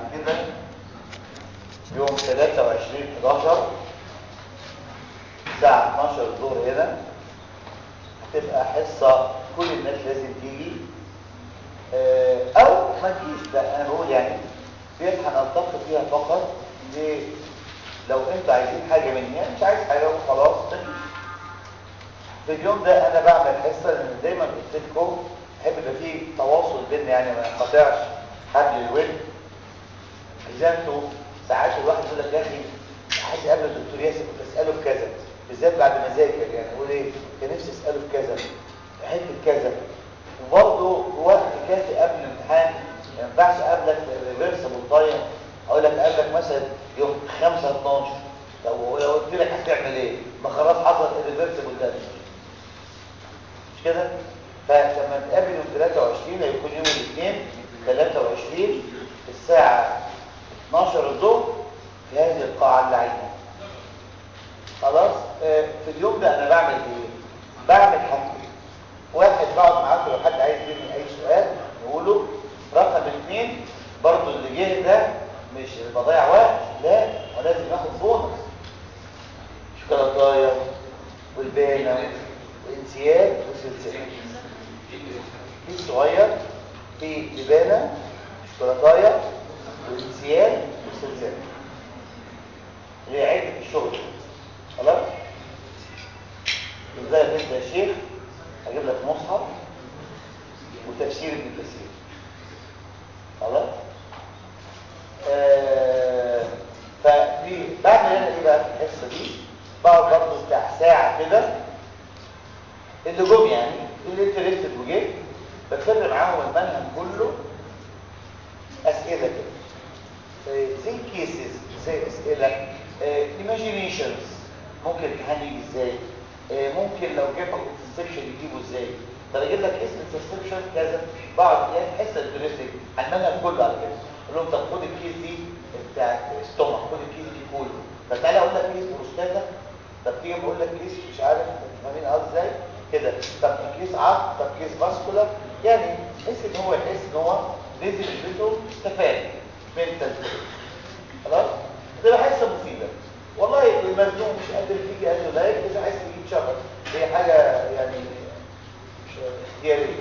كده يوم 23 11 الساعة 12 الظهر هنا هتبقى حصة كل الناس لازم تيجي اه او ما تجيش لا انا بقول يعني ديت هنلتقي فيها فقط ليه لو انتوا عايزين حاجة مني مش عايز حاجة وخلاص ما تجيش في اليوم ده انا بعمل حصة لان دايما قلت لكم بحب يبقى فيه تواصل بيننا يعني ما ينقطعش حبل الود اذا انتوا ساعات الواحد يقول لك يا اخي عايز اقابل الدكتور ياسر كنت اساله في كذا بالذات بعد ما ذاكر يعني اقول ايه كان نفسي اساله في كذا في حته كذا وبرضه وقت كافي قبل الامتحان ما ينفعش اقابلك ريفرسبل تايم اقول لك اقابلك مثلا يوم 5 12 طب ولو قلت لك هتعمل ايه ما خلاص حصل الريفرسبل ده مش كده فلما نتقابل يوم 23 هيكون يوم الاثنين 23 الساعه 12 الظهر في هذه القاعه اللعينه خلاص آه في اليوم ده انا بعمل ايه بعمل حاجتين واحد بقعد معاكم لو حد عايز مني اي سؤال نقوله رقم اثنين برضو اللي جه ده مش بضيع وقت لا ولازم ياخد بونص شوكولاتايه والبانه وانسياب وسلسله كيس صغير في لبانه شوكولاتايه وانسياب وسلسله هي عده الشغل خلاص ازاي انت يا شيخ هجيب لك مصحف وتفسير ابن كثير خلاص آه فدي بعمل انا ايه بقى في الحصه دي بقعد برضه بتاع ساعه كده اللي جم يعني اللي انترستد وجه بتكلم معاهم المنهج كله اسئله كده زي كيسز زي اسئله ايماجينيشنز ممكن الامتحان يجي ازاي ممكن لو جبت السكشن يجيبه ازاي طب اجيب لك اسم السكشن كذا بعض يعني حصه الدراسه على المنهج كله على كده اقول لهم طب خد الكيس دي بتاعت ستومك خد الكيس دي كله طب تعالى اقول لك كيس بروستاتا طب تيجي بقول لك كيس مش عارف فاهمين قصدي ازاي كده طب كيس عظم طب كيس فاسكولار يعني تحس ان هو يحس ان هو نزل البيته استفاد منتال خلاص ده حصه مفيده والله المزنوق مش قادر يجي قال له لا يجي عايز يجيب شغل هي حاجه يعني مش اختياريه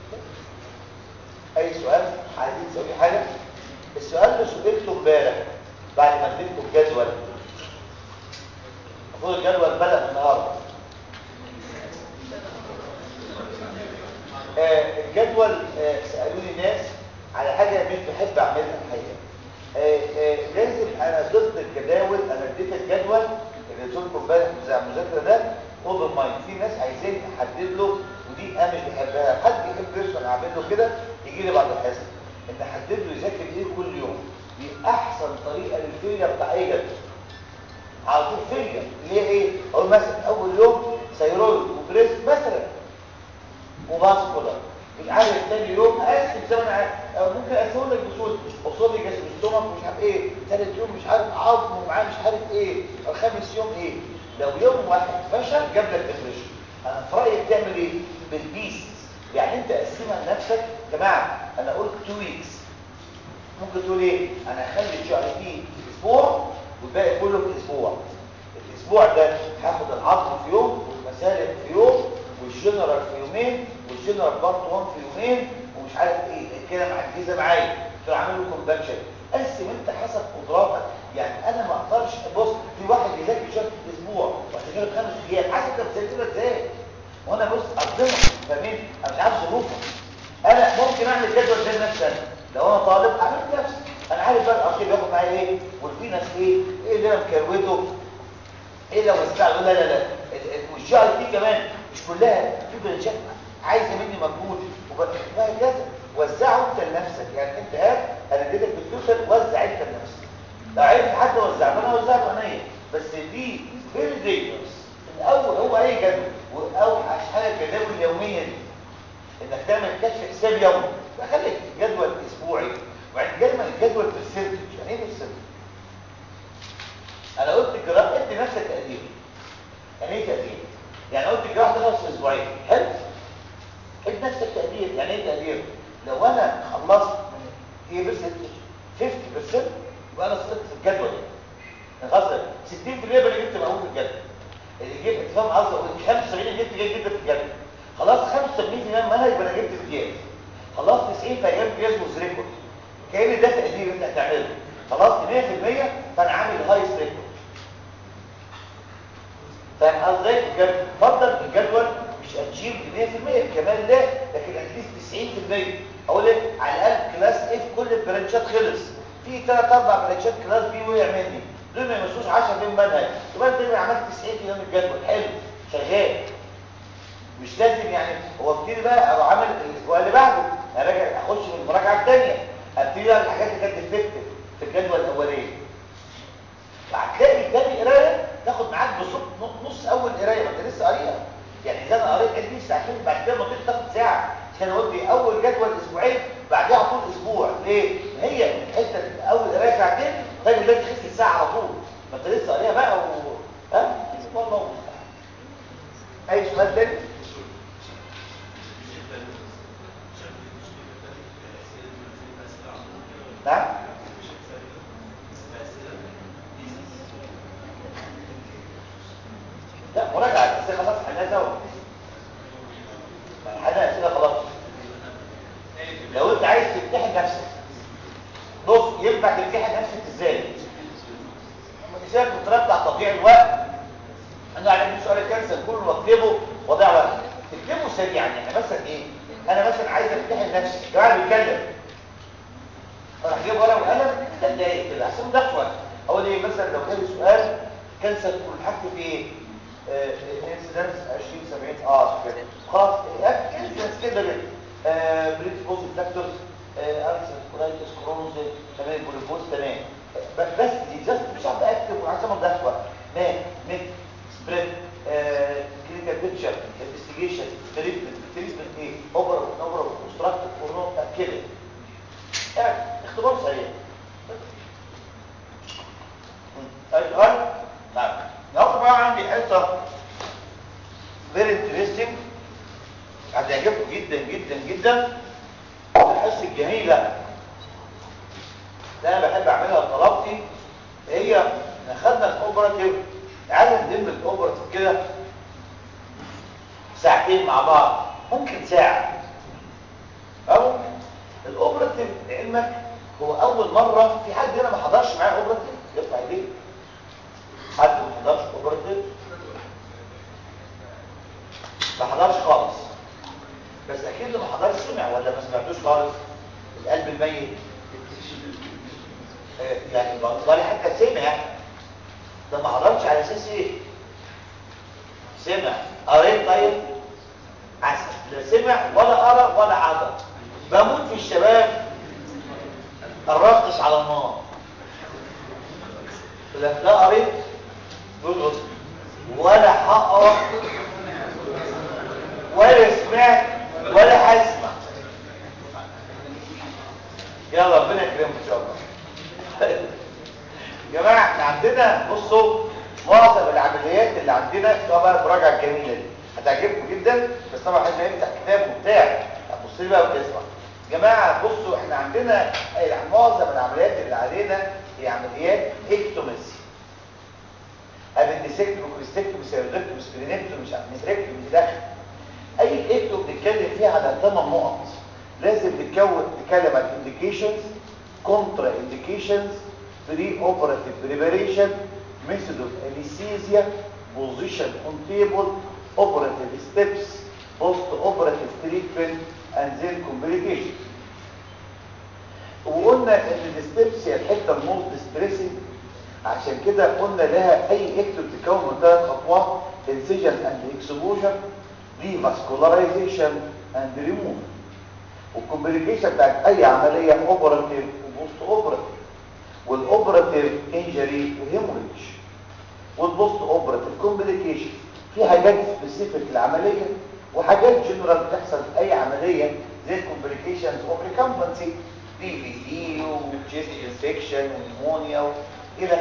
اي سؤال عايزين تسوي حاجه السؤال اللي سئلته امبارح بعد ما اديتكم الجدول المفروض الجدول بدا النهارده آه الجدول آه سالوني ناس على حاجه مش بحب اعملها الحقيقه آه آه لازم انا ضد الجداول انا اديت الجدول اللي قلت لكم امبارح بتاع المذاكره ده اوبن مايند في ناس عايزين احدد له ودي انا مش بحبها حد يحب يرسم اعمل له كده يجي لي بعد الحصه ان احدد له يذاكر ايه كل يوم دي احسن طريقه للفيلير بتاع اي جدول على طول فيلير ليه ايه اقول مثلا اول يوم سيرويد وبريست مثلا وباسكولار العدد الثاني يوم اقسم زي ما انا عارف ممكن اقسمه لك بصوت قصاد جسم الستومك مش عارف ايه ثالث يوم مش عارف عظم ومعاه مش عارف ايه الخامس يوم ايه لو يوم واحد فشل جاب لك ديبريشن انا في رايي تعمل ايه بالبيس يعني انت قسمها لنفسك يا جماعه انا قلت 2 ويكس ممكن تقول ايه انا هخلي الجي اي تي اسبوع والباقي كله في اسبوع الاسبوع ده هاخد العظم في يوم والمسالك في يوم والجنرال في يومين والجنرال بارت 1 في يومين ومش عارف ايه كده معجزه معايا تروح عامل له كومباكشن قسم انت حسب قدراتك يعني انا ما اقدرش بص في واحد يذاكر شهر في الاسبوع وهتذاكر خمس ايام حسب انت بتذاكرها ازاي وانا بص اقدمه فاهمين انا مش عارف ظروفك انا ممكن اعمل جدول زي نفسي انا لو انا طالب اعمل نفسي انا عارف بقى الاخير بياخد معايا ايه والفينس ايه ايه اللي انا مكروته ايه لو استعمل لا لا لا والجي اي تي كمان مش كلها في برنشات عايزه مني مجهود وهكذا وزعه انت لنفسك يعني انت هات انا اديتك بالتوتال وزع انت لنفسك لو عرفت حد وزعه انا وزعته عينيا بس دي فيري دينجرس الاول هو اي جدول واوحش حاجه الجداول اليوميه دي انك تعمل كشف حساب يومي فخليك جدول اسبوعي وبعدين جدول الجدول برسنتج يعني ايه برسنتج انا قلت الجراح ادي نفسك تقدير يعني ايه تقدير يعني قلت الجراح ده خلص اسبوعين حلو ادي نفسك تقدير يعني ايه تقدير لو انا خلصت من هي برسنتج 50% يبقى انا صدقت في الجدول يعني خلاص 60% بقى جبت مقبول في الجدول اللي جبت انت فاهم قصدي 75 جبت جيد جدا في الجدول خلاص 85% منهج يبقى انا جبت امتياز خلاص 90 فجاب امتياز ريكورد كان ده تقدير انت هتعمله خلاص 100% فانا عامل هايست ريكورد فاهم قصدي بجد اتفضل الجدول مش اتشيف 100% كمان لا لكن اتليست 90% اقول لك على الاقل كلاس اف كل البرانشات خلص في ثلاث اربع برانشات كلاس بي وقع مني دول ما يمسوش 10 من منهج يبقى انت عملت 90 في يوم الجدول حلو شغال مش لازم يعني هو ابتدي بقى او عامل الاسبوع اللي بعده اراجع اخش في المراجعه الثانيه ابتدي بقى الحاجات اللي كانت ديفكتيف في الجدول الاولاني وهتلاقي تاني قرايه تاخد معاك بصوت نص اول قرايه ما انت لسه قاريها يعني اذا انا قريت عندي ساعتين بعد كده ممكن تاخد ساعه كان قلت لي اول جدول اسبوعين بعدها على طول اسبوع ليه هي الحته اول قرايه ساعتين طيب لازم تخس الساعه على طول ما انت لسه قاريها بقى و ها والله اي سؤال تاني نعم لا مراجعة الأسئلة خلاص حلها سوا حلها أسئلة خلاص لو أنت عايز تمتحن نفسك بص ينفع تمتحن نفسك إزاي؟ مثال الطريقة بتاع تضييع الوقت أنا على سؤال الكنسل كله بكتبه وضيع وقت تكتبه سريعا يعني مثلا إيه؟ أنا مثلا عايز أمتحن نفسي جماعة بيتكلم راح اجيب ورقه وقلم ثلاث دقايق كده عشان ما اضيعش وقت اقول ايه مثلا لو جالي سؤال كانسر كل حاجتي في ايه انسيدنس 20 70 اه كده خلاص انسيدنس كده كده بريسبوزيت فاكتورز ارثر كولايتس كرونز تمام بوليفوز تمام بس دي جاست مش هقعد اكتب عشان ما اضيعش وقت مات ميت سبريد كلينيكال بيكتشر انفستيجيشن تريتمنت تريتمنت ايه اوبرا اوبرا كونستراكتيف اور كده يعني اختبار سريع السؤال نعم النهارده بقى عندي حصه فيري انترستنج هتعجبكم جدا جدا جدا الحصه الجميله اللي انا بحب اعملها لطلبتي هي احنا خدنا الاوبراتيف تعالوا ندم الاوبراتيف كده ساعتين مع بعض ممكن ساعه او الاوبراتيف لعلمك هو اول مره في حد هنا ما حضرش معايا اوبراتيف يرفع ايديه حد ما حضرش اوبراتيف ما حضرش خالص بس اكيد اللي ما حضرش سمع ولا ما سمعتوش خالص القلب الميت يعني بالي حتى سمع ده ما حضرش على اساس ايه سمع قريت طيب عسل لا سمع ولا قرا ولا حضر بموت في الشباب الرقص على النار لا قريت بيقول ولا هقرا ولا سمعت ولا هسمع يلا ربنا يكرمك ان شاء الله يا جماعه احنا عندنا بصوا معظم العمليات اللي عندنا سواء بقى المراجعه الجميله دي هتعجبكم جدا بس طبعا عايز يفتح كتاب وبتاع هتبص لي بقى وتسمع يا جماعه بصوا احنا عندنا معظم العمليات اللي علينا هي عمليات اكتومسي ابندسكتوم كريستكتوم سيرودكتوم سبرينكتوم مش عارف متركتوم داخل اي اكتوم بنتكلم فيها على ثمان نقط لازم نتكون نتكلم عن indications contra indications pre-operative preparation method of anesthesia position on table operative steps post-operative treatment and then complications وقلنا ان الستبس هي الحته الموست ستريسنج عشان كده قلنا لها اي اكتب تتكون من ثلاث خطوات incision and exposure devascularization and removal والكومبليكيشن بتاعت اي عمليه اوبراتيف وبوست اوبراتيف والاوبراتيف انجري وهيموريدج والبوست اوبراتيف كومبليكيشن في حاجات سبيسيفيك للعمليه وحاجات جنرال بتحصل في اي عمليه زي الكومبليكيشنز اوف ريكمبنسي بي في تي وتشيست انفكشن ونيمونيا الى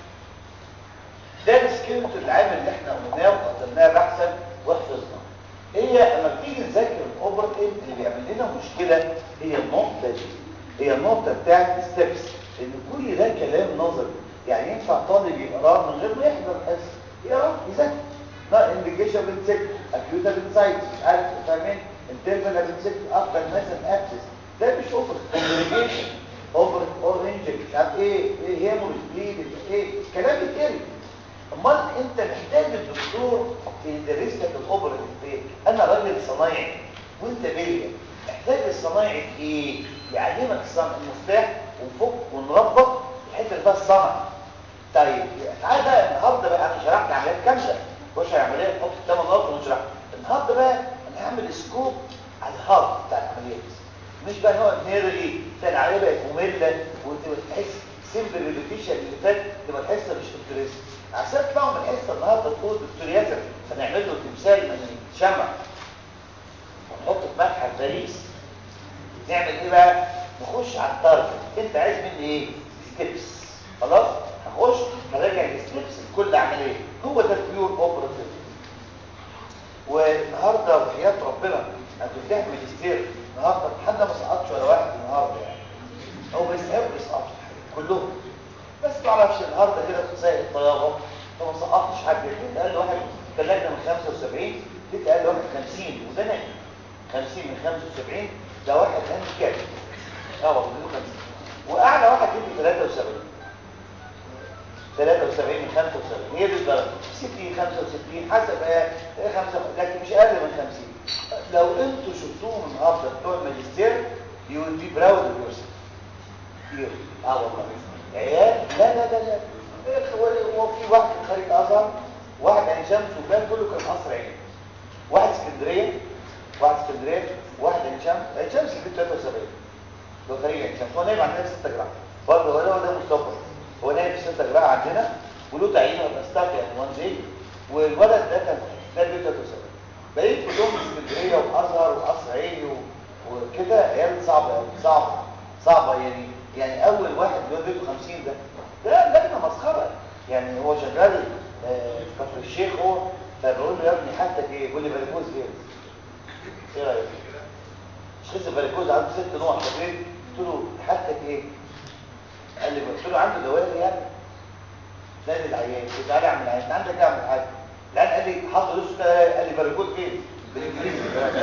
ده السكيلت العام اللي احنا قلناه وقدمناه بحثا وحفظناه هي لما بتيجي نذاكر الاوبرتيف اللي بيعمل لنا مشكله هي النقطه دي هي النقطه بتاعت الستبس ان كل ده كلام نظري يعني ينفع طالب يقراه من غير ما يحضر حصه يقرا يذاكر لا انديكيشن بنسك اكيوتا بنسايت مش عارف فاهمين انترفال بنسك اكتر مثلا ابسس ده مش اوفر كومبليكيشن اوفر اورنج مش عارف ايه ايه هيموريج بليد ايه كلام يتقري امال انت محتاج الدكتور يدرس لك الاوبرا ايه انا راجل صنايعي وانت بيا محتاج الصنايعي في ايه يعلمك الصنع المفتاح ونفك ونربط الحته اللي فيها الصنع طيب تعالى بقى النهارده بقى انا شرحت عمليات كامله خش عمليه نحط الثمان نقط ونشرح النهارده بقى انا هعمل سكوب على الهارد بتاع العمليات مش بقى نقعد نرغي تلاقي العمليه بقت ممله وتحس سيمبل ريبيتيشن اللي فات تبقى الحصه مش انترست عشان تطلعوا من الحصه النهارده تقول دكتور ياسر هنعمل له تمثال من شمع ونحطه في متحف باريس نعمل ايه بقى نخش على التارجت انت عايز مني ايه ستيبس خلاص هخش هراجع الستيبس لكل عمليه هو ده البيور اوبراتيف والنهارده وحياه ربنا انتوا بتعمل ماجستير النهارده حد ما سقطش ولا واحد النهارده يعني هو بيستحقوا يسقطوا كلهم بس ما اعرفش النهارده كده زي الطياره فما سقطش حد جيت قال واحد كلمنا من 75 جيت قال واحد 50 وده نجم 50 من 75 ده واحد هانديكاب اه والله 50 واعلى واحد يجي 73 73 من 75 هي دي الدرجه 60 65 حسب ايه 5 لكن مش اقل من 50 لو انتوا شفتوهم النهارده بتوع الماجستير يو ويل بي براود اوف يور كتير اه والله عيال لا لا لا لا هو في واحد خريج ازهر واحد عين شمس وبان كله كان قصر عيني واحد اسكندريه واحد اسكندريه واحد عين شمس عين شمس في 73 ده خريج عين شمس هو نايم عندنا في 6 جرام برضه هو ده مصطفى هو نايم في 6 جرام عندنا وله تعيين ولا ستاف يعني وان دي والولد ده كان ده 73 بقيت كلهم اسكندريه وازهر وقصر عيني وكده عيال صعبه قوي صعبه صعبه يعني يعني اول واحد بيقول 50 ده ده لجنه مسخره يعني هو شغال آه كفر الشيخ هو فبقول له يا ابني حالتك ايه يقول لي فاريكوز فين ايه رايك شخص فاريكوز عنده ست نوع فاكرين قلت له حالتك ايه قال لي قلت له عنده دوالي يعني نادي العيان قلت تعالى اعمل عيان انت عندك اعمل حاجه العيان قال لي حط راسه كده قال لي فاريكوز فين بالانجليزي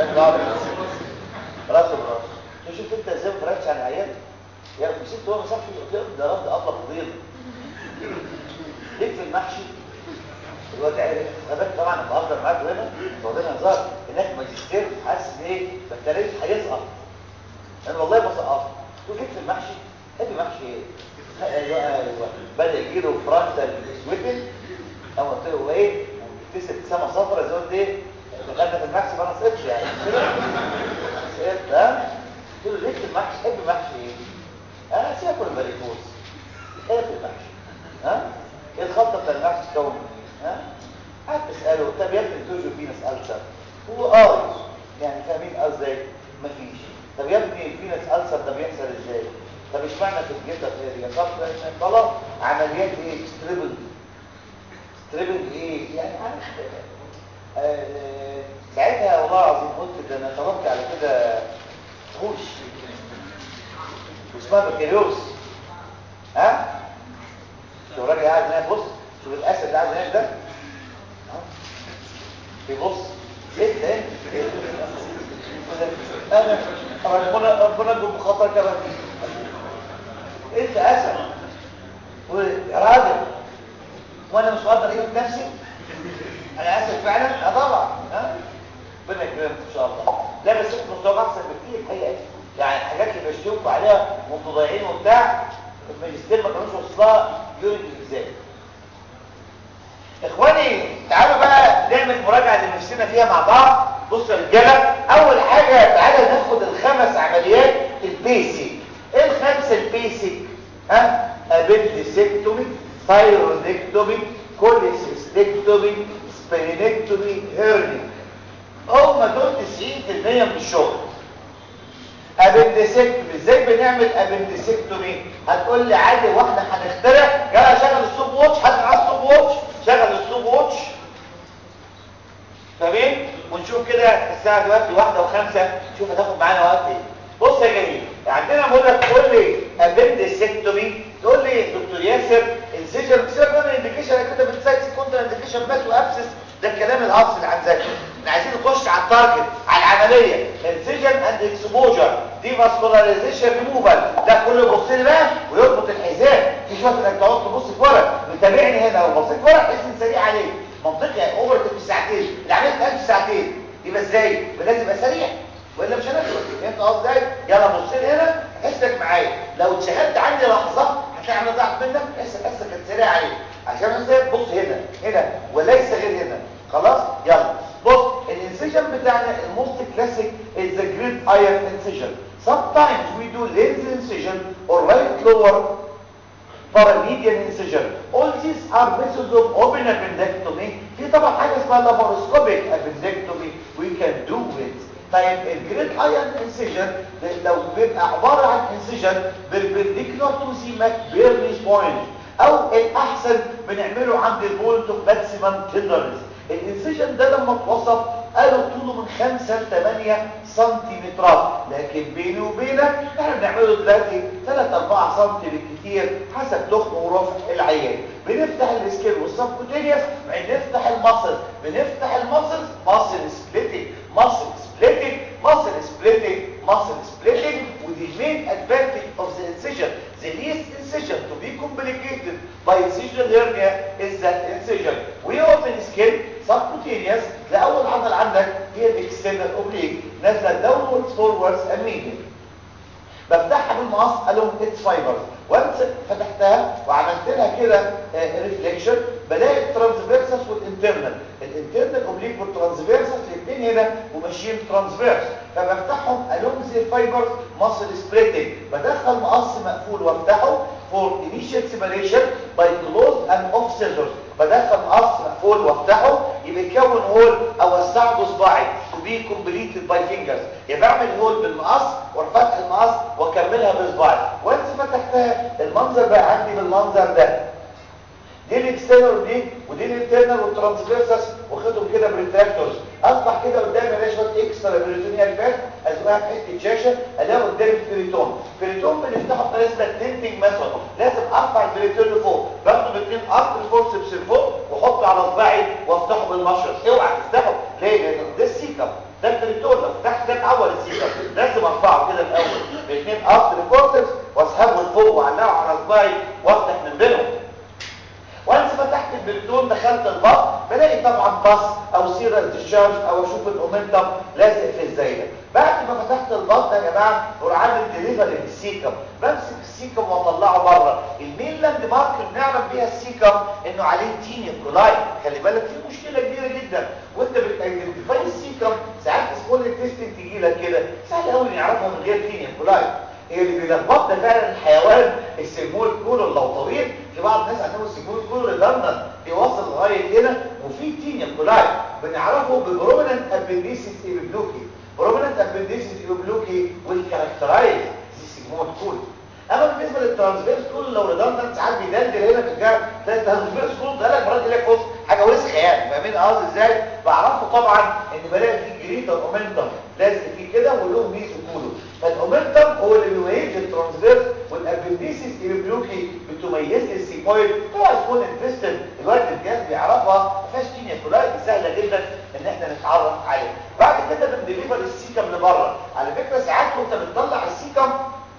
راسه براسه تشوف انت ازاي ما فرقتش عن العيان يا مسكت هو مسكت قلت له ده رد ابلغ بيض ليك في المحشي الواد عارف غباك طبعا انا بهزر معاك هنا واخدين هزار هناك ماجستير حاسس ايه بكالوريوس هيسقط انا والله بسقط قلت ليك في المحشي تحب محشي ايه ايوه ايوه بدا يجيله فرانتال سويتل انا قلت له ايه وكسب ابتسامه صفرا زي قلت ايه دخلنا في المحشي ما انا سقطش يعني سقطت ها قلت له ليك في المحشي تحب محشي ايه انا ساكل البريكوز ايه في المحشي ها ايه الخلطه بتاع المحشي تكون ها قعدت اساله طب يا ابني توجو فينا اسال هو اه يعني فاهمين ازاي مفيش طب يا ابني فينا السر ده بيحصل ازاي طب اشمعنى في الجلده في يا طب طلب عمليات ايه ستريبل ستريبل ايه يعني عارف آه ساعتها والله العظيم قلت ده انا طلبت على كده خوش اسمها بكالوريوس ها شو الراجل قاعد هناك بص شوف الاسد اللي قاعد هناك ده بيبص ايه ده انا ربنا ربنا يكون بخطر كمان انت اسد يا راجل وانا مش قادر اجيب نفسي انا اسد فعلا اه طبعا ها ربنا يكرمك ان شاء الله لا بس انت مستواك احسن بكتير الحقيقه يعني الحاجات اللي بشتوكوا عليها وانتوا ضايعين وبتاع الماجستير ما كانوش وصلها يوريد ازاي اخواني تعالوا بقى نعمل مراجعه لنفسنا فيها مع بعض بصوا يا رجاله اول حاجه تعالى ناخد الخمس عمليات البيسك ايه الخمسه البيسك ها ابندسكتومي ثايرودكتومي كوليسيستكتومي سبلينكتومي هيرني هم دول 90% من الشغل ابندسكتومي ازاي بنعمل ابندسكتومي هتقول لي عادي واحنا هنخترع يلا شغل الستوب واتش حد معاه ستوب واتش شغل الستوب واتش فاهمين ونشوف كده الساعه دلوقتي واحدة وخمسة شوف هتاخد معانا وقت ايه بص يا جميل عندنا بقول لك قول لي ابندسكتومي وابسس ده الكلام الاصلي عن ذاته احنا عايزين نخش على التارجت على العمليه انسجن اند اكسبوجر دي فاسكولاريزيشن ريموفال ده كله يبص لي بقى ويربط الحزام مش وقت انك تقعد تبص في ورق وتابعني هنا لو بصيت في ورق تحس ان سريع عليك منطقي اوفر في ساعتين العمليه بتاخد ساعتين يبقى ازاي لازم يبقى سريع والا مش هنخلص فهمت قصدي ازاي يلا بص لي هنا حسك معايا لو اتشغلت عندي لحظه هتلاقي عمليه ضاعت منك تحس حسك كانت سريعه عليك عشان انت بص هنا هنا وليس غير هنا خلاص يلا بص الانسيجن بتاعنا الموست كلاسيك is the grid iron incision sometimes we do lens incision or right lower paramedian incision all these are methods of open appendectomy في طبعا حاجه اسمها laparoscopic appendectomy we can do it طيب الجريد ايرن انسيجن لو بيبقى عباره عن انسيجن perpendicular to the McBurney's point او الاحسن بنعمله عند البوينت اوف ماكسيمم تندرنس الانسيجن ده لما اتوصف قالوا طوله من 5 ل 8 سنتيمترات لكن بيني وبينك احنا بنعمله دلوقتي 3 4 سم بالكثير حسب تخن ورفع العيان بنفتح السكيل والسبكوتينيوس بنفتح المصل بنفتح المصل مصل سبليتنج مصل سبليتنج مصل سبليتنج مصل سبليتنج ودي المين ادفانتج اوف ذا انسيجن the least incision to be complicated by incisional hernia is that incision we open skin subcutaneous لأول عضل عندك هي الاكسترنال اوبليك نازله downwards forwards and medium بفتحها بالمقص الوم اتس فايبرز وانس فتحتها وعملت لها كده ريفليكشن بلاقي الترانسفيرسس والانترنال الانترنال اوبليك والترانسفيرسس الاثنين هنا وماشيين ترانسفيرس فبفتحهم الوم زي الفايبرز ماسل سبليتنج بدخل مقص مقفول وافتحه فور انيشال سيبريشن باي كلوز اند اوف سيزرز بدخل مقص مقفول وافتحه يبقى يكون هول اوسعه بصباعي تو بي كومبليتد باي فينجرز يبقى بعمل هول بالمقص واروح فاتح المقص واكملها بصباعي وانس فتحتها المنظر بقى عندي بالمنظر ده دي الاكسترنال دي ودي الانترنال والترانسفيرسس واخدهم كده بريتراكتورز اصبح كده قدامي الاقي شويه اكسترا بريتونيال فات ازقها في حته شاشه الاقي قدامي البريتون البريتون بنفتحه بطريقه اسمها تنتنج ميثود لازم ارفع البريتون لفوق باخده باثنين ارض الفورسبس لفوق واحطه على صباعي وافتحه بالمشرط اوعى تفتحه ليه لان ده السيكم ده البريتون لو فتحت ده الاول السيكم لازم ارفعه كده الاول باثنين ارض الفورسبس واسحبه لفوق واعلقه على صباعي وافتح من بينهم وانس فتحت البريتون دخلت البطن بلاقي طبعا باص او سيرال ديشارج او اشوف الاومنتم لازق في الزايده بعد ما فتحت البطن يا جماعه بروح عامل ديليفري للسيكم بمسك السيكم واطلعه بره المين لاند مارك اللي بنعرف بيها السيكم انه عليه تينيا كولاي خلي بالك في مشكله كبيره جدا وانت بتايدنتيفاي السيكم ساعات سمول انتستين تجي لك كده سهل قوي نعرفها من غير تينيا كولاي هي اللي بيلخبطنا فعلا الحيوان السيمول كولر لو طويل في بعض الناس عندهم السيمول كولر ريدندنت بيوصل لغايه هنا وفي تينيا كولاي بنعرفه ببروميننت ابنديسيس ايبلوكي بروميننت ابنديسيس ايبلوكي والكاركترايز دي سيمول كولر اما بالنسبه للترانسفيرس كول لو ريدندنت ساعات بيدلدل هنا في الجهه تلاقي الترانسفيرس كول ده لك مرات يلاقي فوق حاجه وسخه يعني فاهمين قصدي ازاي بعرفه طبعا ان بلاقي فيه جريتر اومنتم لازق فيه كده وله ميزو كولو فالاومنتم هو اللي بيميز الترانسفيرس والابنديسيس ايبلوكي بتميز لي السيبويد طبعا سمول انتستين الوقت الجهاز بيعرفها ما فيهاش تينيا كولاي دي سهله جدا ان احنا نتعرف عليها بعد كده بنديليفر السيكم لبره على فكره ساعات وانت بتطلع السيكم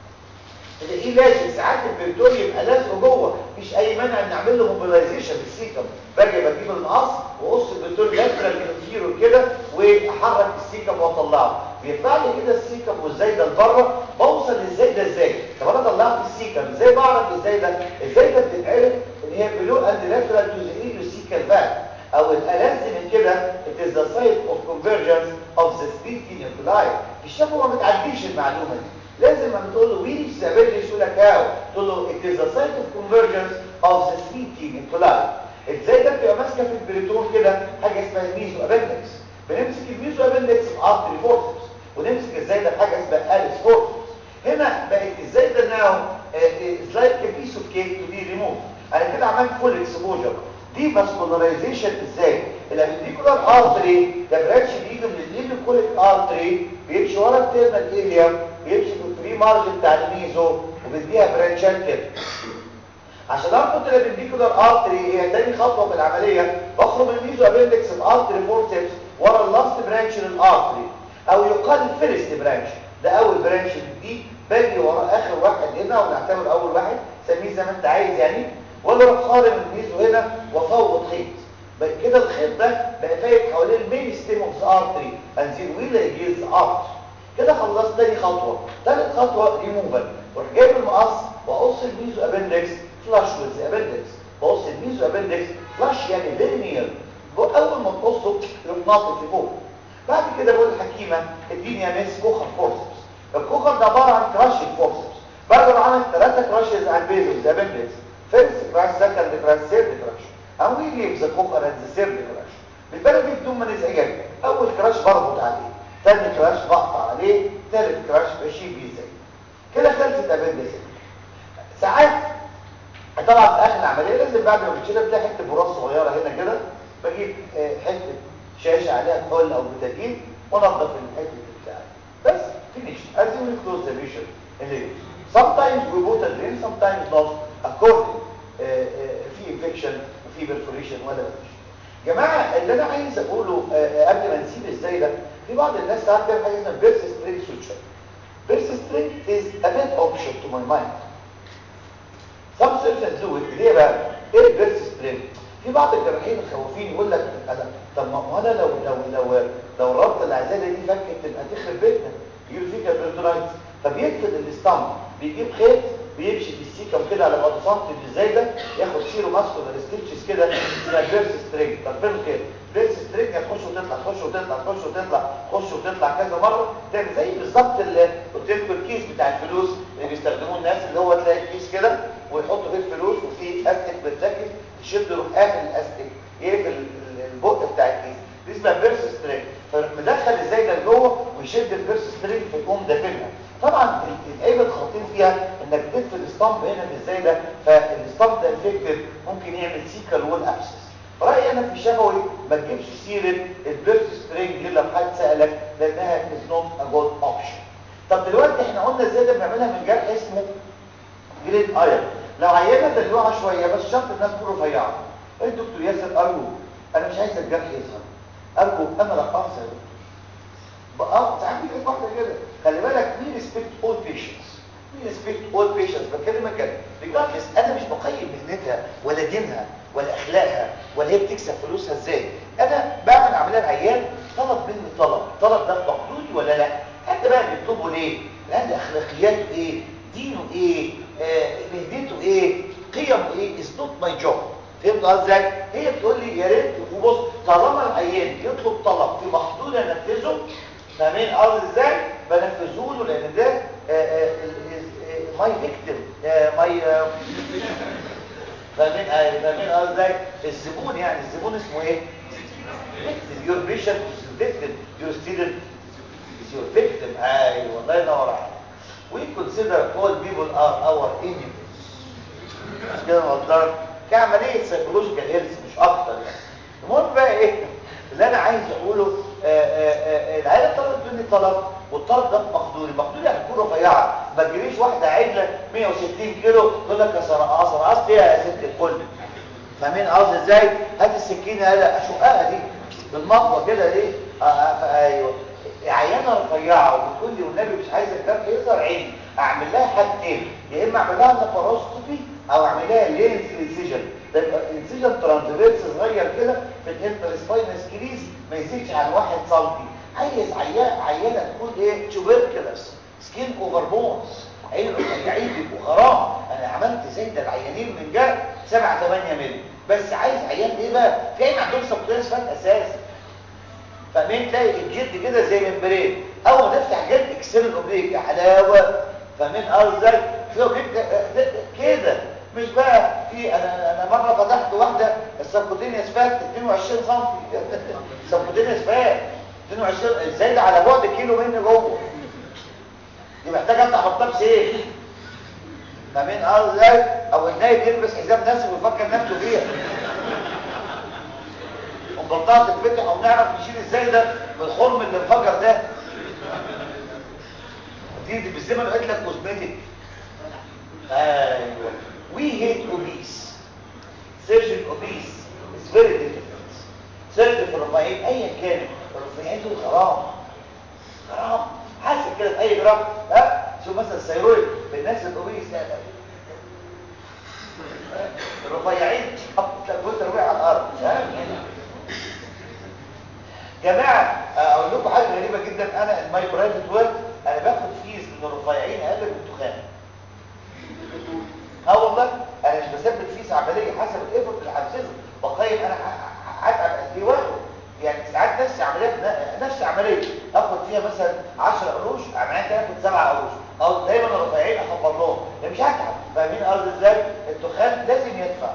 تلاقيه لازق ساعات البريتون يبقى لازق جوه مفيش اي مانع ان نعمل له موبيلايزيشن بالسيكم باجي بجيب المقص واقص البريتون لاترال انفيرو كده واحرك السيكم واطلعه بيطلع لي كده السيكم والزايده لبره بوصل للزايده ازاي طب انا طلعت السيكم ازاي بعرف الزايده الزايده بتتعرف ان هي بلو اند لاترال تو ذا ايلوسيكال فات او الالذ من كده it is the site of convergence of the speed nuclei الشفوه ما بتعديش المعلومه دي لازم لما تقول له ويريش زابيلي يقول لك هاو تقول له it is the site of convergence of the speed nuclei ازاي ده بتبقى ماسكه في البريتون كده حاجه اسمها الميزو ابندكس بنمسك الميزو ابندكس بارتري فورسبس ونمسك ازاي ده بحاجه اسمها اليس فورسبس هنا بقت ازاي ده ناو لايك بيس اوف كيك تو بي ريموف انا كده عملت فول اكسبوجر دي فاسكولاريزيشن ازاي الابنديكولار ارتري ده برانش بيجي من الليبيكوليك ارتري بيمشي ورا التيرنال اليوم بيمشي في الفري مارجن بتاع الميزو وبيديها برانشات كده عشان اخد الابنديكولار ارتري هي تاني خطوه في العمليه بخرم الميزو ابندكس بارتري فورتكس ورا اللاست برانش للارتري او يقال فيرست برانش ده اول برانش دي باجي ورا اخر واحد هنا ونعتبر اول واحد سميه زي ما انت عايز يعني ولا اروح خارم الميزو هنا وافوت خيط بقى كده الخيط ده بقى فايت حوالين المين ستيم اوف ذا ارتري انزل ويلا يجيز ارت كده خلصت تاني خطوه ثالث خطوه ريموفال واروح جايب المقص واقص الميزو ابندكس فلاش ويز ابندكس بقص الميزو ابندكس فلاش يعني فيري نير اول ما تقصه يروح ناطط لفوق بعد كده بقول الحكيمه اديني يا ميس كوخر فورسبس الكوخر ده عباره عن كراشنج فورسبس بعد ما عمل ثلاثه كراشز على البيز اوف ذا ابندكس فيرست كراش سكند كراش ثيرد كراش and we leave the cooker at the third crash بالبلدي بدون ما نزعجك اول كراش بربط عليه ثاني كراش بقطع عليه ثالث كراش بشيل بيه زي كده خلصت ابندكس ساعات طبعا في اخر العمليه لازم بعد ما بتشيلها بتلاقي حته براس صغيره هنا كده بجيب حته شاشه عليها كحول او بتاجين وانضف الحته بتاعتي بس فينيش as you will close the vision اللي sometimes we put a drain sometimes not according uh, uh, في infection وفي perforation ولا مفيش جماعه اللي انا عايز اقوله uh, قبل ما نسيب ازاي ده في بعض الناس ساعات بتعمل حاجه اسمها بيرس سترينج سوتشر بيرس سترينج is a bad option to my mind some surgeons do it ليه بقى ايه البيرس سترينج في بعض الجراحين الخوافين يقول لك طب ما انا لو لو لو لو الربطه العزاله دي فكت تبقى تخرب بيتنا يجيب فيك البرتولايتس فبيكفد الاستامب بيجيب خيط بيمشي في السيكم كده على بعد سنتي ازاي ده ياخد سيرو ماسكولار ستيتشز كده اسمها بيرس سترينج طب فين كده بيرس سترينج هتخش وتطلع تخش وتطلع تخش وتطلع تخش وتطلع كذا مره تعمل زي بالظبط اللي قلت لكم الكيس بتاع الفلوس اللي بيستخدموه الناس اللي هو تلاقي الكيس كده ويحطوا فيه الفلوس وفيه استك بتركب تشد يروح قافل الاستك يقفل البق بتاع الكيس دي اسمها بيرس سترينج فمدخل ازاي ده لجوه ويشد البيرس سترينج فيقوم دافنها طبعا العيب الخطير فيها انك تدفن الاسطمب هنا في ازاي ده فالاسطمب ده انفكتد ممكن يعمل سيكال وول ابسس رايي انا في شفوي ما تجيبش سيره البيرس سترينج دي لو حد سالك لانها از نوت ا جود اوبشن طب دلوقتي احنا قلنا ازاي ده بنعملها من جرح اسمه جريد ايرون لو عينه دلوعه شويه بس شرط الناس تكون رفيعه ايه دكتور ياسر ارجو انا مش عايز الجرح يظهر ارجو انا رقاصه يا دكتور بقى ساعات بيجي واحده كده خلي بالك مين ريسبكت اول بيشنتس مين ريسبكت اول بيشنتس بكلمك كده ريجاردلس انا مش بقيم مهنتها ولا دينها ولا اخلاقها ولا هي بتكسب فلوسها ازاي انا بعمل عمليه العيان طلب مني طلب طلب ده مقدوري ولا لا حتى بقى بيطلبوا ليه لان اخلاقياته ايه دينه ايه آه مهنته ايه قيمه ايه از نوت ماي جوب فهمت ازاي هي بتقول لي يا ريت وبص طالما العيان يطلب طلب في محدود انفذه فاهمين قصدي ازاي بنفذه له لان ده ماي فيكتيم ماي فاهمين فاهمين قصدي ازاي الزبون يعني الزبون اسمه ايه victim your patient is your victim your student is your victim ايوه الله ينور عليك we consider all people are our enemies مش كده مقدر كعمليه سيكولوجيكال هيلث مش اكتر يعني المهم بقى ايه اللي انا عايز اقوله العيله طلبت مني طلب والطلب ده مقدوري مقدوري يعني تكون رفيعه ما تجيليش واحده عجله 160 كيلو تقول لك يا سرقاص سرقاص ايه يا ست الكل فاهمين قصدي ازاي هات السكينه هلا اشقها دي بالمطوه كده دي آه آه ايوه عيانه رفيعه وبتقول لي والنبي مش عايز الجرح يظهر عيني اعمل لها حاجتين يا اما اعمل لها لاباروسكوبي او اعمل لها لينز انسيجن ده يبقى انسيجن ترانزفيرس صغير كده في الانترسباينس كريز ما يزيدش عن 1 سم عايز عيان عيانه تكون ايه تشوبركلس سكين اوفر بونز عين العين بيبقوا غرام انا عملت زي ده العيانين من جرح 7 8 مللي بس عايز عيان ايه بقى في عين عندهم سبكلينس فات اساسا فاهمين تلاقي الجلد كده زي ممبرين اول ما تفتح جلد اكسر الاوبليك يا حلاوه فاهمين ازاي في اوبليك كده مش بقى في انا انا مره فتحت واحده السبكوتينيوس فات 22 سم سبكوتينيوس فات 22 ازاي ده على بعد كيلو مني جوه دي محتاجه انت احطها بسيف فاهمين ازاي او النايب يلبس حزام ناسي ويفكر نفسه فيها ونبطلها تتفتح او نعرف نشيل ازاي ده من الخرم اللي انفجر ده دي بالزمن قلت لك كوزمتيك ايوه we hate obese surgeon obese is very difficult surgeon في الرفاعين ايا كان الرفاعين دول غرام غرام حاسب كده في اي جراح ها شوف مثلا الثيرويد بالناس الاوبيس لا لا الرفيعين بص رفيع على الارض جماعه اقول لكم حاجه غريبه جدا انا الماي برايفت ورك انا باخد فيز من الرفيعين اقل من التخان اه والله انا مش بثبت فيز عمليه حسب الايفورت اللي هبذله بقيم انا هتعب قد ايه واخد يعني ساعات نفس عمليات نفس عمليه اخد فيها مثلا 10 قروش عمليه كده اخد 7 قروش او دايما الرفيعين اخبر لهم يعني مش هتعب فاهمين قصدي ازاي التخان لازم يدفع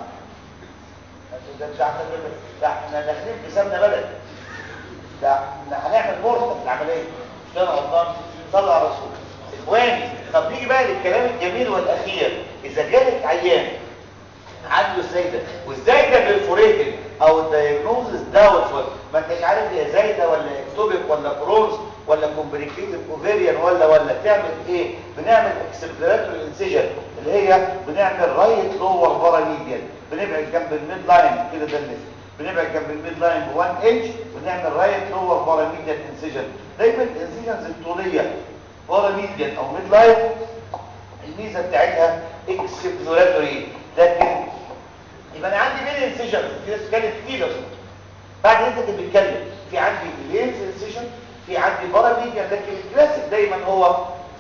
ده مش عارف ده احنا داخلين في سمنه بلد ده احنا هنعمل مرهق في العمليه مش انا غلطان صلى على الرسول اخواني طب نيجي بقى للكلام الجميل والاخير اذا جالك عيان عنده زايده والزايده بالفوريتد او الدايجنوزس داوت ما انتش عارف هي زايده ولا اكتوبيك ولا برونز ولا كومبليكيتد اوفيريان ولا ولا تعمل ايه بنعمل اكسبلوراتوري انسيجن اللي هي بنعمل رايت لور باراميديال بنبعد جنب الميد لاين كده ده الليفت بنبعد جنب الميد لاين ب 1 انش ونعمل رايت لور باراميديال انسيجن دايما الانسيجنز الطوليه باراميديال او ميد لاين الميزه بتاعتها اكسبلوراتوري لكن يبقى انا عندي مين انسيجن في ناس كانت كتير بعد انت كنت بتتكلم في عندي لينز انسيجن في عندي باراميديان لكن الكلاسيك دايما هو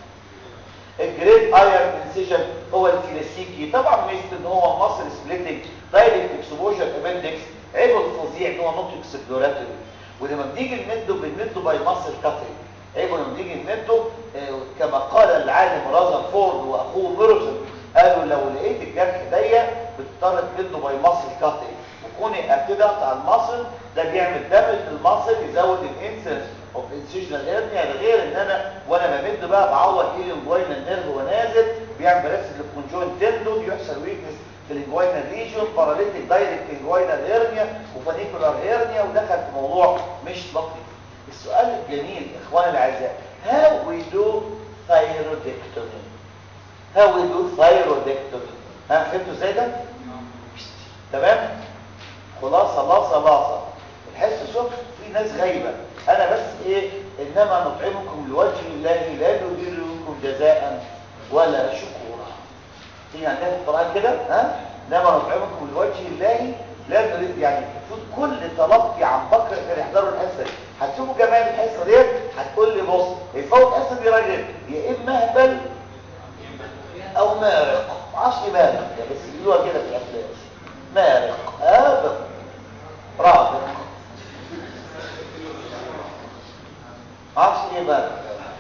الجريد ايرن انسيجن هو الكلاسيكي طبعا ميزه ان هو مصر سبليتنج دايركت اكسبوجر ابندكس عيبه الفظيع ان هو نوت اكسبلوراتوري ولما بنيجي نمده بنمده باي ماسل كاتنج عيبه لما بنيجي نمده آه كما قال العالم رازرفورد واخوه ميرسون قالوا لو لقيت الجرح ضيق بتضطر تمده باي ماسل كاتنج وكوني ابتدي اقطع المصل ده بيعمل دامج للمصل يزود الانسنس اوف انسيجنال هيرنيا ده غير ان انا وانا بمد بقى بعوض ايه الانجوينال نيرف ونازل بيعمل ريس للكونجوين تندون يحصل ويكنس في الانجوينال ريجون باراليتيك دايركت انجوينال هيرنيا وفانيكولار هيرنيا ودخل في موضوع مش لطيف السؤال الجميل اخواني الاعزاء how we do thyroidectomy how we do thyroidectomy ها فهمتوا ازاي ده تمام خلاصه خلاصه خلاصه الحس شوف في ناس غايبه انا بس ايه انما نطعمكم لوجه الله لا نريد منكم جزاء ولا شكورا في عندنا في القران كده ها انما نطعمكم لوجه الله لا نريد يعني المفروض كل تلقي عن بكر كان يحضروا الحصه دي هتشوفوا جمال الحصه ديت هتقول لي بص يفوت الحصه دي راجل يا اما اهبل او مارق ما اعرفش ايه مارق بس يقولوها كده في الافلام مارق هابط رابط عرفش ايه بقى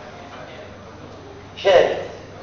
شارد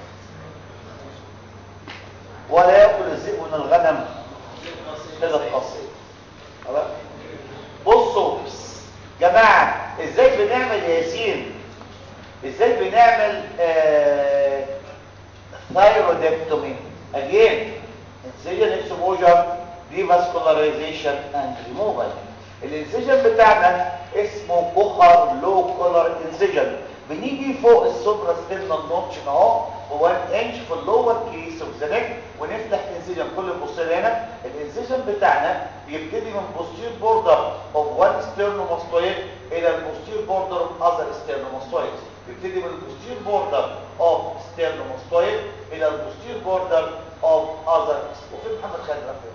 ولا ياكل الذئب من الغنم كده القصير خلاص بصوا جماعه ازاي بنعمل ياسين ازاي بنعمل آه ثايرودكتومي اجين انسيجن اكسبوجر ديفاسكولاريزيشن اند ريموفال الانسيجن بتاعنا اسمه كوخر لو كولر انسيجن بنيجي فوق السوبرا ستيرنال نوتش اهو 1 انش في اللور كيس اوف ذا نيك ونفتح انسيجن كل بصير هنا الانسيجن بتاعنا بيبتدي من بوستير بوردر اوف 1 ستيرنوماستويد الى البوستير بوردر اوف اذر ستيرنوماستويد بيبتدي من البوستير بوردر اوف ستيرنوماستويد الى البوستير بوردر اوف اذر وفين محمد خالد رفيق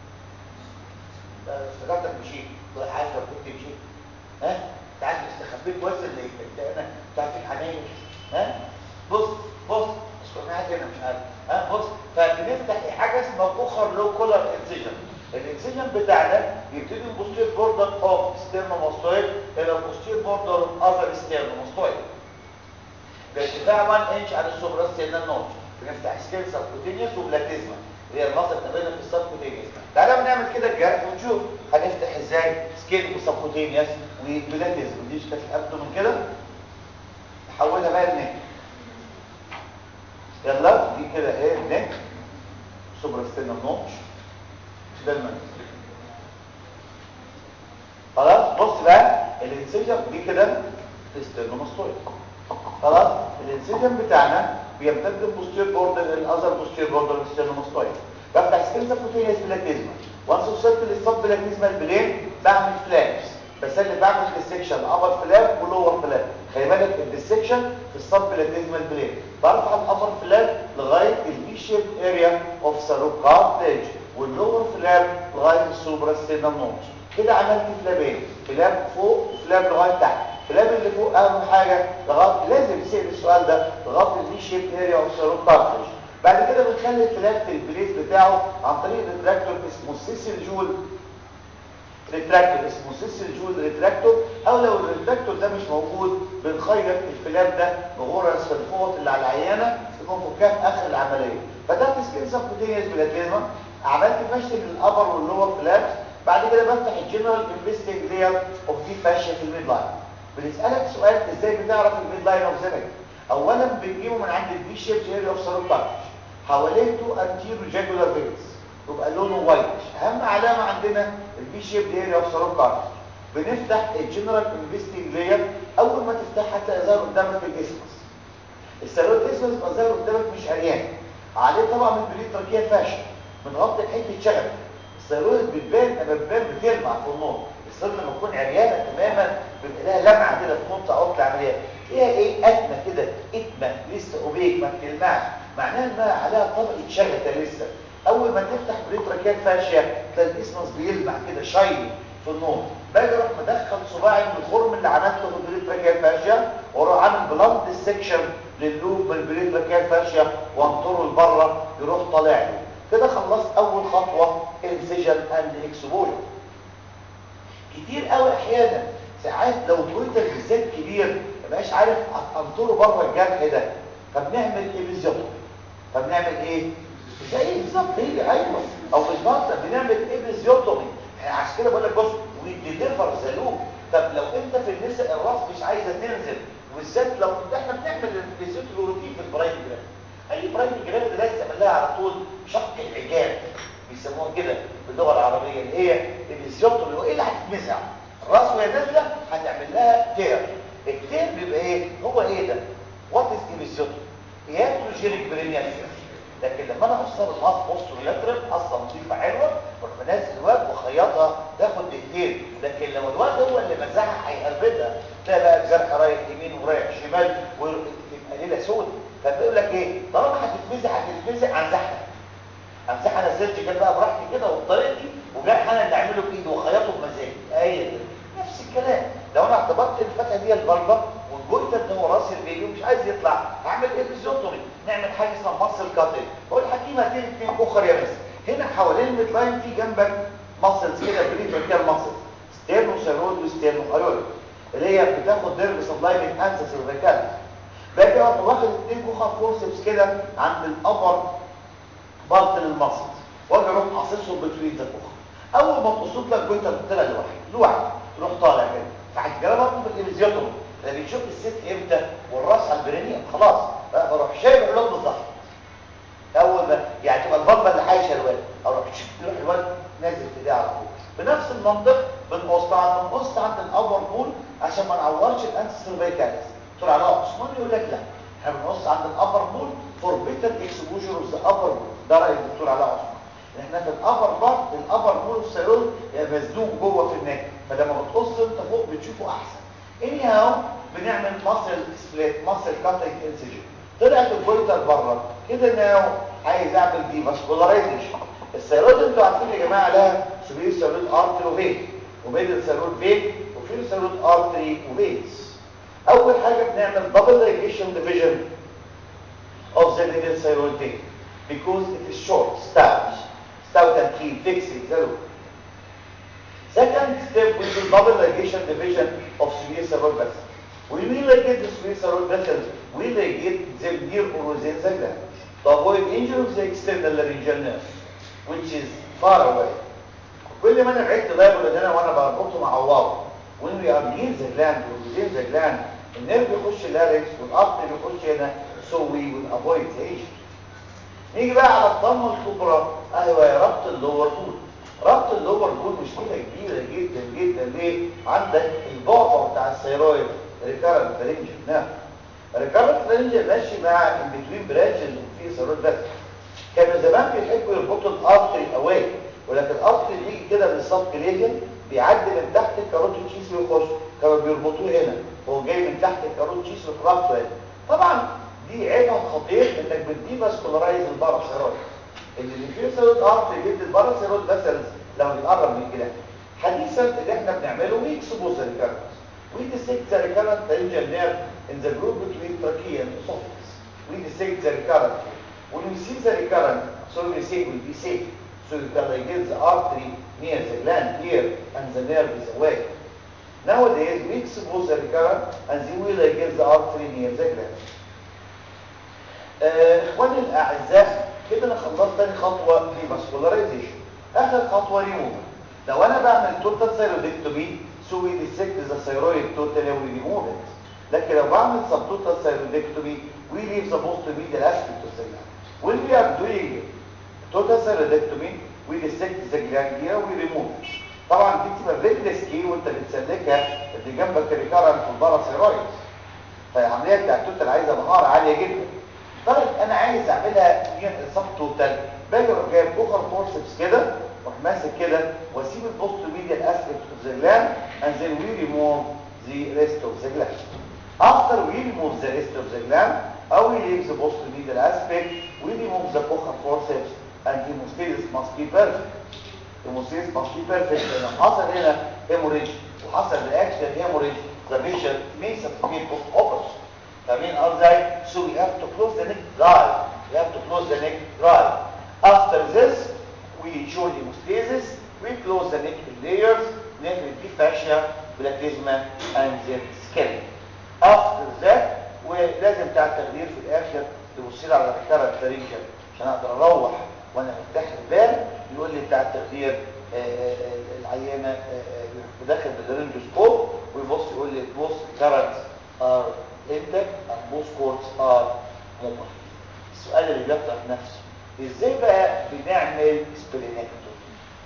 افتكرتك مشيت عارف لو كنت مشيت ها تعال استخبيت كويس اللي انا بتاع في الحنين ها بص بص مش كنا قاعد هنا مش عارف ها بص فبنفتح حاجه اسمها كوخر لو كولر انسيجن الانسيجن بتاعنا يبتدي من بوستير بوردر اوف ستيرنوماستويد الى بوستير بوردر اوف اذر ستيرنوماستويد بارتفاع 1 انش على السوبرا ستيرنال نوت بنفتح سكيل سبكوتينيوس وبلاتيزما اللي هي المصل تبين في السبكوتينيوس تعالى بنعمل كده الجرح ونشوف هنفتح ازاي سكيل وسبكوتينيوس وبلاتيزما دي كانت الابدومن كده نحولها بقى لنك يلا دي كده ايه نك سوبرا ستيرنال نوت ده المنزل خلاص بص بقى الانسيجن دي كده ستيرنوماستويد خلاص الانسيجن بتاعنا بيمتد البوستير بوردر الاذر بوستير بوردر ستيرنوماستويد بفتح سكين سبكوتينيوس بلاتيزما وانس وصلت للصب بلاتيزما البلين بعمل فلابس بس اللي بعمل ديسكشن ابر فلاب ولور فلاب خلي بالك الديسكشن في الصب بلاتيزما البلين برفع الابر فلاب لغايه البي شيب اريا اوف ساروكارتليج واللور فلاب لغايه السوبرا ستينم نوتش كده عملت فلابين فلاب فوق وفلاب لغايه تحت فلاب اللي فوق اهم حاجه لغايه لازم تسال السؤال ده لغايه البي شيب اريا اوف ساروكارتليج بعد كده بنخلي الفلاب في البليس بتاعه عن طريق الريتراكتور اسمه سيسل جول ريتراكتور اسمه سيسل جول ريتراكتور او لو الريتراكتور ده مش موجود بنخيط الفلاب ده بغرز في الفوط اللي على العيانه بنفكها في اخر العمليه فتحت سكين سبكوتينيوس بلاتينما عملت فشل للابر واللور فلابس بعد كده بفتح الجنرال انفستنج لير اوف دي فاشيا في الميد لاين بنسالك سؤال ازاي بتعرف الميد لاين اوف زمك اولا بنجيبه من عند الفي شيب اريا اوف ساروكارتش حوالين تو انتيرو جاكولار فينز يبقى لونه وايت اهم علامه عندنا الفي شيب اريا اوف ساروكارتش بنفتح الجنرال انفستنج لير اول ما تفتحها هتلاقي ظاهر قدامك الاسمس السيرويد اسمس يبقى ظاهر قدامك مش عريان عليه طبعا من بريتراكيه فاشل بنغطي حته شغل السيرويد بتبان لما بتبان بتلمع في النور السيرويد لما تكون عريانه تماما بيبقى لها لمعه كده في نص عقد العمليات فيها ايه اتمه كده اتمه لسه اوبيك ما بتلمعش معناها انها عليها طبقه شغله لسه اول ما تفتح بريتراكيات فاشيه تلاقي الاسمس بيلمع كده شايني في النور باجي اروح مدخل صباعي من الخرم اللي عملته في البريتراكيات فاشيه واروح عامل بلانت سيكشن لللوب من البريتراكيات فاشيه وانطره لبره يروح طالع لي كده خلصت اول خطوه انسجن اند اكسبوجر كتير قوي احيانا ساعات لو الجويتر بالذات كبير ما بقاش عارف انطره بره الجرح ده فبنعمل ايه بالظبط فبنعمل ايه زي بالظبط هي ايوه او مش بهزر بنعمل ايه بالزيوتومي عشان كده بقول لك بص وي ديليفر ذا لوب طب لو انت في النساء الراس مش عايزه تنزل وبالذات لو احنا بنعمل الفيزيوتومي في البرايم جراف اي برايم جراف ده لازم تعمل لها على طول شق العجاب بيسموها كده باللغه العربيه اللي هي الفيزيوتومي وايه اللي هتتمسح الراس وهي نازله هتعمل لها تير التير بيبقى ايه هو ايه ده وات از ايفيزيوتومي ياتروجينيك برينيال لكن لما انا اوصل الماس بوست ولاترال اصلا نظيفه حلوه واروح منزل الواد وخيطها تاخد دقيقتين لكن لو الواد هو اللي مزحها هيهربدها تلاقي بقى الجرح رايح يمين ورايح شمال ويبقى ليله سود فبيقول لك ايه طالما هتتمزح هتتمزح امزحها امزحها انا سيرجيكال بقى براحتي كده وبطريقتي وجرح انا اللي اعمله بايدي واخيطه بمزاجي ايه ده نفس الكلام لو انا اعتبرت الفتحه دي البلبه والجويتر ده هو راس البيبي ومش عايز يطلع هعمل ايه فيزيوتومي نعمل حاجه اسمها ماسل كاتنج بقول حكيم هاتين اثنين اخر يا بس هنا حوالين الميد لاين في جنبك ماسلز كده بريفيركال ماسل ستيرنو سيرود وستيرنو اريول اللي هي بتاخد درب سبلاي من انسس الفيكال باجي اروح واخد اثنين كوخه فورسبس كده عند الابر بارت للماسلز واجي اروح عاصصهم بتوين ذا كوخه اول ما تصوت لك جويتر طلع لوحده لوحده تروح طالع كده فهتجربها برضه بالفيزيوتومي ده بنشوف الست امتى والراس على البرينيوم خلاص بروح شايف الولد بالظبط اول ما يعني تبقى البلبه اللي حايشه الولد اروح شوف يروح الولد نازل في ايديه على طول بنفس المنطق بنقص عند بنقص عند الابر بول عشان ما نعورش الانس سيرفيكاليس تقول عليها عثمان يقول لك لا احنا بنقص عند الابر بول فور بيتر اكسبوجر اوف ذا ابر بول ده راي الدكتور علاء عثمان احنا في الابر بارت الابر بول السيرول مزنوق جوه في النك فلما بتقص انت فوق بتشوفه احسن anyhow بنعمل ماسل سبليت ماسل كاتنج انسجن طلعت الجويتر بره كده ناو عايز اعمل دي فاسكولارايزيشن السيرويد انتوا عارفين يا جماعه لها سبيل سيرويد ارتري وفين وميدل سيرويد فين وفي سيرويد ارتري وفينز اول حاجه بنعمل دبل لايجيشن ديفيجن of the middle thyroid vein because it is short stout stout and thin fixing the loop Second step, we will double ligation division of severe cerebral vessels. When we ligate the severe cerebral vessels, we ligate them near or within the gland to avoid injury of the external laryngeal nerve, which is far away. كل ما انا بعدت لايبل ده انا وانا بربطه مع عوار when we are near the gland or within the gland النيرف بيخش اللارynx والقطر بيخش هنا so we will avoid the injury. نيجي بقى على الضمه الكبرى ايوه يا ربط اللور بول ربط اللور بول مشكله كبيره جدا جدا ليه عندك البعبع بتاع الثيرويد ريكارنت فرنجل نعم ريكارنت فرنجل ماشي مع البتوين برانش اللي فيه ثيرويد بس كانوا زمان بيحبوا يربطوا الارتري السب كليفيان بيعدي من تحت الكاروتيد تشيز ويخش كانوا بيربطوه هنا هو جاي من تحت الكاروتيد تشيز ويخرجه هنا طبعا دي عيبها الخطير انك بتدي فاسكولارايز الباراسيرويد اللي في سيرويد ارت جلد الباراسيرويد مثلا لو بيتقرب من الجلاند حديثا اللي احنا بنعمله وي اكسبوز ريكارنس وي ديسكت ذا ريكارنت laryngeal nerve in the group between trachea and esophagus we dissect the recurrent when we see the recurrent so we say will be safe so you can ligate the artery near the gland here and the nerve is away nowadays we expose the recurrent and then we ligate the artery near the gland اخواني الاعزاء كده انا خلصت تاني خطوه في فاسكولارايزيشن اخر خطوه ريموفال لو انا بعمل توتال ثايرويدكتومي سو وي ديسكت ذا ثايرويد توتال وي ريموف لكن لو بعمل سب توتال ثايرويدكتومي وي ليف ذا موست ميديال اسبيكت اوف ذا جلاند when we are doing total thyroidectomy we dissect the gland here we remove طبعا دي بتبقى فيري ريسكي وانت بتسلكها اللي جنبك ريكارنت والباراسيرويد فالعمليه بتاعت التوتال عايزه مهاره عاليه جدا طيب انا عايز اعملها سب توتال باجي اروح جايب بوخر فورسبس كده واروح ماسك كده واسيب البوست ميديال اسبيكت اوف ذا جلاند and then we remove the rest of the gland after we remove the rest of the gland or we leave the post medial aspect we remove the Kocher forceps and hemostasis must be perfect hemostasis must be perfect لان حصل هنا hemorrhage وحصل reaction hemorrhage the patient may suffocate post operation فاهمين ازاي so we have to close the neck dry we have to close the neck dry after this we ensure hemostasis we close the neck in layers نقفل دي fascia platysma and then skin after that ولازم بتاع التخدير في الاخر تبص لي على الكره الفرنجه عشان اقدر اروح وانا مرتاح البال يقول لي بتاع التخدير العينه بداخل بالرنجوسكوب ويبص يقول لي بص كارنتس ار انتك and both cords are mobile السؤال اللي بيطرح نفسه ازاي بقى بنعمل سبلينكتومي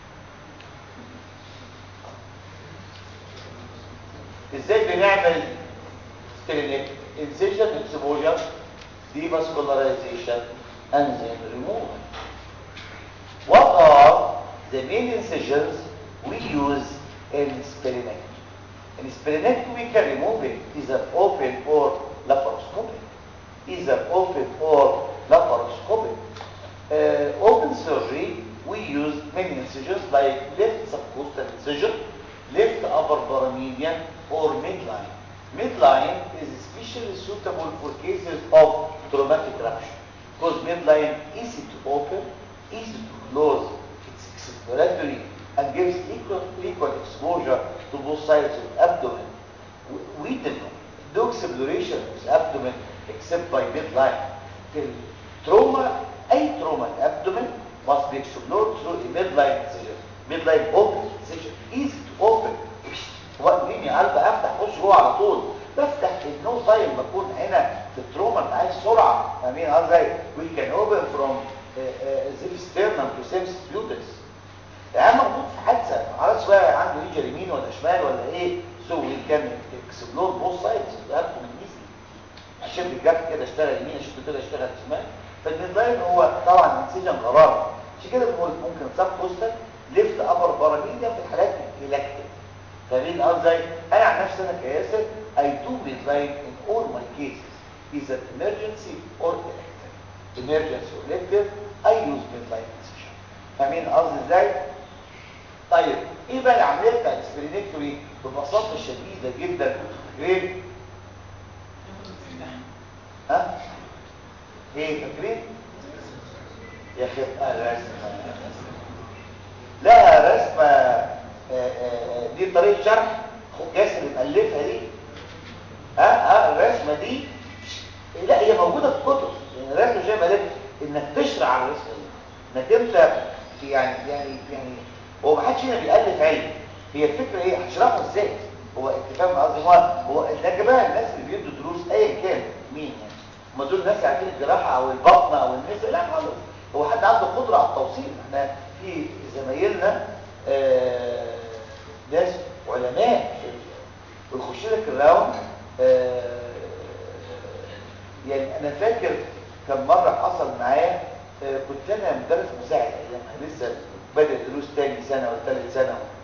ازاي بنعمل سبلينكتومي incision exposure devascularization and then removal what are the main incisions we use in splenectomy in splenectomy we can remove it either open or laparoscopic either open or laparoscopic uh, open surgery we use many incisions like left subcostal incision left upper paramedian or midline midline is especially suitable for cases of traumatic rupture because midline easy to open, easy to close, it's exploratory and gives equal, equal exposure to both sides of the abdomen. We don't do exploration of the abdomen except by midline. The trauma, any trauma in the abdomen must be explored through a midline incision. Midline open incision, easy to open. مين يا قلب افتح خش جوه على طول بفتح النو تايم بكون هنا في التروما انت عايز سرعه فاهمين ازاي وي كان اوبن فروم زيف ستيرنم تو سيمس بيوتس يعني مربوط في حادثه معرفش بقى عنده ايجر يمين ولا شمال ولا ايه سو وي كان اكسبلور بوث سايدز ابتو من ايزي عشان الجرح كده اشتغل يمين اشد كده اشتغل شمال فالميدلاين هو طبعا انسجن غرار عشان كده بنقول ممكن سب كوستال ليفت ابر باراميديا في الحالات الالكتيف فاهمين ازاي انا عن نفسي انا كياسر I do midline in all my cases either emergency or elective emergency or elective I use midline incision فاهمين قصدي ازاي طيب ايه بقى العمليه بتاعت السبرينكتوري ببساطه شديده جدا غير ها ايه فاكرين يا اخي الرسمه لها رسمه آآ آآ دي طريقه شرح اخوك ياسر مؤلفها دي ها ها الرسمه دي لا هي موجوده في الكتب يعني الرسمه شايف مالك انك تشرح على الرسمه دي انك انت يعني يعني يعني هو ما حدش هنا بيالف علم هي الفكره ايه هشرحه ازاي هو انت فاهم قصدي هو هو النجبه الناس اللي بيدوا دروس ايا كان مين يعني هم دول ناس عارفين الجراحه او البطنه او النساء لا خالص هو حد عنده قدره على التوصيل احنا في زمايلنا آه ناس علماء ويخش لك الراوند آه يعني انا فاكر كم مره حصل معايا آه كنت انا مدرس مساعد ايامها لسه بادئ دروس تاني سنه ولا ثالث سنه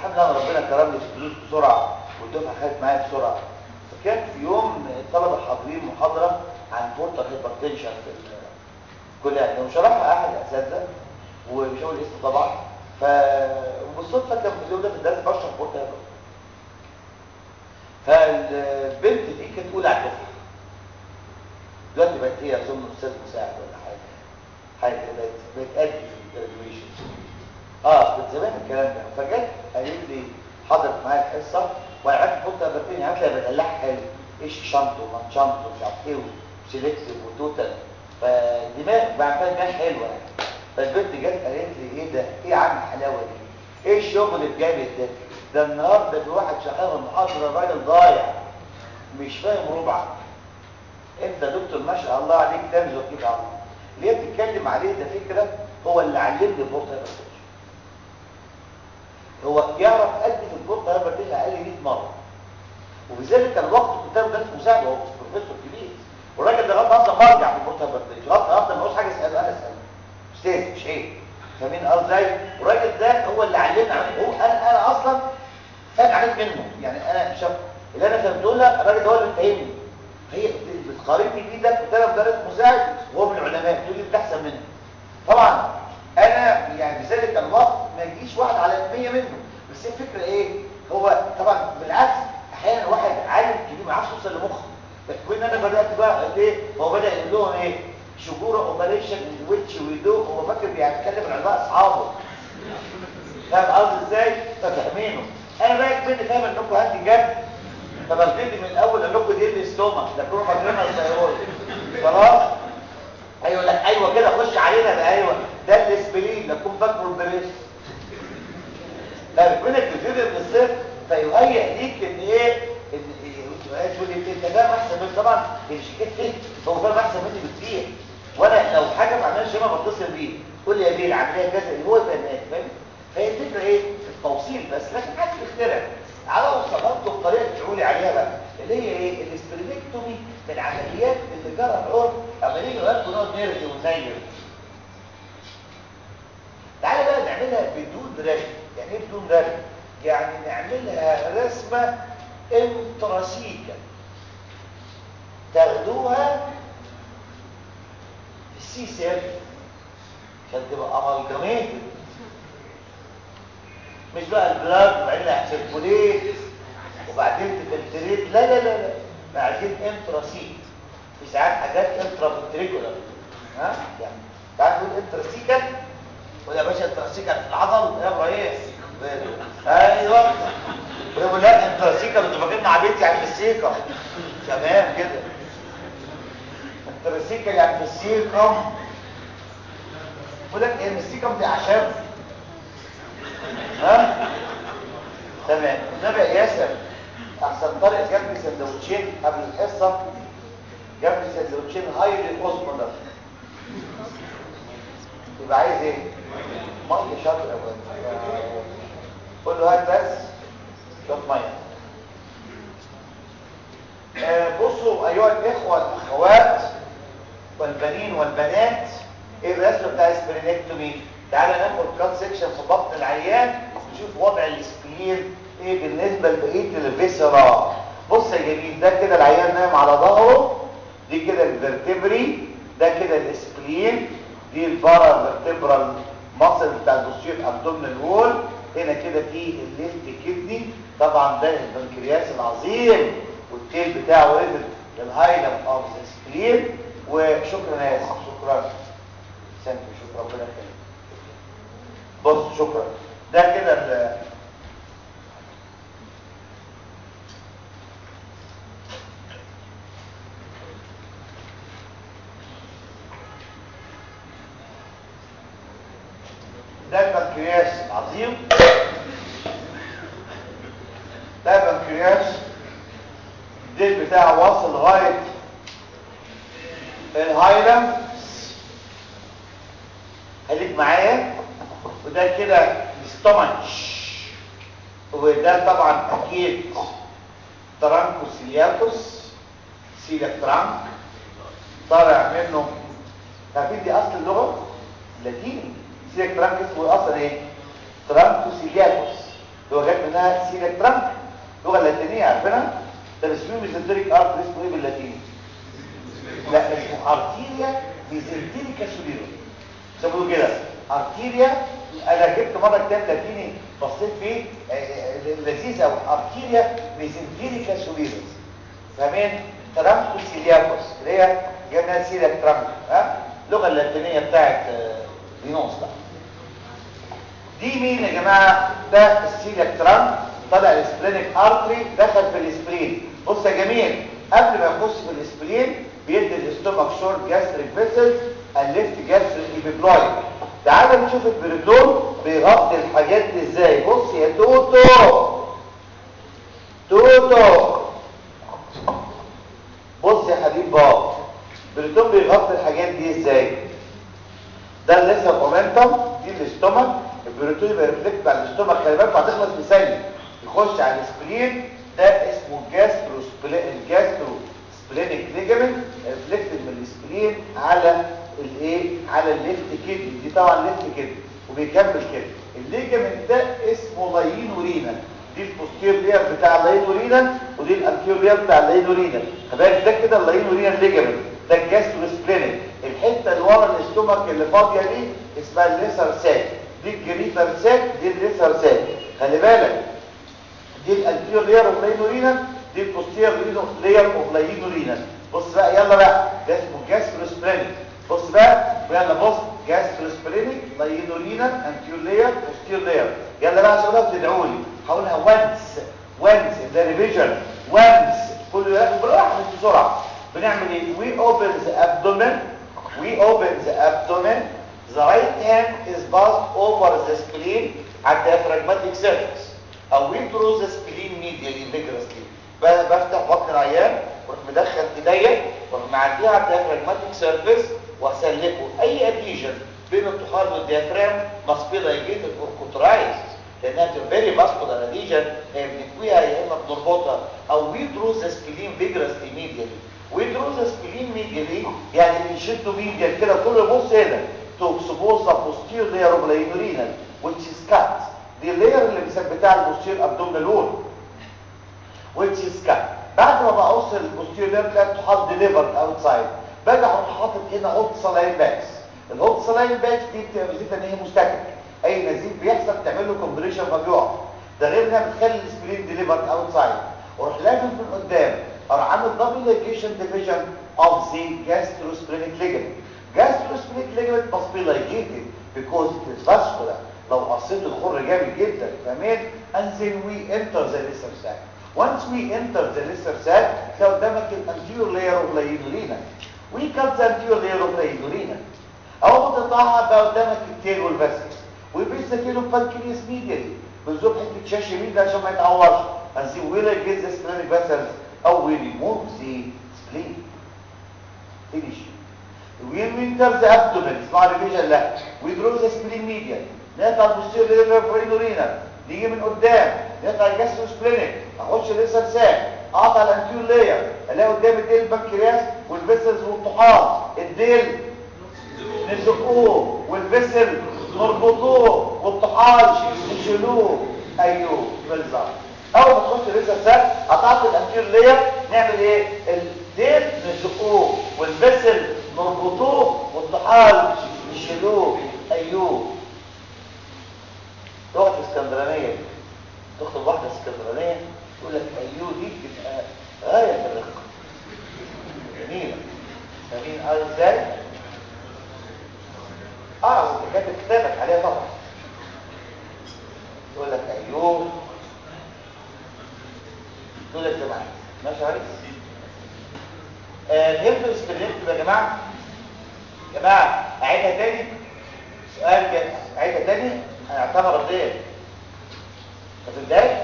الحمد لله ربنا كرمني في الفلوس بسرعه والدفعه خدت معايا بسرعه فكان في يوم الطلبه حاضرين محاضره عن بورتال هايبرتنشن في الكليه يعني وشرحها احد الاساتذه ومش هقول اسمه طبعا ف وبالصدفه كان في اليوم ده في الدرس بشرح بورتال هايبرتنشن فالبنت دي كانت اولى على الدفعه دلوقتي بقت هي اظن استاذ مساعد ولا حاجه حاجه كده بقت بقت ادي في الجراديويشن اه كنت زمان الكلام ده فجت قالت لي حضرت معايا الحصه وقعدت كنت برتني قالت لي بدلعها حلو ايش شنط ومن شنط ومش عارف ايه وسيلكتيف وتوتال فدماغ بعمل دماغ حلوه يعني فالبنت جت قالت لي ايه ده ايه يا عم الحلاوه دي ايه الشغل الجامد ده ده النهارده في واحد شغال المحاضره راجل ضايع مش فاهم ربع انت يا دكتور ما شاء الله عليك تنزل كده على الله اللي هي بتتكلم عليه ده فكره هو اللي علمني البورت هايبرتنشن هو يعرف قد في البورت هايبرتنشن اقل 100 مره وبذلك الوقت كنت انا مدرس مساعد هو بروفيسور كبير والراجل ده غلط اصلا برجع في البورت هايبرتنشن غلط اصلا ما هوش حاجه اساله انا اساله استاذ مش عيب فاهمين قصدي ازاي والراجل ده هو اللي علمنا هو انا انا اصلا فاهم حاجات منه يعني انا شاف اللي انا فهمته لها الراجل ده هو اللي فاهمني هي بتقارني بيه ده كنت انا مدرس مساعد وهو من العلماء تقول لي انت احسن منه طبعا انا يعني في ذلك الوقت ما يجيش واحد على 100 منه بس الفكره ايه هو طبعا بالعكس احيانا واحد عالم كبير ما يعرفش يوصل لمخه لكن انا بدات بقى ايه هو بدا يقول لهم ايه شجوره اوبريشن ويتش ويدو هو فاكر بيتكلم عن بقى اصحابه فاهم قصدي ازاي ففاهمينه انا بقى كنت فاهم انكم هاتي جد فببتدي من الاول اقول لكم دي الاستوما ده كله فاكرينها الثيرويد خلاص ايوه لا ايوه كده خش علينا ده ايوه ده الاسبلين لا تكون فاكره البريس لا ربنا بتبتدي من الصفر فيهيئ ليك ان ايه ان إيه تقول لي انت فاهم احسن مني طبعا هي مش حكايه فهم هو فاهم احسن مني بكتير وانا لو حاجه ما عملش ما بتصل بيه تقول لي يا بيه العمليه كذا هو فاهمان فاهم فهي الفكره ايه التوصيل بس لكن حد بيخترع على وصفاته بطريقه تقولي عليها بقى اللي هي ايه الاستريكتومي من العمليات اللي جرى العرف اما نيجي نقول نقعد نرغي ونزير تعالى بقى نعملها بدون رغي يعني ايه بدون رغي يعني نعملها رسمه انتراسيكا تاخدوها في السي سير عشان تبقى امالجاميتد مش بقى البلاد وبعدين هتسيركوليت وبعدين تفلتريت لا لا لا لا بعدين انتراسيك في ساعات حاجات انترافنتريكولار ها يعني تعال نقول انتراسيكال ولا يا باشا انتراسيكال في العضل يا ابراهيم ايوه ويقول لا انتراسيكال انتوا فاكرين عبيط يعني في السيكم تمام كده انتراسيكال يعني في السيكم بقول لك ايه السيكم دي اعشاب ها تمام النبي ياسر احسن طريق جاب لي سندوتشين قبل الحصه جاب لي سندوتشين هايلي اوزمولر يبقى عايز ايه ميه شاطر يا قول له هات بس شويه ميه آه بصوا ايها الاخوه والاخوات والبنين والبنات ايه الرسم بتاع السبرينكتومي تعالى ناخد كات سيكشن في بطن العيان نشوف وضع السبلين ايه بالنسبه لبقيه الفيسرا بص يا جميل ده كده العيان نايم على ظهره دي كده الفرتبري ده كده السبلين دي البارا فيرتبرال مصل بتاع البوستير ابدومينال وول هنا كده في الليفت كدني طبعا ده البنكرياس العظيم والتيل بتاعه ريفل للهايلم اوف ذا سبلين وشكرا يا ياسر شكرا سامي شكرا ربنا يخليك بص شكرا ده كده ال ده البنكرياس العظيم ده البنكرياس الديل بتاعه واصل لغايه الهايلم خليك معايا وده كده الاستوماتش وده طبعا اكيد ترانكوس سيلياكوس سيلياك ترانك طالع منه عارفين دي اصل اللغه لاتيني سيلياك ترانك اسمه اصلا ايه ترانكوس سيلياكوس هو جت منها سيلك ترانك اللغه اللاتينيه عارفينها طب اسمه ميزنتريك ارتري اسمه ايه باللاتيني لا اسمه ارتيريا ميزنتريكا سوليرو سموه كده ارتيريا انا جبت مره كتاب لاتيني بصيت فيه لذيذ قوي ارتيريا ميزنتريكا سوليرو فاهمين ترامكو سيلياكوس اللي هي جبنا سيلياك ترامكو ها اللغه اللاتينيه بتاعت لينوس بقى دي مين يا جماعه ده السيلياك ترامك طلع السبلينيك ارتري دخل في الاسبرين بص يا جميل قبل ما يخش في الاسبرين بيدي الاستومك شورت جاستريك فيسل الليفت جاستريك ايبيبلويد تعال نشوف البريدون بيغطي الحاجات دي ازاي بص يا توتو توتو بص يا حبيب بابا البريدون بيغطي الحاجات دي ازاي ده الليسر مومنتم دي الاستومك البريتون يبقى ريفلكت على الاستومك خلي بالك هتخلص بثانيه يخش على السبلين ده اسمه جاسترو الجاسترو سبلينيك ليجامنت ريفلكت من السبلين على الايه على الليفت كدني دي طبعا ليفت كدني وبيكمل كده الليجامنت ده اسمه لاينورينا دي البوستير لير بتاع اللاينورينا ودي الانتيور لير بتاع اللاينورينا خلي ده كده اللاينورينا ليجامنت ده الجاسترو سبلينيك الحته اللي ورا الاستومك اللي فاضيه دي اسمها الليسر ساك دي الجريتر ساك دي الليسر ساك خلي بالك دي الانتيور لير اوف لاينورينا دي البوستير لير اوف لاينورينا بص بقى يلا بقى ده اسمه جاستروسبلينيك بص بقى يلا بص جاستروسبلينيك لاينورينا انتيور لير بوستير لير يلا بقى عشان اقدر تدعوا لي هقولها وانس وانس ذا ريفيجن وانس كل ده بالراحه مش بسرعه بنعمل ايه we open the abdomen we open the abdomen the right hand is passed over the spleen at the diaphragmatic surface او we through the spleen medially vigorously بفتح بطن العيان واروح مدخل ايديا واروح معديها على الديافراجماتيك سيرفيس واسلكه اي اديشن بين الطحال والديافرام must be ligated or cauterized لانها فيري ماسكولار اديشن بنكويها يا اما بنربطها او we through the spleen vigorously medially we through the spleen medially يعني بنشده medial كده كل بص هنا to expose the posterior layer of the urinal which is cut دي اللاير اللي مثبتها البوستير ابدومينال وول which is cut بعد ما بوصل البوستير layer تلاقي الطحال delivered outside باجي اروح حاطط هنا هوت سلاين باكس الهوت سلاين باكس دي بتبقى ميزتها ان هي مستكك اي نزيف بيحصل تعمل له كومبريشن فبيقع ده غير انها بتخلي السبرين ديليفرد اوتسايد واروح لافف من قدام اروح عامل دبل ليجيشن ديفيجن اوف ذا جاستروسبلينيك ليجمنت جاستروسبلينيك ليجمنت must be ligated because it is vascular لو قصيت الخر جامد جدا فاهمين and then we enter the lesser sac once we enter the lesser sac تلاقي قدامك الانتيور layer of لاينورينا we cut the anterior layer of لاينورينا اول ما تقطعها بقى قدامك التيل والفاسكس ويبيز the tail of pancreas medially بنزوب حته شاشه يمين ده عشان ما يتعورش and see will I get the splenic vessels او we remove the spleen finish when we enter the abdomen اسمها ريفيجن لا we draw the spleen medial نقطع البوستير layer of لاينورينا نيجي من قدام نقطع الجاسترو سبلينيك اخش لسه ساك اقطع الانتيور لاير الاقي قدام الديل البنكرياس والفيسلز والطحال الديل نزقوه والفيسل نربطوه والطحال نشيلوه ايوه بالظبط اول ما تخش لسه ساك قطعت الانتيور لاير نعمل ايه الديل نزقوه والفيسل نربطوه والطحال نشيلوه ايوه تقعد في اسكندرانيه تخطب واحده اسكندرانيه تقول لك ايوه دي بتبقى غايه في الرقه جميله فاهمين قال ازاي اه وانت كاتب كتابك عليها طبعا تقول لك ايوه تقول لك ده معايا ماشي يا ريس آه فهمتوا الاسكندرانيه يا جماعه يا جماعه اعيدها تاني سؤال كده اعيدها تاني هنعتبر رديه ما تبداش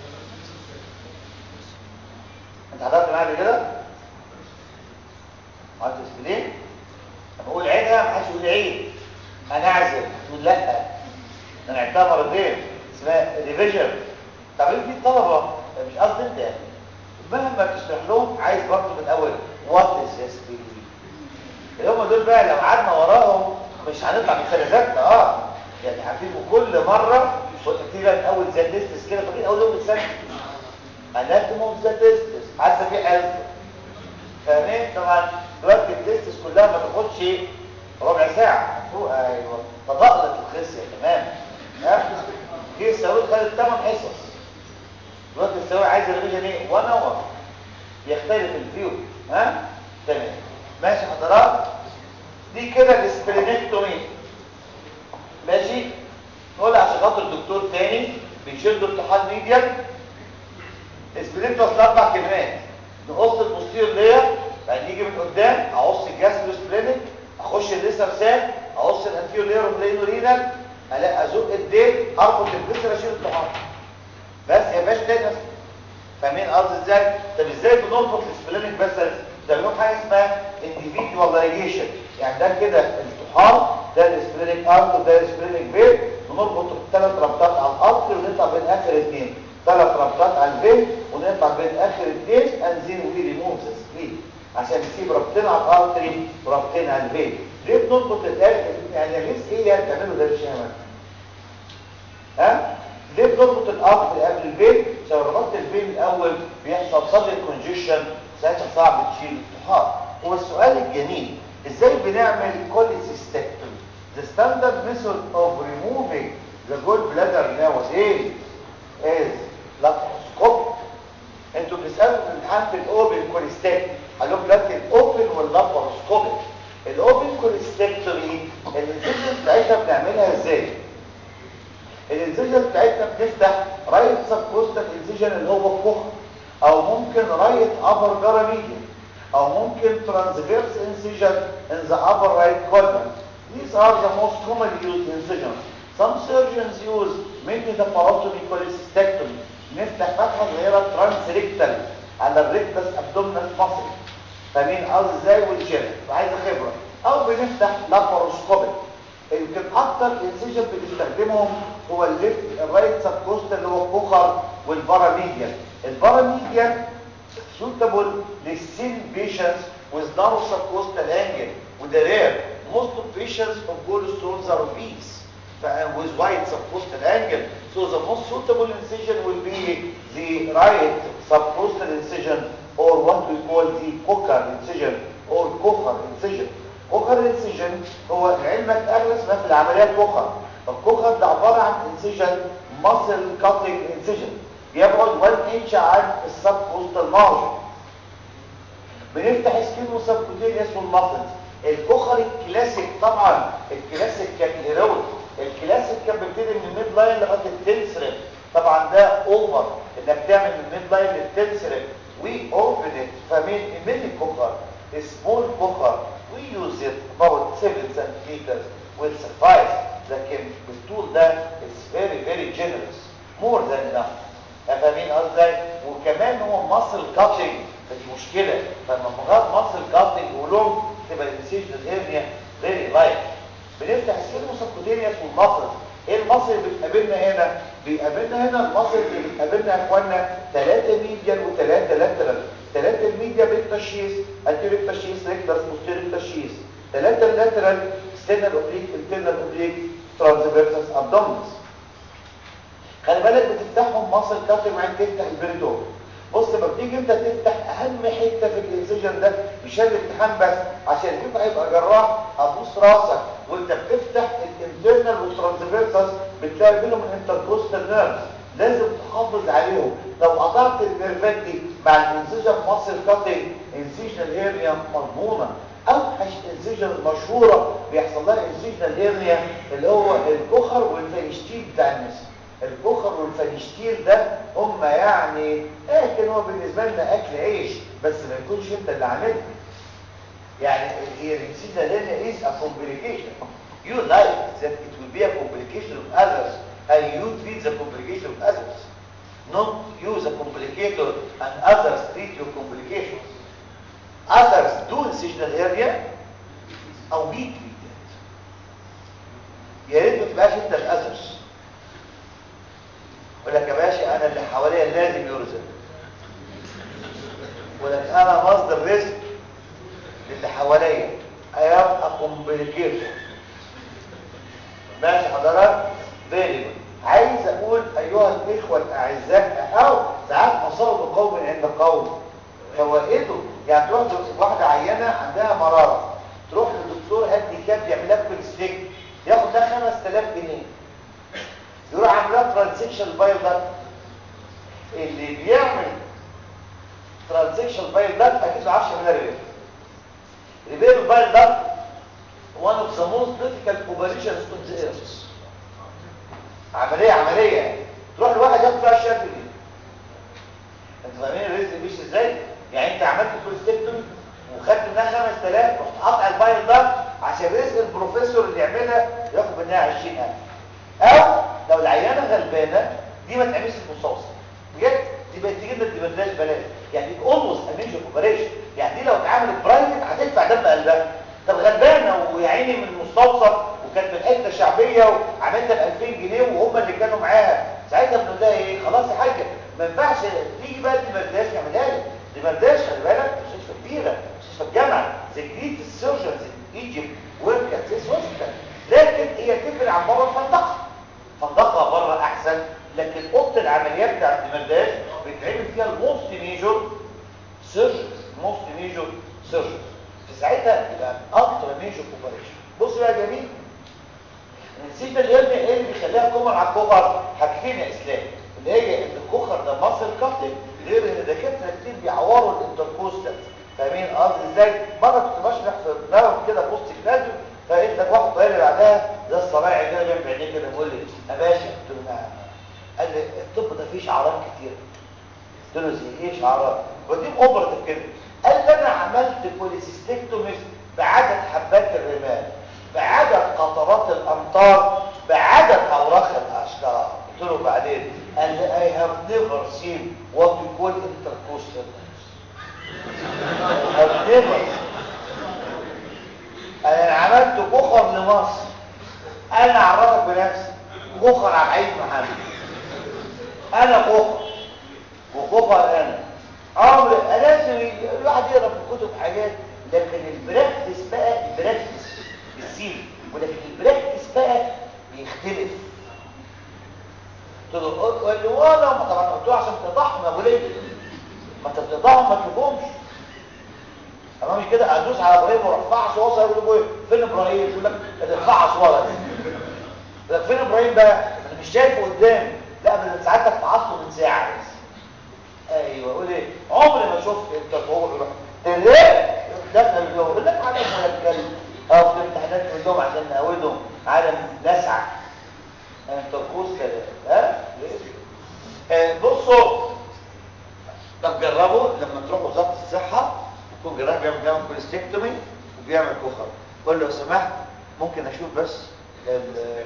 انت حضرت معايا كده عملت اسبلين لما اقول عيدها ما حدش يقول لي عيد انا اعزل تقول لا انا عدتها مرتين اسمها ريفيجن طب في الطلبه مش قصدي انت يعني مهما تشرح لهم عايز برضه من الاول وات از اسبلين اللي هم دول بقى لو قعدنا وراهم مش هنطلع من سنه اه يعني هتبقوا كل مره كتير اول زاتستس كده فاكرين اول يوم السنه اناتوم اوف زاتستس حاسه في حزب فاهمين طبعا دلوقتي التستس كلها ما تاخدش ربع ساعه فوق ايوه فضقلت الخصيه تمام ها في السعود خدت 8 حصص دلوقتي السعود عايز ريفيجن ايه 1 اور يختلف الفيو ها تمام ماشي حضرات دي كده الاسبلينكتومي ماشي نقول عشان خاطر الدكتور تاني بيشد الطحال ميديم اسبلينكتوم اصل اربع كلمات نقص البوستير لير بعدين نيجي من قدام اقص الجاستروسبلينك اخش الليسر ساك اقص الانتيور لير وبلينو رينال الاقي ازق الديل اربط البريسر اشيل الطحال بس يا باشا تاني فاهمين قصدي ازاي طب ازاي بنربط السبلينك بس بنعمل حاجه اسمها individualization يعني ده كده الطحال ده السبلينك ارت وده السبلينك فين بنربط ثلاث ربطات على الارت ونطلع بين اخر اثنين ثلاث ربطات على الفين ونطلع بين اخر اثنين انزين وي ريموف ذا سبلين عشان نسيب ربطين على الارتري وربطين على الفين ليه بنربط الاخر يعني ليه ايه اللي هتعمله ده مش فاهم ها ليه بنربط الارتري قبل الفين عشان ربطت الفين الاول بيحصل صدر كونجيشن ساعتها صعب تشيل الطحال هو السؤال الجميل ازاي بنعمل كوليسيستكتومي the standard method of removing the gallbladder nowadays is laparoscope انتوا بتسالوا في الامتحان في الاوبن كوليستكتومي قال لكم دلوقتي الاوبن واللاباروسكوبيك الاوبن كوليستكتومي الانسيجن بتاعتها بنعملها ازاي الانسيجن بتاعتنا بنفتح رايت سبكوستال انسيجن اللي هو الكخ او ممكن رايت upper paramedian او ممكن transverse incision in the upper right quadrant these are the most commonly used incisions some surgeons use mainly the parotomy cholecystectomy نفتح فتحه صغيره transrectal على الريكتس abdominal muscle فاهمين قصدي ازاي والجيم وعايزه خبره او بنفتح لاباروسكوبيك يمكن اكتر انسيجن بنستخدمهم هو الليفت الرايت سبكوستال اللي هو الكوخر والباراميديان الباراميديان suitable للسين patients with narrow subcostal angle وده rare most of patients of gallstones are obese with wide subcostal angle so the most suitable incision will be the right subcostal incision or what we call the cochar incision or cochar incision cochar incision هو لعلمك اغلس ما في العمليات cochar الكوخر ده عبارة عن incision muscle cutting incision يبعد 1 انش عن السب كوستال مارجن بنفتح سكين وسبكوتينيوس والماسلز الكوخر الكلاسيك طبعا الكلاسيك كان هيرويك الكلاسيك كان بيبتدي من الميد لاين لغايه التنسرم طبعا ده اوفر انك تعمل من الميد لاين للتنسرم وي اوبن ات فمن من الكوخر سمول كوخر وي يوز ات about 7 centimeters will suffice لكن الطول ده is very very generous more than enough فاهمين قصدي وكمان هو ماسل كاتنج فدي مشكله فلما بغض ماسل كاتنج ولهم تبقى الانسيجن هيرنيا فيري لايت بنفتح السيرموسكوتينيوس والماسل ايه الماسل اللي بتقابلنا هنا بيقابلنا هنا الماسل اللي بتقابلنا يا اخوانا ثلاثه ميديال وثلاثه لاترال ثلاثه الميديا بالتشيس انتيريك تشيس ريكتس بوستيريك تشيس ثلاثه اللاترال ستينال اوبليك انترنال اوبليك ترانسفيرسس ابدومينس خلي بالك بتفتحهم ماسل كاتر معاك تفتح البريدور بص لما بتيجي انت تفتح اهم حته في الانسجن ده مش الامتحان بس عشان يبقى هيبقى جراح هتبص راسك وانت بتفتح الانترنال والترانسفيرسس بتلاقي بينهم الانتركوستال نيرفز لازم تحافظ عليهم لو قطعت النيرفات دي مع الانسجن ماسل كاتنج انسجنال هيرنيا مضمونه اوحش انسجن المشهوره بيحصل لها انسجنال هيرنيا اللي هو الكخر والفينشتيل بتاع النساء البخر والفنشتيل ده هم يعني لكن هو بالنسبه لنا اكل عيش بس ما يكونش انت اللي عاملها يعني هي الانسيدا لنا is a complication you like that it will be a complication of others and you treat the complication of others not use a complicator and others treat your complications others do incisional hernia او we treat it يا ريت ما تبقاش انت الاذرز يقول لك يا باشا انا اللي حواليا لازم يرزق يقول لك انا مصدر رزق للي حواليا هيبقى كومبليكيتور ماشي حضرتك فيري جود عايز الاخوه الاعزاء او ساعات اصابوا بقوم عند قوم فوائده يعني تروح واحده عيانه عندها مراره تروح للدكتور هدي كاب يعمل لك كوليستيك ياخد لها 5000 جنيه يروح عامل لها ترانزيشن بايل داكت اللي بيعمل ترانزيشن بايل داكت اكيد ما عرفش يعملها ريبير ريبير البايل داكت one of the most difficult operations on the earth عمليه عمليه يعني تروح لواحد ياخد فيها الشكل دي انت فاهمين الرزق مش ازاي يعني انت عملت كوليستيكتومي وخدت منها 5000 رحت قاطع البايل ده عشان رزق البروفيسور اللي يعملها ياخد منها 20000 او لو العيانه غلبانه دي ما تعملش المستوصف بجد دي بقت تجيب لك دي بلاش بلاش يعني اولموست اميجر اوبريشن يعني دي لو اتعملت برايفت هتدفع دم قلبها طب غلبانه ويا عيني من المستوصف وكانت من حته شعبيه وعملتها ب 2000 جنيه وهم اللي كانوا معاها ساعتها بنقول لها ايه خلاص يا حاجه ما ينفعش تيجي بقى دي برداش نعملها لك دي برداش خلي بالك مستشفى كبيره مستشفى الجامعه زي جريت السيرجنز ايجيبت ورك ات ذيس هوسبيتال لكن هي تفرق عن بره الفندقه فندقه بره احسن لكن اوضه العمليات بتاعت المرداش بيتعمل فيها الموست ميجور سيرجنز موست ميجور سيرجنز في ساعتها يبقى الترا ميجور اوبريشن بص بقى يا جميل نسيت الابن ايه اللي بيخليها كومر على الكوخر حاجتين يا اسلام اللي هي ان الكوخر ده مصر كابتن غير ان دكاتره كتير بيعوروا الانتركوستال فاهمين قصدي ازاي مره كنت بشرح في نوم كده في وسط النادي فقلت لك واحد طاير بعدها ده الصنايعي كده جنب عينيه كده بيقول لي يا باشا قلت له نعم قال لي الطب ده فيه شعارات كتير قلت له زي ايه شعارات ودي اوبرتيف كده قال لي انا عملت كوليسيستكتومي بعدد حبات الرمال بعدد قطرات الامطار بعدد اوراق الاشجار قلت له بعدين قال لي I have never seen what we call intercoastal I have never انا عملت كوخر لمصر انا اعرفك بنفسي كوخر عبد العزيز محمد انا كوخر وكوخر انا عمري لازم الواحد يقرا في الكتب حاجات لكن البراكتس بقى البراكتس بالسين ولكن البراكتس بقى بيختلف قلت له قال لي وانا طبعا قلت له عشان تقطعهم يا ابو ليه ما انت بتقطعهم ما تشوفهمش امامي كده ادوس على ابراهيم ورفعش وصل يقول له فين ابراهيم يقول لك اتفعص ورا يقول لك فين ابراهيم بقى انا مش شايفه قدامي لا بس ساعتك فعصته من ساعه بس ايوه قول ايه عمري ما شفت انت تقول يروح ليه دخل الجو يقول لك عالم ولا الكلب اه في امتحانات من لهم عشان نقودهم عالم لسعه انت تقول كده ها آه بصوا طب جربوا لما تروحوا وزاره الصحه يكون جراح بيعمل بيعمل كوليستكتومي وبيعمل كوخر قول له لو سمحت ممكن اشوف بس ال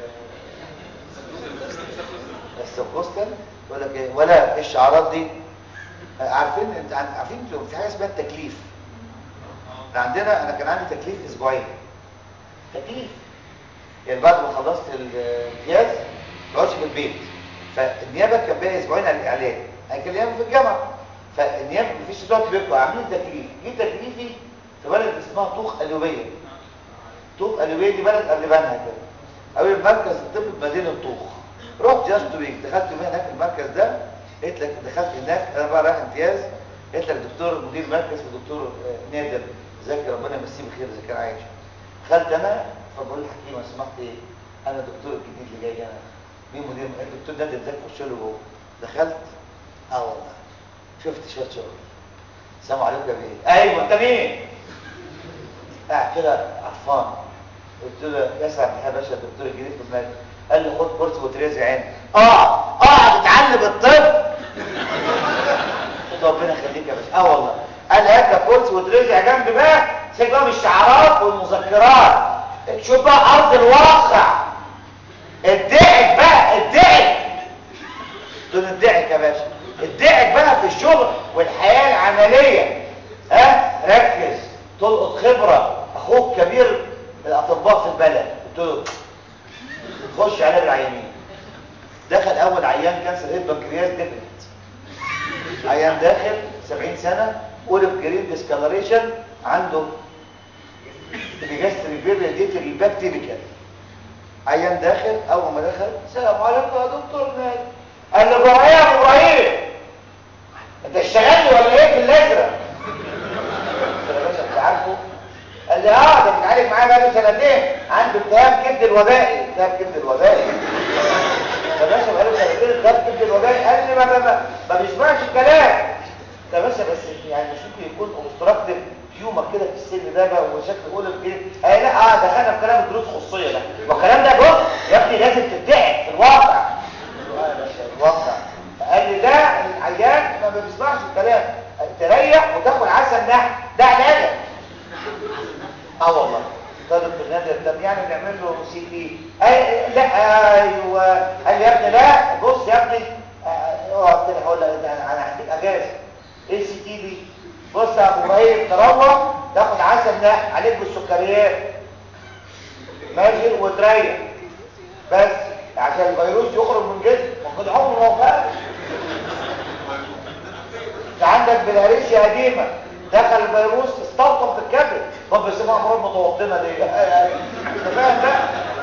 السبوستال يقول لك ايه ولا الشعارات دي عارفين انت عارفين في حاجه اسمها التكليف عندنا انا كان عندي تكليف اسبوعين تكليف يعني بعد ما خلصت الامتياز ما بقعدش في البيت فالنيابه كان باقي اسبوعين على الاعلان انا كان النيابه في الجامعه فالنيابه مفيش صوت بيطلع عاملين تكليف جه تكليفي في بلد اسمها طوخ قلوبيه طوخ قلوبيه دي بلد قبل بنها كده اول مركز الطب بمدينه طوخ رحت جاست ويك دخلت هناك في المركز ده قلت لك دخلت هناك انا بقى رايح امتياز قلت لك دكتور مدير مركز ودكتور نادر ذكي ربنا يمسيه بالخير اذا كان عايش دخلت انا فبقول للحكيم لو سمحت ايه انا الدكتور الجديد اللي جاي انا مين مدير الدكتور نادر ذكي خش له جوه دخلت اه والله شفت شويه شغل السلام عليكم يا بيه ايوه انت مين قاعد كده عطفان قلت له يسعد يا باشا الدكتور الجديد في المركز قال لي خد كرسي وتريزي عيني اه اه بتعلم الطب قلت ربنا يخليك يا باشا اه والله قال هات لك كرسي وتريزي جنب بقى سيبك بقى من الشعارات والمذكرات شوف بقى ارض الواقع ادعك بقى ادعك قلت له ادعك يا باشا ادعك بقى في الشغل والحياه العمليه ها ركز تلقط خبره اخوك كبير الاطباء في البلد قلت له خش عليه بالعيانين دخل اول عيان كانسر هيد بنكرياس ديفنت عيان داخل 70 سنه اولف جرين ديسكالريشن عنده بيجستري فيريديتري البكتيريكال عيان داخل اول ما دخل السلام عليكم يا دكتور نادي قال لي ابراهيم يا ابراهيم انت اشتغلت ولا ايه في الازرق قلت له يا باشا انت عارفه قال لي اه ده بيتعالج معايا بقاله سنتين عنده التهاب كبد الوبائي التهاب كبد الوبائي يا باشا بقاله سنتين التهاب كبد الوبائي قال لي ما ما ما, ما بيسمعش الكلام يا باشا بس يعني مش ممكن يكون اوبستراكتيف تيومر كده في السن ده بقى وشكل قلب كده قال لا اه دخلنا في كلام الدروس الخصوصيه ده والكلام ده بص يا ابني لازم تبدعي في الواقع اه يا باشا الواقع قال لي ده العيان ما بيسمعش الكلام تريح وتاخد عسل نحل ده علاجك اه والله طالب في النادي طب يعني نعمل له سي تي أي لا ايوه قال لي يا ابني لا بص يا ابني اوعى قلت له هقول لك انا انا هديك اجازه ايه سي تي دي بص يا ابو ابراهيم تروح تاخد عسل نحل عليك بالسكريات ماشي وتريح بس عشان الفيروس يخرج من جسمك ما كل عمره ما هو فاهم انت عندك بالهريسيا قديمه دخل الفيروس استوطن في الكبد طب بيسموها امراض متوطنه ليه انت فاهم ده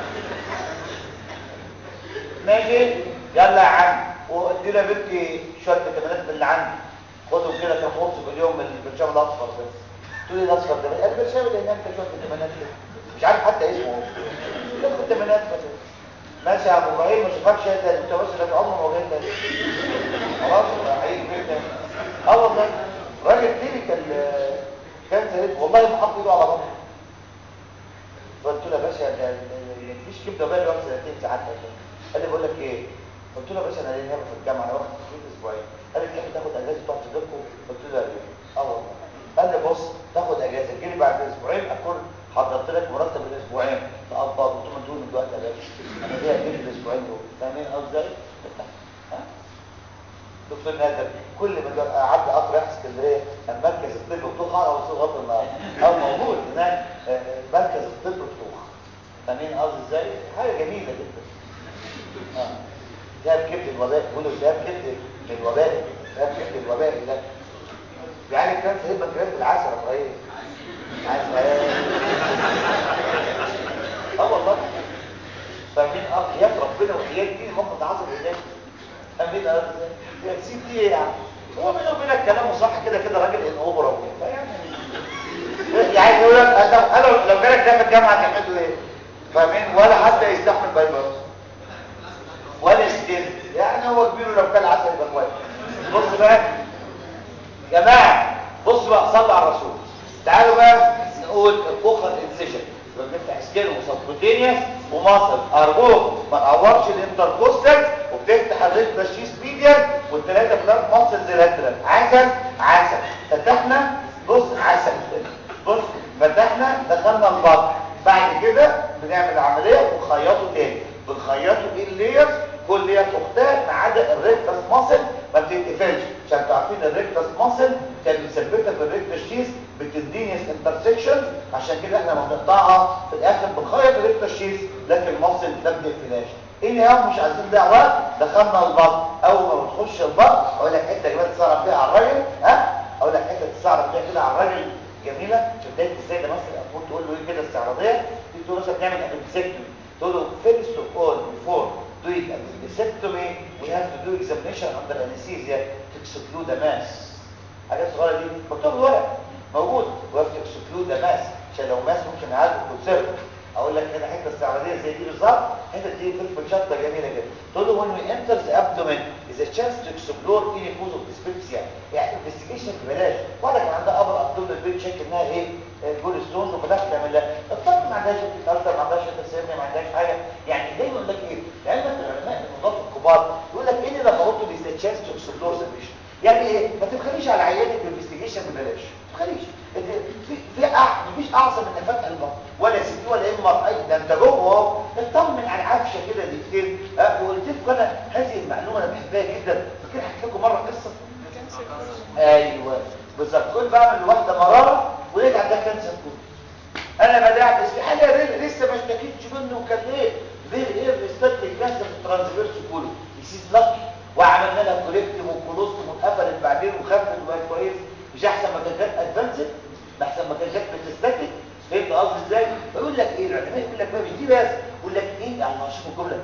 ماشي يلا يا عم وادي له بنتي شويه فيتامينات من اللي عندي خدهم كده كام قرص في اليوم من البرشام الاصفر ده تقول لي الاصفر ده البرشام اللي هناك ده شويه فيتامينات كده مش عارف حتى اسمه شويه فيتامينات مثلا ماشي يا ابو ابراهيم ما اشوفكش تاني انت بس ده عمره ما جاي تاني خلاص هيجي فين تاني اه والله راجل كلينيكال كان زي والله ما حط ايده على بطنه قلت له يا باشا ده مفيش كبده بقى له سنتين ساعات قال لي بقول لك ايه قلت له يا باشا انا ليه في الجامعه انا واخد تخفيض اسبوعين قال لي تحب تاخد اجازه تقعد تدركوا قلت له ليه اه والله قال لي بص تاخد اجازه تجي بعد اسبوعين اكون حضرت لك مرتب الاسبوعين تقبض قلت له ما تقول من دلوقتي يا باشا انا ليه اجيب الاسبوعين دول فاهمين قصدي ازاي ها دكتور نادر كل ما قعدت قطر رايح اسكندريه مركز الطب بتوخ على وصول غطى النهارده او موجود هناك مركز الطب بتوخ فاهمين قصدي ازاي حاجه جميله جدا اه ده كبد الوباء بيقولوا ده كبد الوباء ده كبد الوباء ده بيعالج كانسر هيبقى كمان بالعسل يا ابراهيم عسل اه والله فاهمين اه يا ربنا وحياه دي الموقف ده حصل هناك فاهمين اه يا سيدي ايه يعني هو بينه وبينك كلامه صح كده كده راجل ان اوبرا فيعني يعني يقول لك انا لو جالك ده في الجامعه هتعمل له ايه فاهمين ولا حد يستحمل بايبرز ولا ستيل يعني هو كبير لو كان عسل يبقى كويس بص بقى يا جماعه بص بقى صلوا على الرسول تعالوا بقى نقول الكوخر انسيشن بنفتح سكين وسبكوتينيوس ومصل ارجوك ما تعورش الانتركوستال وبتفتح الريكتا شيس ميديان والثلاثه بلاد مصل لاترال عسل عسل فتحنا بص عسل بص فتحنا دخلنا البطن بعد كده بنعمل عمليه ونخيطه تاني بنخيطه ايه الليرز كل لير تختار ما عدا الريكتاس ماسل ما بتتقفلش عشان تعرفين الريكتاس ماسل كان مثبته في الريكتاس شيس بتدينيس انترسكشن عشان كده احنا ما بنقطعها في الاخر بنخيط الريكتاس شيس لكن الماسل ما بنقفلهاش ايه اللي هم مش عايزين دعوات دخلنا البطن اول ما بتخش البطن اقول لك حته كده تسعرف فيها على الراجل ها اقول لك حته تسعرف فيها كده على الراجل جميله في بدايه ازاي ده مثلا اقول تقول له ايه كده استعراضيه تقول له مثلا بنعمل ابنسكتومي تقول له first of all before doing appendectomy we have to do examination under anesthesia to exclude the mass حاجات صغيره دي مكتوب الورق موجود we have to exclude the mass عشان لو ماس ممكن نعالجه كونسيرف اقول لك هنا حته استعراضيه زي دي بالظبط الحته دي فلفل شطه جميله جدا تقول له when we enter the abdomen is a chance to explore any cause of dyspepsia يعني investigation ببلاش واحده كان عندها ابر abdominal pain شك انها ايه جول ستونز وفتحت تعمل لها الطفل ما عندهاش كالسر ما عندهاش تسميه ما عندهاش حاجه يعني دايما يقول لك ايه لعلمك العلماء النظافه الكبار يقول لك ايه اللي لما is the chance to explore the patient يعني ايه ما تبخليش على عيانك الانفستيجيشن ببلاش ما تبخليش في في مفيش اعظم من فتح البطن ولا سي ولا ام ار اي ده انت جوه اطمن على عفشه كده دقيقتين أه وقلت لكم انا هذه المعلومه انا بحبها جدا فاكر حكيت لكم مره قصه ايوه بالظبط كنت بعمل لواحده مراره ولقيت عندها كانسر كله انا بدعبس في حاجه لسه ما اشتكيتش منه وكان ايه غير ايه ريستاتيك كانسر في الترانسفيرس كله يسيز لاكي وعملنا لها كوليكتيف وكولوستوم واتقفلت بعدين وخفت وبقت كويس مش احسن ما كانت جت ادفانسد احسن ما كانت جت بتستاتيك فهمت قصدي ازاي بقول لك ايه العلماء يقول لك بقى مش دي بس يقول لك ايه الله شوف الجمله ان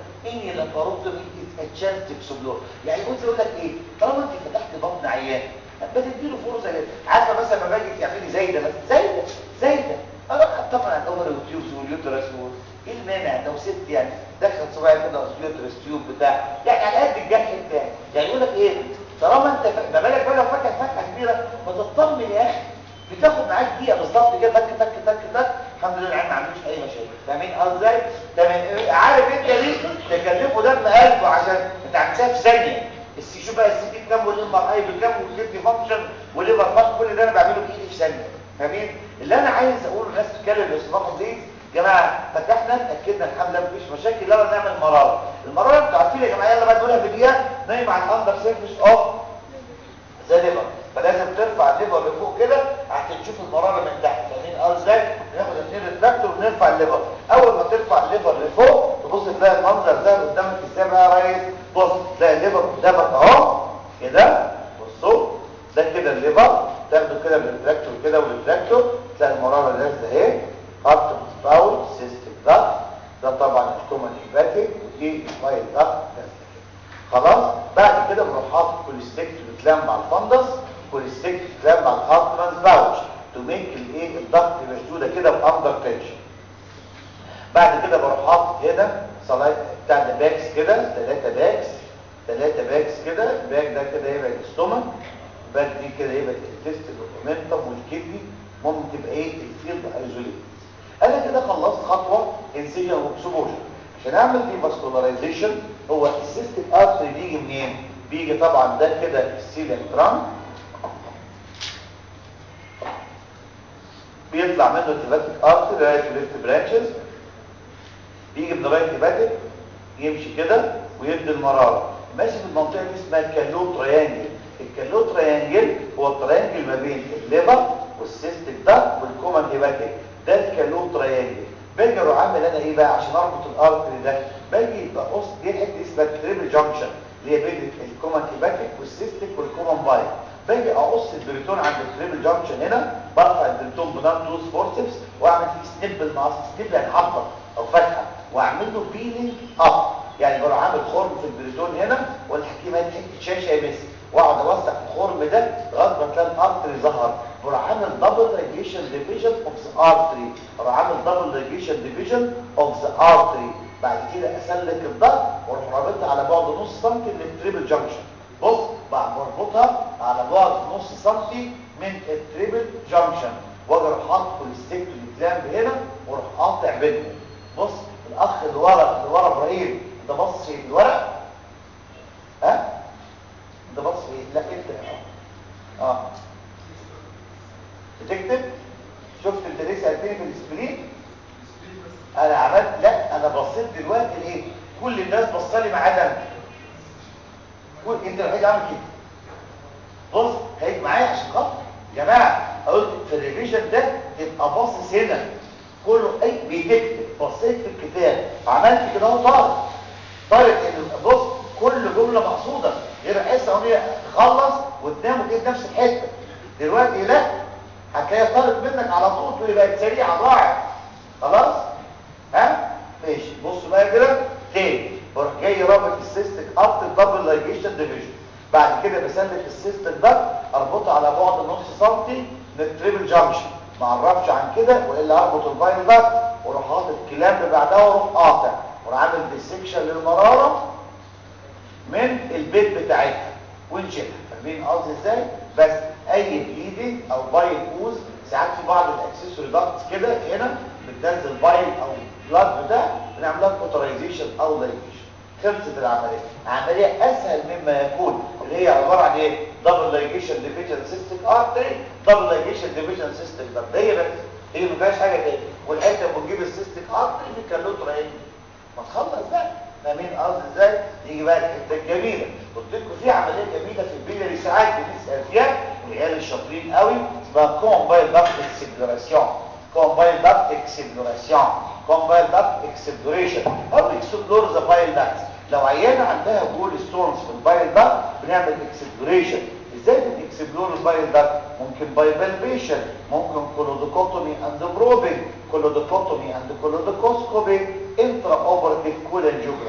اني لاباروتومي اتشانس اكسبلور يعني قلت يقول لك ايه طالما انت فتحت بطن عيان بتديله فرصه كده عارفه مثلا لما باجي تعملي زايده مثلا زايده زايده اروح طبعا على الاوفر والتيوبز واليوترس ايه المانع لو ست يعني دخل صباعي كده اليوترس تيوب بتاع يعني على قد الجرح بتاعي يعني يقول لك ايه طالما انت ف... ما بالك بقى لو فاتح فتحه كبيره ما تطمن يا اخي بتاخد معاك دقيقه بالظبط كده تك تك تك تك الحمد لله العين ما عندوش اي مشاكل فاهمين ازاي تمام عارف انت ليه تكلفه دم قلبه عشان انت عملتها في ثانيه السي شو بقى السي تي بكام والام ار اي بكام والكدني فانكشن والليفر فانكشن كل ده انا بعمله بايدي في ثانيه فاهمين اللي انا عايز اقوله الناس تتكلم باستفاضه دي جماعه فتحنا اتاكدنا الحمد لله مفيش مشاكل يلا نعمل مراره المراره انتوا عارفين يا جماعه يلا بقى نقولها في دقيقه نايم على الاندر سيرفيس اوف زي ليفر فلازم ترفع الليفر لفوق كده عشان تشوف المراره من تحت فاهمين اه ازاي ناخد اثنين ريتراكتور ونرفع الليفر اول ما ترفع الليفر لفوق تبص تلاقي المنظر ده قدامك ازاي بقى يا ريس بص تلاقي الليفر قدامك اهو كده بصوا ده كده الليفر تاخده كده بالريتراكتور كده والريتراكتور تلاقي المراره نازله اهي هارت باول سيستم ضغط ده طبعا الكومن هيباتيك ودي الفايل ضغط نازله خلاص بعد كده بروح حاطط كوليستيك بتلام مع الفندس كوليستيك بتلام مع الهارتمان باوتش تو ميك الايه الضغط مشدوده كده باندر تنشن بعد كده بروح حاطط هنا صلايد بتاع ده باكس كده ثلاثه باكس ثلاثه باكس كده الباك ده كده يبقى الاستومك الباك دي كده يبقى الانتستين والاومنتم والكدني ممكن تبقى ايه الفيلد ايزوليت انا كده خلصت خطوه انسيجن واكسبوجر عشان اعمل دي فاسكولاريزيشن هو السيستم ارتري بيجي منين بيجي طبعا ده كده السيليم ترانك بيطلع منه الهيباتيك ارتري رايت وليفت برانشز بيجي من رايت هيباتيك يمشي كده ويدي المراره ماشي في المنطقه دي اسمها الكالو تريانجل الكالو تريانجل هو التريانجل ما بين الليفر والسيستم ده والكومن هيباتيك ده الكالو تريانجل باجي اروح اعمل انا ايه بقى عشان اربط الارتري ده باجي بقص دي حته اسمها التريبل جانكشن اللي هي بين الكومن هيباتيك والسيستيك والكومن بايل باجي اقص البريتون عند التريبل جانكشن هنا برفع البريتون بنان توز فورسبس واعمل فيه سنيب المقص سنيب يعني حبه او فتحه واعمل له بيلينج اب يعني بروح عامل خرم في البريتون هنا والحكيم هات حته شاشه يمس واقعد اوسع الخرم ده لغايه ما تلاقي الارتري ظهر بروح عامل دبل ريجيشن ديفيجن اوف ذا ارتري بروح عامل دبل ريجيشن ديفيجن اوف ذا ارتري بعد كده اسلك الضغط واروح رابطها على بعد نص سنتي من التريبل جانكشن بص بقى بربطها على بعد نص سنتي من التريبل جانكشن واجي اروح حاطط كوليستيك كلامب هنا واروح قاطع بينهم بص الاخ اللي ورا اللي ورا ابراهيم ده بص في الورق ها ده بص ايه لا انت اه اه بتكتب شفت انت ليه سالتني في السبرين انا عملت لا انا بصيت دلوقتي ايه كل الناس بصالي ما عدا انا كل انت الوحيد عامل كده بص هيك معايا عشان خاطر يا جماعه قلت في الريفيجن ده تبقى باصص هنا كله اي بيكتب بصيت في الكتاب عملت كده اهو طارق طارق ان بص كل جمله مقصوده غير حصه اغنيه تخلص وتنام وتجيب نفس الحته دلوقتي لا هتلاقيها طارق منك على طول تقول بقت سريعه ضاعت خلاص ها ماشي بص بقى كده تاني بروح جاي رابط السيستك اب الدبل لايجيشن ديفيجن بعد كده بسلك السيستك ده اربطه على بعد نص سنتي من التريبل جانكشن ما اعرفش عن كده والا اربط الفايل ده واروح حاطط كلام بعدها واروح قاطع واروح عامل ديسكشن للمراره من البيت بتاعتها ونشيلها فاهمين قصدي ازاي بس اي بليدنج او بايل اوز ساعات في بعض الاكسسوري داكتس كده هنا بتنزل بايل او بلاد بتاع بنعمل لها اوترايزيشن او لايجيشن خلصت العمليه عمليه اسهل مما يكون اللي هي عباره عن ايه دبل لايجيشن ديفيجن سيستم ارتري دبل لايجيشن ديفيجن سيستم ده هي بس هي ما فيهاش حاجه تاني والحته بتجيب السيستم ارتري في كالوترا ما تخلص بقى فاهمين قصدي ازاي يجي بقى الحته الجميله قلت لكم في عمليه جميله في البيلري ساعات بنسال فيها العيال الشاطرين قوي اسمها كومبايل داكت اكسبلوراسيون كومبايل داكت اكسبلوراسيون كومبايل داكت اكسبلوريشن او اكسبلور ذا بايل داكت لو عيانه عندها جول ستونز في البايل داكت بنعمل اكسبلوريشن ازاي بنكسبلور البايل داكت ممكن باي بالبيشن ممكن كولودوكوتومي اند بروبنج كولودوكوتومي اند كولودوكوسكوبي انترا اوبرتيف كولانجيوجرافي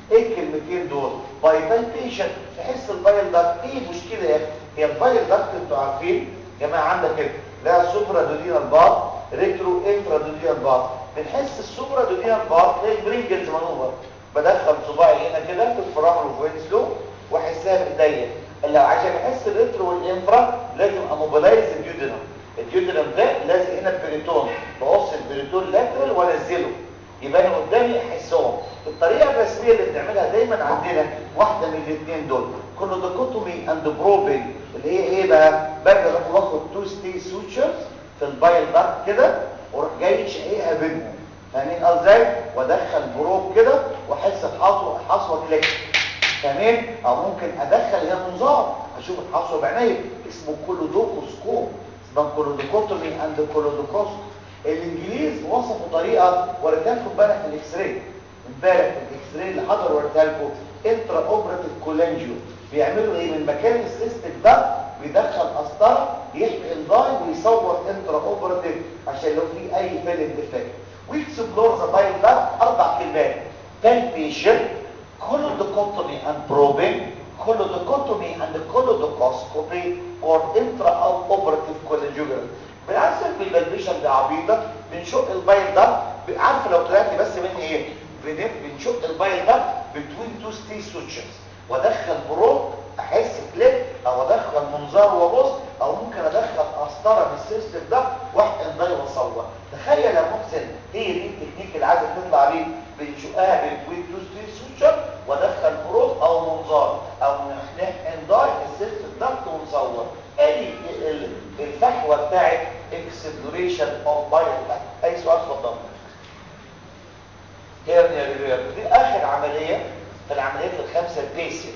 ايه الكلمتين دول باي بالبيشن تحس البايل داكت ايه المشكله يا هي البايل داكت انتوا عارفين يا جماعه عندك كده لا سوبرا دودينال بار ريترو انفرا دودينال بار بنحس السوبرا دودينال بار زي برينجلز مانوفر بدخل صباعي هنا كده في الفرامل وفوين سلو واحسها بايديا اللي عشان احس الريترو والانفرا لازم اموبلايز الديودينم الديودينم ده لازق هنا البريتون بقص البريتون لاترال وانزله يبقى انا قدامي احسهم الطريقه الرسميه اللي بنعملها دايما عندنا واحده من الاثنين دول كولودوكوتومي اند بروبنج اللي هي ايه بقى باجي اروح واخد تو ستي سوتشرز في البايل دارك كده واروح جاي شقيقها بينهم فاهمين ازاي وادخل بروب كده واحس بحصوه حصوه كليك تمام او ممكن ادخل هنا منظار اشوف الحصوه بعينيا اسمه كولودوكوسكوب اسمه كولودوكوتومي اند كولودوكوست الانجليز وصفوا طريقه وريتها لكم امبارح في الاكس راي امبارح في الاكس راي اللي حضر وريتها لكم انترا اوبراتيف كولانجيو بيعملوا ايه من مكان السيستم ده بيدخل قسطره يحمي الضاي ويصور انترا اوبراتيف عشان لو في اي فيلم ديفكت ويكسبلور ذا بايل ده اربع كلمات palpation colodocotomy and probing colodocotomy and colodocoscopy or intraoperative cholangiography بنعرف بالبلبيشن دي عبيطه بنشق البايل ده عارفه لو طلعت بس من ايه بنشق البايل ده between two stay sutures وادخل بروب احس كليك او ادخل منظار وابص او ممكن ادخل قسطره من السيستم ده واحقن ضي واصور تخيل يا محسن هي دي التكنيك اللي عايزه تطلع بيه بنشقها بين تو ستي سوتشر وادخل بروب او منظار او نحقن ضي السيستم ده ونصور ادي الفحوه بتاعت اكسبلوريشن اوف بايل اي سؤال اتفضل هيرنيا ريفير دي اخر عمليه في العمليات الخمسه البيسك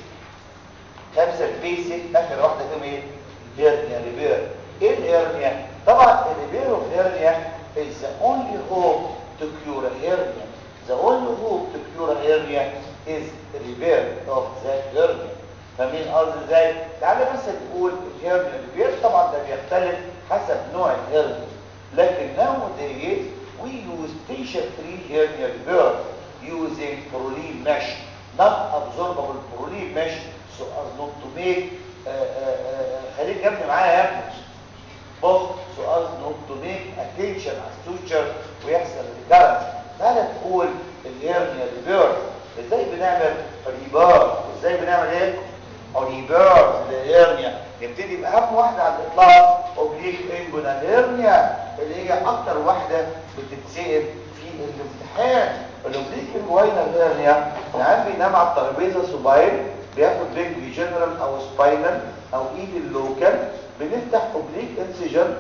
خمسه البيسك اخر واحده فيهم ايه هيرنيا ريفير ايه الهيرنيا طبعا الريفير اوف هيرنيا is the only hope to cure a hernia the only hope to cure a hernia is repair of the hernia فاهمين قصدي ازاي تعالى بس نقول الهيرنيا ريفير طبعا ده بيختلف حسب نوع الهيرنيا لكن nowadays we use station 3 hernia repair using Prolene mesh not absorbable Prolene mesh so as not to make uh, uh, uh, خليك يا ابني معايا يا ابني بص so as not to make attention as suture ويحصل recurrence تعالى تقول الهيرنيا ريفير ازاي بنعمل ريبار ازاي بنعمل ايه ريبار الهيرنيا نبتدي باهم واحده على الاطلاق اوبليك انجونال هيرنيا اللي هي اكتر واحده بتتسال في الامتحان الاوبليك انجوينال هيرنيا العيان بينام على الترابيزه سوبايل بياخد بيج جنرال او سباينال او ايد اللوكال بنفتح اوبليك انسجن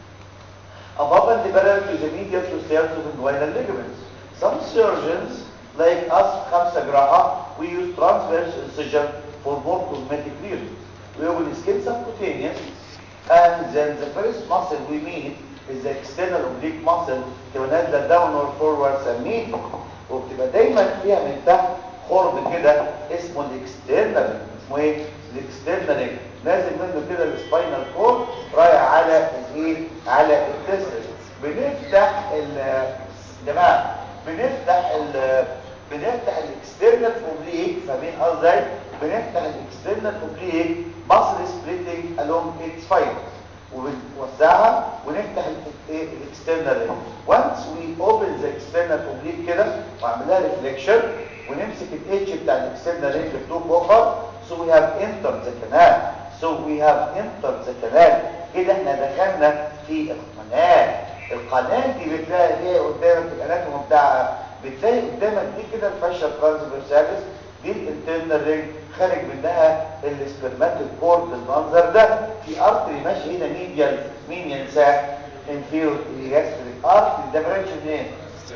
above and parallel to the medial to stairs of inguinal ligaments. Some surgeons, like us, خمسة جراحة, we use transverse incision for more cosmetic reasons. We will skin subcutaneous and then the first muscle we meet is the external oblique muscle تبقى نازله downward forward سميه وبتبقى دايما فيها من تحت خرم كده اسمه الاكسترنال اسمه ايه الاكسترنال نازل منه كده السباينال كورد رايح على الايه على التستس بنفتح ال جماعه بنفتح ال بنفتح الاكسترنال اوبليك فاهمين ازاي بنفتح الاكسترنال اوبليك ماسل سبليتنج along its fibers وبنوسعها ونفتح الاكسترنال رينج once we open the external oblique كده واعمل لها ريفليكشن ونمسك الاتش بتاع الاكسترنال رينج بتوب اخر so we have entered the canal so we have entered the canal كده احنا دخلنا في القناه القناه دي بتلاقي فيها قدامك الاناتوم بتاعها بتلاقي قدامك دي كده الفاشا ترانسفيرساليس دي الانترنال رينج خارج منها السبرماتيك كورد بالمنظر ده في ارتري ماشي هنا ميديال مين ينساه انفيرور جاستريك ارتري ده برانش منين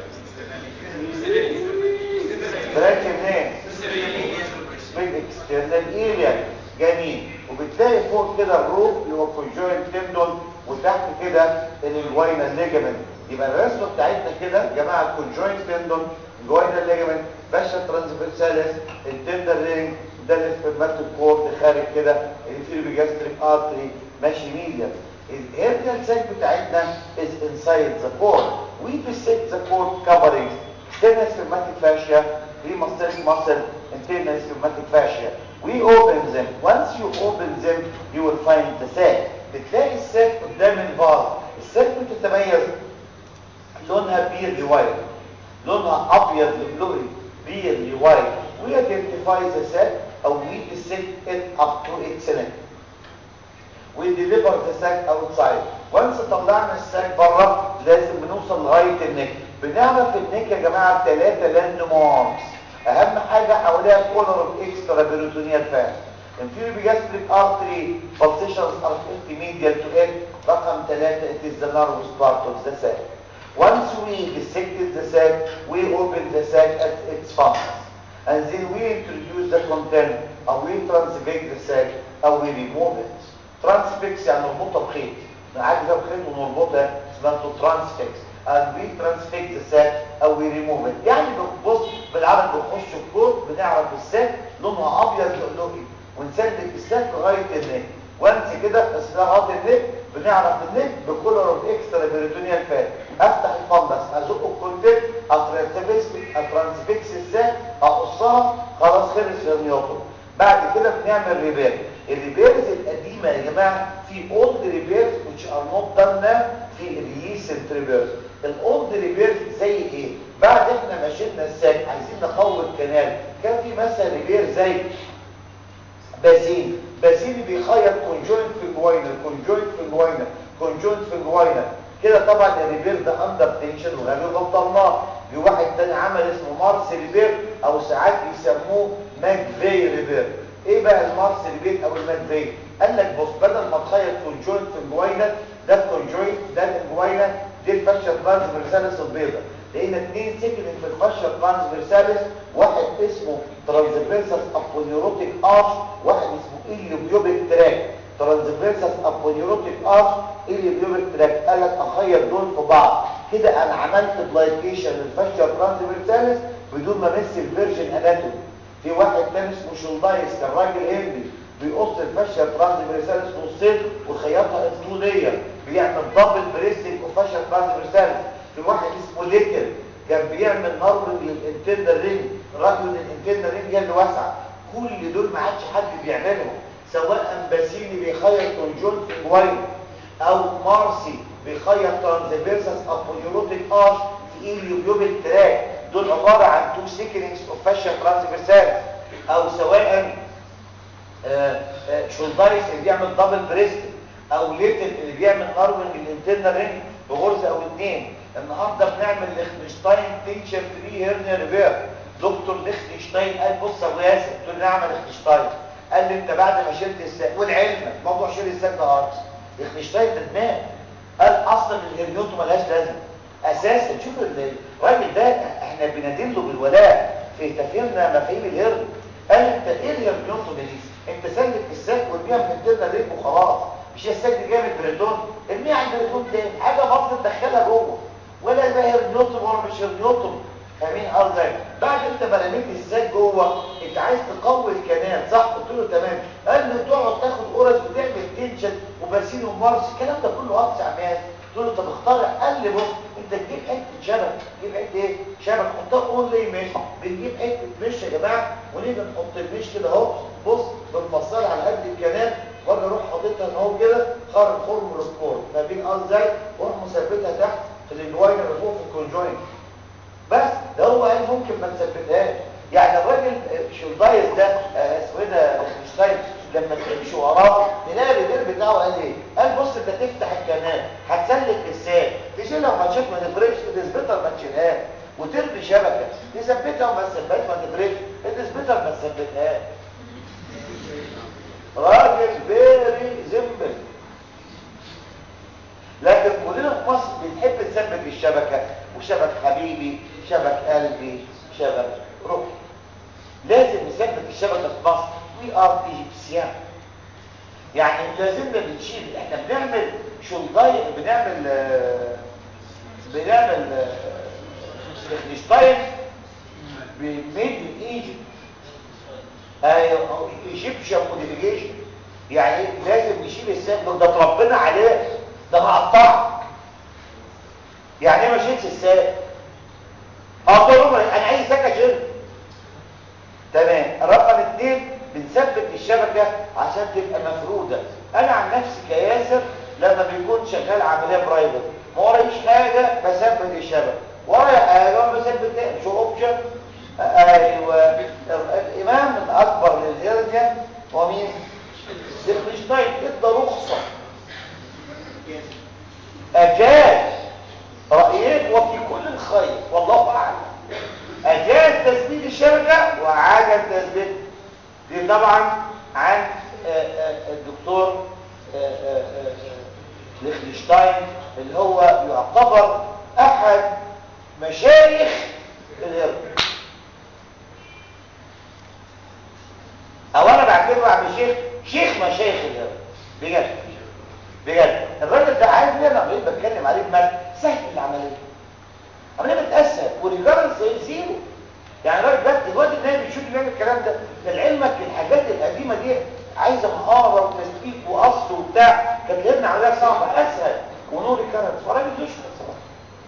برانش منين من اكسترنال ايليا جميل وبتلاقي فوق كده الروف اللي هو كونجوينت تندون وتحت كده الانجوينال ليجامنت يبقى الرسمه بتاعتنا كده يا جماعه الكونجوينت تندون الانجوينال ليجامنت فاشا ترانسفيرساليس التندر رينج ده الاسبرماتيك كورد خارج كده الانفيريور جاستريك ارتري ماشي ميديا الهيرنيال ساك بتاعتنا is inside the cord we dissect the cord covering external spermatic fascia premostotic muscle, internal ischematic fascia. We open them. Once you open them, you will find the sac. بتلاقي الساك قدام الفاز. الساك بتتميز لونها بيرلي وايت. لونها ابيض لؤلؤي بيرلي وايت. We identify the sac or we dissect it up to its neck. We deliver the sac outside. Once طلعنا الساك بره لازم بنوصل لغايه النك. بنعرف النك يا جماعه ثلاثه لاند ماركس. اهم حاجه حواليها كولر اوف اكسترا بيروتونيال فات. inferior gastric artery pulsations are intermediate to it. رقم ثلاثة it is the nervous part of the sac. Once we dissected the sac, we open the sac at its functions. And then we introduce the content, or we transfix the sac, or we remove it. Transfix يعني نربطها بخيط. نعالجها بخيط ونربطها اسمها to transfix. And we transfix the sac, or we remove it. يعني بص بالعربي بنخش في كود بنعرف الساك لونها ابيض لؤلؤي ونسلك الساك لغايه النك. وانس كده اصلاحات النك بنعرف النك بكولر اوف اكسترا بيريتونيال فات افتح الفندس ازقه الكونتنت اترانسفيكس اترانسفيكس الساك اقصها خلاص خلص النيوتن بعد كده بنعمل ريبير الريبيرز القديمه يا جماعه في اولد ريبيرز which are not done now في ريسنت ريبيرز الاولد ريبيرز زي ايه بعد احنا ما شلنا الساك عايزين نقوي الكنال كان في مثلا ريبير زي بازين بازين بيخيط كونجوينت في الجوينر كونجوينت في الجوينر كونجوينت في الجوينر كده طبعا الريبير ده اندر تنشن وغالبا بطلناه في واحد تاني عمل اسمه مارس ريبير او ساعات بيسموه ماكفي ريبير ايه بقى المارس ريبير او الماكفي قال لك بص بدل ما تخيط كونجوينت في الجوينر ده الكونجوينت ده الجوينر دي الفاشيا ترانسفيرساليس البيضاء لقينا اثنين سيكلين في الفاشيا ترانسفيرساليس واحد اسمه ترانسفيرساليس ابونيوروتيك ارش واحد اسمه اليوبيوبيك تراك ترانسفيرساليس ابونيوروتيك ارش اليوبيوبيك تراك قال لك اخيط دول في بعض كده انا عملت بلايكيشن للفاشيا ترانسفيرساليس بدون ما امس الفيرجن اناتومي في واحد تاني اسمه شولدايس كان راجل هندي بيقص الفاشيا ترانسفيرساليس نصين وخيطها انتوليه بيعمل دبل بريسنج وفاشيا ترانسفيرساليس في واحد اسمه ليتر كان بيعمل نرم للانترنال رينج رجل الانترنال رينج هي اللي واسعه كل دول ما عادش حد بيعملهم سواء باسيني بيخيط كونجون في جوين او مارسي بيخيط ترانسفيرسس ابونيوروتيك ارش في ايليوبيوبيك تراك دول عباره عن تو سيكنينجز اوف فاشيا ترانسفيرساليس او سواء شولدايس اللي بيعمل دبل بريست او ليتل اللي بيعمل نروينج الانترنال رينج بغرزه او اثنين النهارده بنعمل ليخنشتاين تنشر 3 هيرنيا ريفير دكتور ليخنشتاين قال بص يا ابو ياسر قلت له نعمل ليخنشتاين قال لي انت بعد ما شلت الساق والعلم موضوع شيل الساق ده ارض ليخنشتاين ده دماغ قال اصلا الهرنيوتو ملهاش لازمه اساسا شوف الراجل ده احنا بندله بالولاء في تفهيمنا مفاهيم الهرن قال انت ايه الهرنيوتو ده انت سلك الساق وارميها من الدنيا ريب وخلاص مش الساق دي جايه من البريتون ارميها على البريتون تاني حاجه بسيطه تدخلها جوه ولا ده هرنيوتن ولا مش هرنيوتن فاهمين قصدي بعد انت ما رميت الساق جوه انت عايز تقوي الكنال صح قلت له تمام قال لي تقعد تاخد قرص وتعمل تنشن وباسين ومارس الكلام ده كله وقت عمال قلت له طب اخترع قال لي بص انت تجيب حته شبك تجيب حته ايه شبك حطها اون لي مش بنجيب حته مش يا جماعه ونيجي نحط المش كده اهو بص بنفصلها على قد الكنال وانا اروح حاططها ان هو كده خرج خرم السكور فاهمين قصدي ازاي واروح مثبتها تحت في الجواين اللي فوق في الكونجوين بس ده هو قال ممكن ما نثبتهاش يعني الراجل شولدايس ده اسمه ايه ده شتاين لما تمشي وراه تلاقي الريبير بتاعه قال ايه قال بص انت تفتح الكنال هتسلك الساق تشيلها وما تشيلها ما تفرقش تثبتها ما تشيلهاش وترمي شبكه تثبتها وما تثبتهاش ما تفرقش تثبتها ما تثبتهاش راجل فيري زمبل لكن كلنا في مصر بنحب نثبت الشبكه وشبك حبيبي شبك قلبي شبك روحي لازم نثبت الشبكه في مصر وي ار ايجيبسيان يعني لازمنا بنشيل احنا بنعمل شولداي بنعمل آه بنعمل ليخنشتاين بميد من ايجيبت ايوه ايجيبشن موديفيكيشن يعني لازم نشيل الساق ده اتربينا عليه ده مقطع يعني ايه ما شيلش الساق اه طول عمري انا عايز ساق اشيل اتنين بنثبت الشبكة عشان تبقى مفرودة انا عن نفسي كياسر لما بيكون شغال عملية برايفت ما ورايش حاجة بثبت الشبكة ورايا حاجة بثبت مش اوبشن ايوه الامام الاكبر للهرنيا هو مين زيرنشتاين ادى رخصة اجاز رأيك وفي كل الخير والله اعلم اجاز تثبيت الشبكة وعاد تثبيت دي طبعا عن الدكتور ليخنشتاين اللي هو يعتبر احد مشايخ الهرب او انا بعتبره عم شيخ شيخ مشايخ الهرب بجد بجد الراجل ده عارف ليه انا بقيت بتكلم عليه بمال سهل العمليه عمليه بتاسهل والريكارنس زيرو يعني الراجل ده دلوقتي الناس بتشوف بيعمل الكلام ده لعلمك الحاجات القديمه دي عايزه مهاره وتثبيت وقص وبتاع كانت لنا عمليه صعبه اسهل ونور ريكارنس فراجل يشكر صراحه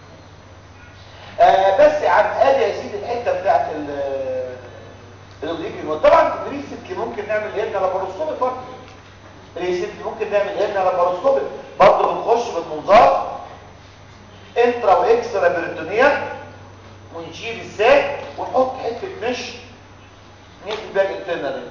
آه بس يا عم ادي يا سيدي الحته بتاعت الاوبليك طبعا ريسنتلي ممكن نعمل هنا لاباروسكوبي برضه ريسنتلي ممكن نعمل هنا لاباروسكوبي برضه بنخش بالمنظار انترا واكسترا بريتونيا ونشيل الساك ونحط حته مش نقفل بيها الانترنال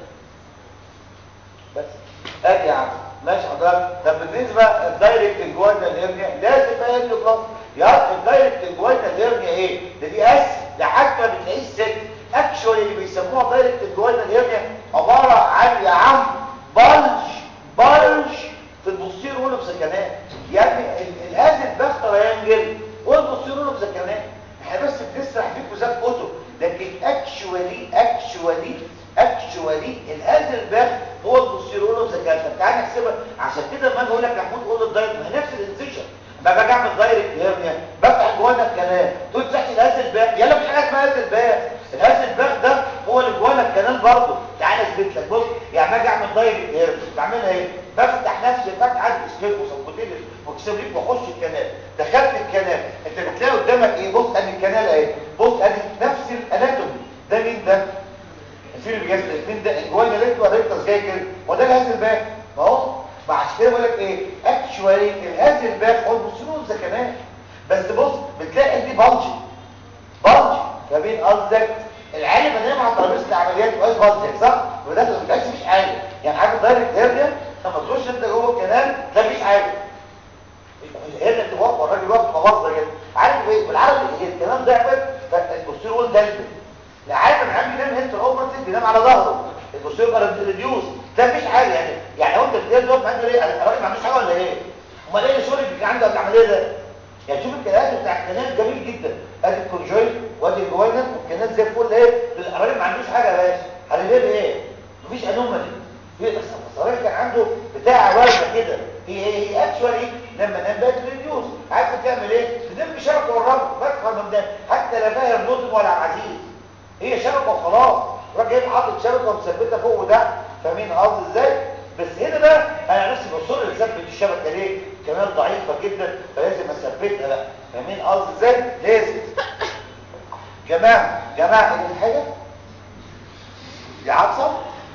بس ادي يا عم ماشي حضرتك طب بالنسبه الدايركت الجوينال هيرنيا لازم بقى يبقى بلس يا الدايركت الجوينال هيرنيا ايه ده دي اس ده حتى بتلاقيه الست اكشوالي اللي بيسموها دايركت الجوينال هيرنيا عباره عن يا عم بلج بلج في البوستير ولا بسكنات يعني الهازل بخت ريانجل والبوستير ولا بسكنات احنا بس بنسرح فيكم زي كتب لكن اكشوالي اكشوالي اكشوالي الهازل باخ هو البوستيرولو زكاه تعالى نحسبها عشان كده لما اجي اقول لك محمود قول الدايركت ما هي نفس الانسيشن ما باجي اعمل دايركت هيرنيا بفتح جوانا الكلام تقول تحت الهازل باخ يلا مش حاجه اسمها هازل باخ الهازل باخ ده هو اللي جوانا الكلام برضه تعالى اثبت لك بص يعني ما اجي اعمل دايركت هيرنيا بعملها ايه بفتح نفسي فتحه اسكيب وسبوتين واكسبريك واخش الكنال دخلت الكنال انت بتلاقي قدامك ايه بص ادي الكنال اهي بص ادي نفس الاناتومي ده مين ده الفيل اللي جاي الاثنين ده الجوانا ليت وريكتس جاي كده وده الهاز الباك ما هو عشان كده بقول لك ايه اكشوالي الهاز الباك هو البوستيرول ده كمان بس بص بتلاقي دي بلج بلج فبين قصدك العالم اللي على ترابيزه العمليات واقف بلج صح وده ما بيبقاش مفيش حاجه يعني عارف دايركت هيرنيا لما تخش انت جوه الكنال لا مفيش حاجه هنا اللي واقف والراجل واقف مبصره كده عارف ايه بالعربي هي الكلام ضعفت فالبوستيرول دلبت العالم العام بينام انت الاوبرتيف بينام على ظهره البوستيرول بقى ريديوس ده مفيش حاجه يعني يعني لو انت بتنام واقف معاك ليه الراجل ما عندوش حاجه ولا ايه امال ايه الشغل اللي عنده قبل العمليه ده يعني شوف الكلام بتاع الكنال جميل جدا ادي الكونجويل وادي الجوينال والكنال زي الفل ايه الراجل ما عندوش حاجه يا باشا هنليه ايه مفيش انومالي في الراجل كان عنده بتاع وزنه كده هي هي هي اكشوالي لما نام بقت ريديوس عارف تعمل ايه تدم شبكه والربط بس خلاص ده حتى لا فاهم نوتن ولا عزيز هي شبكه وخلاص الراجل حاطط شبكه ومثبتها فوق وده فاهمين قصدي ازاي بس هنا بقى انا نفسي بصر اثبت الشبكه ليه كمان ضعيفه جدا فلازم اثبتها بقى فاهمين قصدي ازاي لازم جماعه جماعه ايه حاجه يا عطسه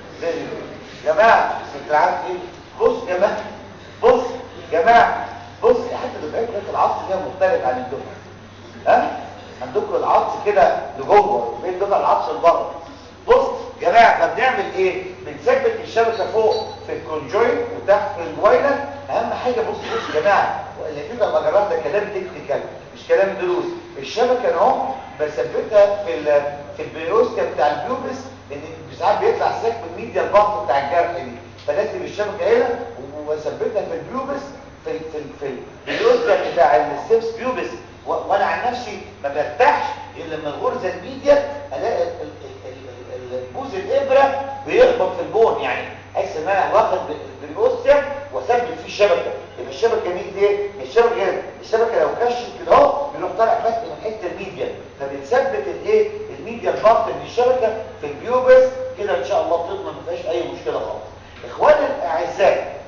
جماعه انت عارف ايه بص يا جماعه بص يا جماعه بص حتى دفعتك العطس فيها مختلف عن الدفعه ها عندكم العطس كده لجوه بين دفع العطس لبره بص يا جماعه فبنعمل ايه بنثبت الشبكه فوق في الكونجوين وتحت في الجوينه اهم حاجه بص بص يا جماعه اللي كده المجرات ده كلام تكنيكال مش كلام دروس الشبكه اهو بثبتها في ال في البريوستيا بتاع البيوبس لان ساعات بيطلع ساك من ميديا البطن بتاع الجرح دي فلازم الشبكه هنا واثبتها في البيوبس في ال في ال في البريوستيا بتاع الستيبس بيوبس وانا عن نفسي ما برتاحش الا لما الغرزه الميديا الاقي البوز الابره بيخبط في البون يعني احس ان انا واخد بالبوستيا واثبت فيه الشبكه يبقى الشبكه مين ايه الشبكه ايه الشبكه لو كشف كده اهو بيروح طالع فتح من حته الميديا فبنثبت الايه الميديا البارت من الشبكه في البيوبس كده ان شاء الله بتضمن ما فيهاش اي مشكله خالص اخواني الاعزاء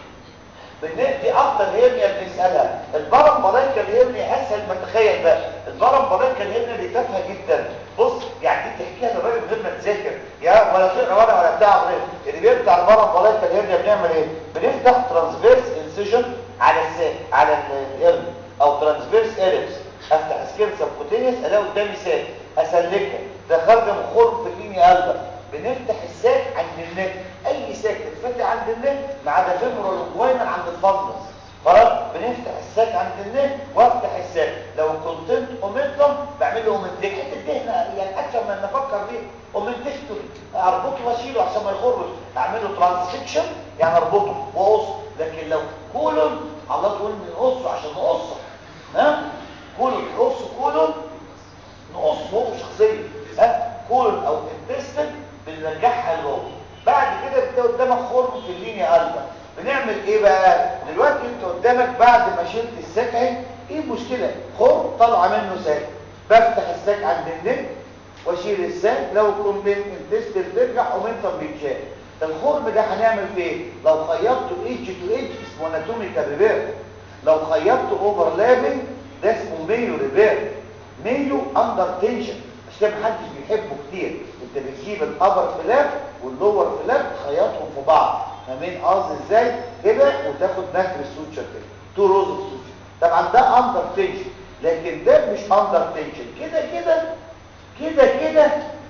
دي اكتر هيرنيا بنسالها البرم بلانكا الهيرنيا اسهل ما تخيل ده البرم بلانكا الهيرنيا دي تافهه جدا بص يعني دي تحكيها للراجل من غير ما تذاكر يا ولا تقرا ولا ولا ده عمليه الريبير بتاع المره البلايكه الهرنيا بنعمل ايه بنفتح ترانسفيرس انسيجن على الساق على الهرن او ترانسفيرس اريبس افتح سكين سبكوتينيوس الاقي قدامي ساق اسلكها ده خارجه من خرم في اللينيا قلبه بنفتح الساك عند النك اي ساك تتفتح عند النك ما عدا فيمورال وجوينال عند الفضلس خلاص بنفتح الساك عند النك وافتح الساك لو كونتنت اومنتم بعمل له اومنتيك حته دهنه يعني اكثر ما نفكر فيه اومنتكتوري اربطه واشيله عشان ما يخرج اعمل له ترانسكشن يعني اربطه واقص لكن لو كولون الله تقول نقصه عشان نقصه ها كولون نقص كولون نقصه هو شخصيا ها كولون او انتستن بنرجعها لجوه بعد كده انت قدامك خرم في اللينيا قلبه بنعمل ايه بقى دلوقتي انت قدامك بعد ما شلت الساك اهي ايه المشكله خرم طالعه منه ساك بفتح الساك عند النك واشيل الساك لو كومبين انتستن ترجع اومنتم بيتشال الخرم ده هنعمل فيه ايه لو خيطته ايدج تو ايدج اسمه اناتوميكال ريبير لو خيطته اوفرلابنج ده اسمه ميو ريبير ميو اندر تنشن عشان محدش بيحبه كتير انت بتجيب الابر فلاب واللور فلاب تخيطهم في بعض فاهمين قصدي ازاي كده وتاخد نكر السوتشر كده تو روز السوتشر طبعا ده اندر تنشن لكن ده مش اندر تنشن كده كده كده كده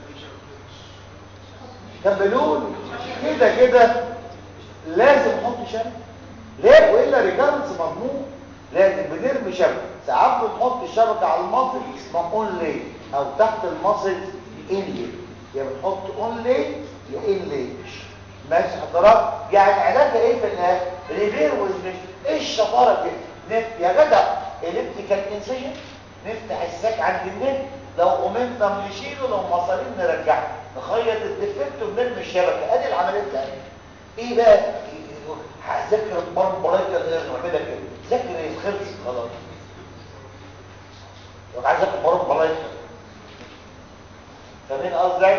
كملوني كده كده لازم نحط شبكه ليه والا ريكارنس مضمون لازم بنرمي شبكه ساعات بنحط الشبكه على المصل اسمها اونلي او تحت المصل انلي يا بنحط اونلي يا انلي ماشي حضرات يعني علاجها ايه في الاخر ريبير وزمش ايه الشطاره دي نفت يا جدع الابتيكال انسيجن نفتح الساك عند النت لو قمنا نشيله لو مصارين نرجعه نخيط الديفكت وبنرمي الشبكه ادي العمليه بتاعتنا ايه بقى هذاكر البرم برايكا نعملها كده ذاكر ايه خلص خلاص لو عايز اذاكر برم برايكا فاهمين قصدي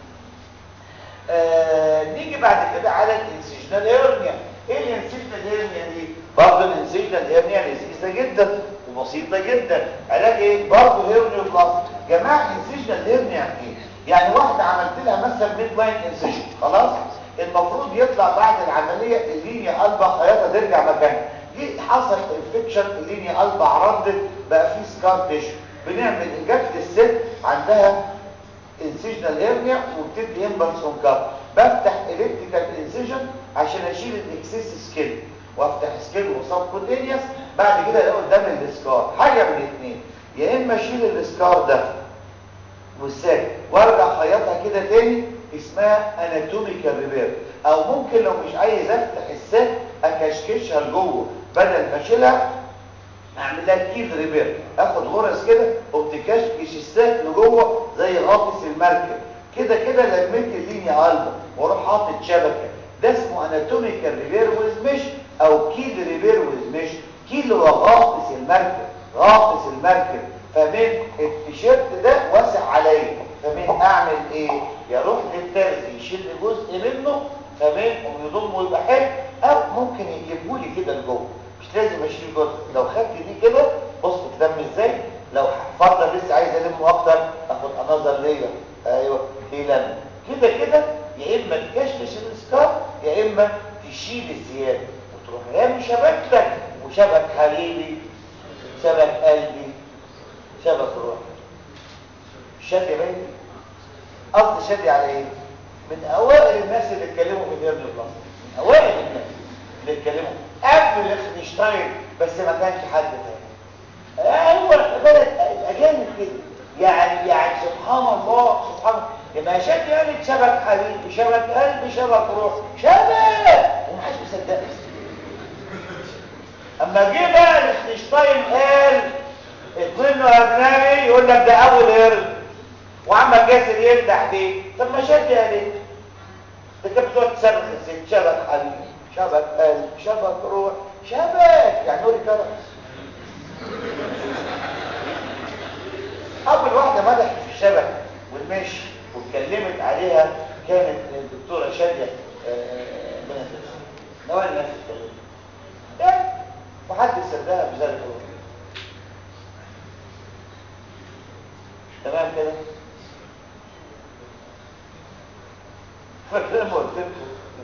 آه نيجي بعد كده على الانسيجنال هيرنيا ايه الانسيجنال هيرنيا دي برضه الانسيجنال هيرنيا لذيذه جدا وبسيطه جدا علاج ايه برضه هيرنيا بلس جماعه الانسيجنال هيرنيا يعني ايه يعني واحده عملت لها مثلا ميد لاين انسيجن خلاص المفروض يطلع بعد العمليه اللينيا قلبه خياطه ترجع مكانها جه حصل انفكشن اللينيا قلبه عرضت بقى في سكار تيشو بنعمل اجابه الست عندها انسيجنال هيرنيا وبتدي امبلس اون كاب بفتح الكتريكال انسيجن عشان اشيل الاكسس سكين وافتح سكين وصاب كوتينيوس بعد كده الاقي قدام السكار حاجه من الاثنين يا اما اشيل السكار ده والساك وارجع خيطها كده تاني اسمها اناتوميكال ريبير او ممكن لو مش عايز افتح الساك اكشكشها لجوه بدل ما اشيلها اعمل لها كيد ريبير اخد غرز كده وبتكشكش الساك لجوه زي غاطس المركب كده كده لميت اللينيا قلبه واروح حاطط شبكه ده اسمه اناتوميكال ريبير ويز مش او كيد ريبير ويز مش كيد هو غاطس المركب غاطس المركب فمن التيشيرت ده واسع عليا فمن اعمل ايه يروح للترز يشيل جزء منه فمن ويضمه ويبقى حلو او ممكن يجيبه لي كده لجوه مش لازم اشيل جزء لو خدت دي كده بص بتلم ازاي لو فرضا لسه عايز المه اكتر اخد انظر ليا ايوه دي لم كده كده يا اما تكشكش الاسكار يا اما تشيل الزياده وتروح رامي شبكتك وشبك حبيبي شبك قلبي شبك روحي شادي باين قصد شادي على ايه من اوائل الناس اللي اتكلموا في الهرن البلاس من اوائل الناس اللي اتكلموا قبل ليخنشتاين بس ما كانش حد تاني هو بدات الاجانب كده يعني يعني سبحان الله سبحان الله يبقى شادي قالت شبك حبيبي شبك قلبي شبك روح شبك ومحدش مصدقني اما جه بقى ليخنشتاين قال اتمنوا ابنائي يقول لك ده اول هرن وعمل جاسر يمدح بيه طب ما شد يا ليه ده كانت بتقعد تصرخ الست شبك حبيبي شبك قلب شبك روح شبك يعني نوري كرس اول واحده مدحت في الشبك والمشي واتكلمت عليها كانت الدكتوره شاديه ربنا يسلمها نوال الناس اتكلمت يعني محدش صدقها بذلك الروح تمام كده فاكر زي ما قلت لكم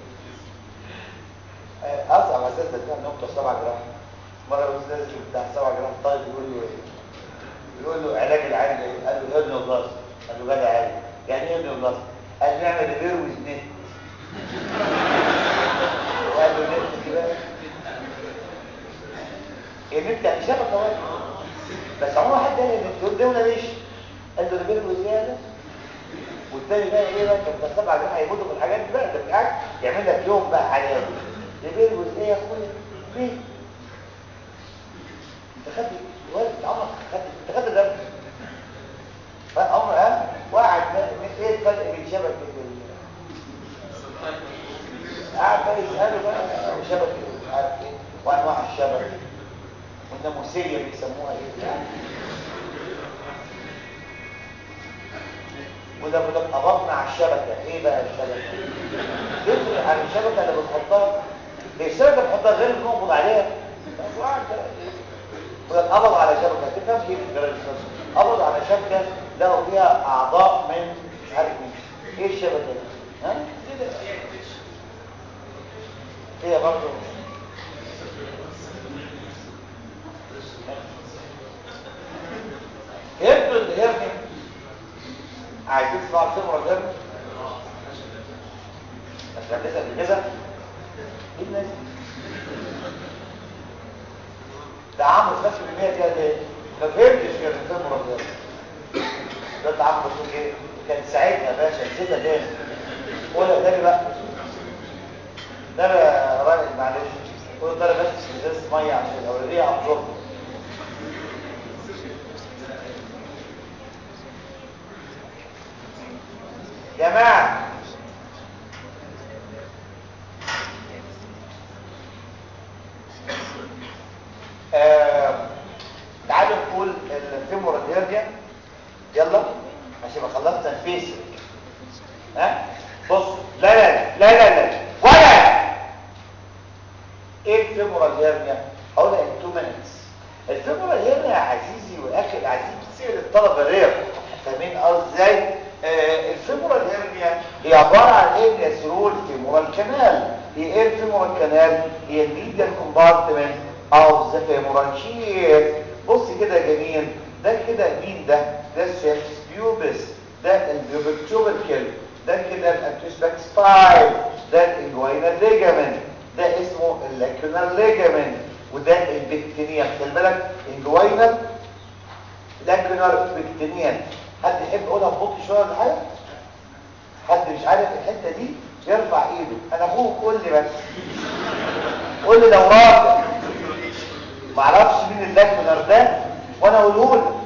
اصعب اساس ده كان نقطه سبع جراح مره الاستاذ بتاع سبع جراح طالب يقول له ايه يقول له علاج العين ايه قال له هيرنو بلاس قال له جدع عالي يعني ايه هيرنو بلاس قال له نعمل ريبير ويز نت قال له نت كده النت يعني شبكه واحده بس عمره حد قال النت يقول ده ولا ليش قال له ريبير ويز نت والتاني بقى ايه بقى كان سبع جراح هيموتوا في الحاجات دي بقى ده قاعد يعمل لك يوم بقى حاليا ريبير ويز ايه يا اخويا ليه انت خدت والد عمرك خدت انت خدت ده فعمر ها وقعد ايه الفرق بين شبكه ال قاعد بقى يساله بقى شبكه مش عارف ايه وانواع الشبكه والناموسيه بيسموها ايه وده وده قبضنا على الشبكه ايه بقى الشبكه يفرق عن الشبكه اللي بنحطها الشبكه اللي بنحطها غير اللي بنقبض عليها وقعد قبض على شبكه تفهم كيف الجرائم قبض على شبكه لقوا فيها اعضاء من مش عارف مين ايه الشبكه دي ها كده فيها برضه فهمتوا الهرني عايزين تسمعوا الفيلم ولا الهرني مش هتسال كده ايه الناس دي ده عمرو فاكر المية دي قال ايه ما فهمتش كده الفيلم ولا ده انت عمرو بتقول ايه كان ساعتها يا باشا نسيتها تاني قولها تاني بقى ده بقى راجل معلش قول ده بس ازازه ميه عشان الاولويه ابزورب جماعه آه تعالوا نقول الفيمورال هيرنيا يلا عشان ما خلصت تنفيذ ها بص لا لا لا لا لا ولا ايه الفيمورال هيرنيا هقولها ان 2 minutes الفيمورال هيرنيا يا عزيزي واخي العزيز بتصير الطلبه رير فاهمين قصدي ازاي آه الفيمورال هيرنيا هي عباره عن ايه يسرول فيمورال كانال هي ايه الفيمورال كانال هي الميديال كومبارتمنت او ذا فيمورال شير بص كده يا جميل ده كده مين ده ده السيرفس بيوبس ده البيوبك توبركل ده كده الانتوسباكس 5 ده الانجوينال ليجامنت ده اسمه اللاكونال ليجامنت وده البكتينيال خلي بالك انجوينال لاكونال بكتينيال حد يحب يقولها ببطء شويه ولا حاجه حد مش عارف الحته دي يرفع ايده انا اخوك قول لي بس قول لي لو راجع ما اعرفش مين اللاكونال ده وانا اقوله لك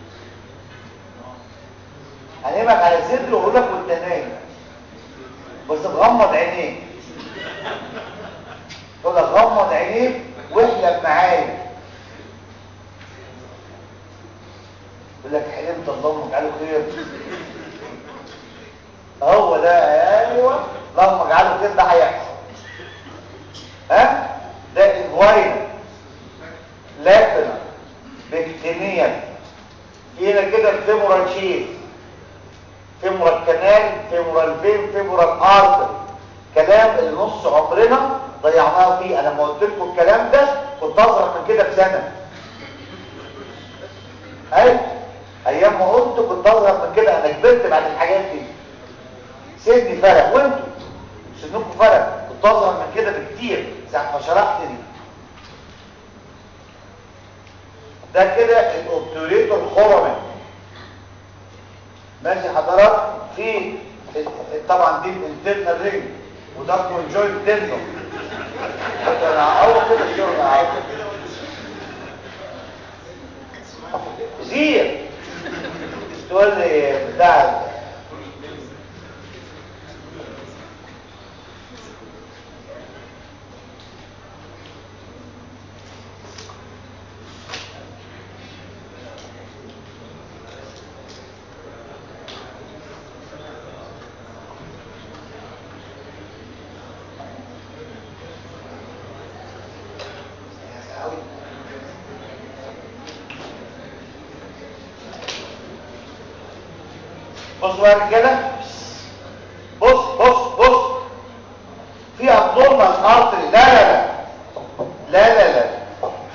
هنمك على صدره واقول لك وانت نايم بس تغمض عينيك تقول لك غمض عينيك واحلم معايا يقول لك حلمت اللهم اجعله خير هو ده ايوه اللهم اجعله خير ده هيحصل ها ده الفاين لاكنا بكتينيا هنا كده الفيمورال شيز فيمورال كانال فيمورال فين فيمورال ارتري كلام اللي نص عمرنا ضيعناه فيه انا لما قلت لكم الكلام ده كنت اصغر من كده بسنه اي ايام ما قلت كنت اصغر من كده انا كبرت بعد الحاجات دي سني فرق وانتوا سنكم فرق كنت اصغر من كده بكتير ساعه ما شرحت دي ده كده الاوبتوريتور الخرمي ماشي حضرات في طبعا دي الانترنال رينج وده كونجوينت تندون انا اول كده الشغل عاوز زير تقول لي بتاع بصوا يا رجاله بص بص بص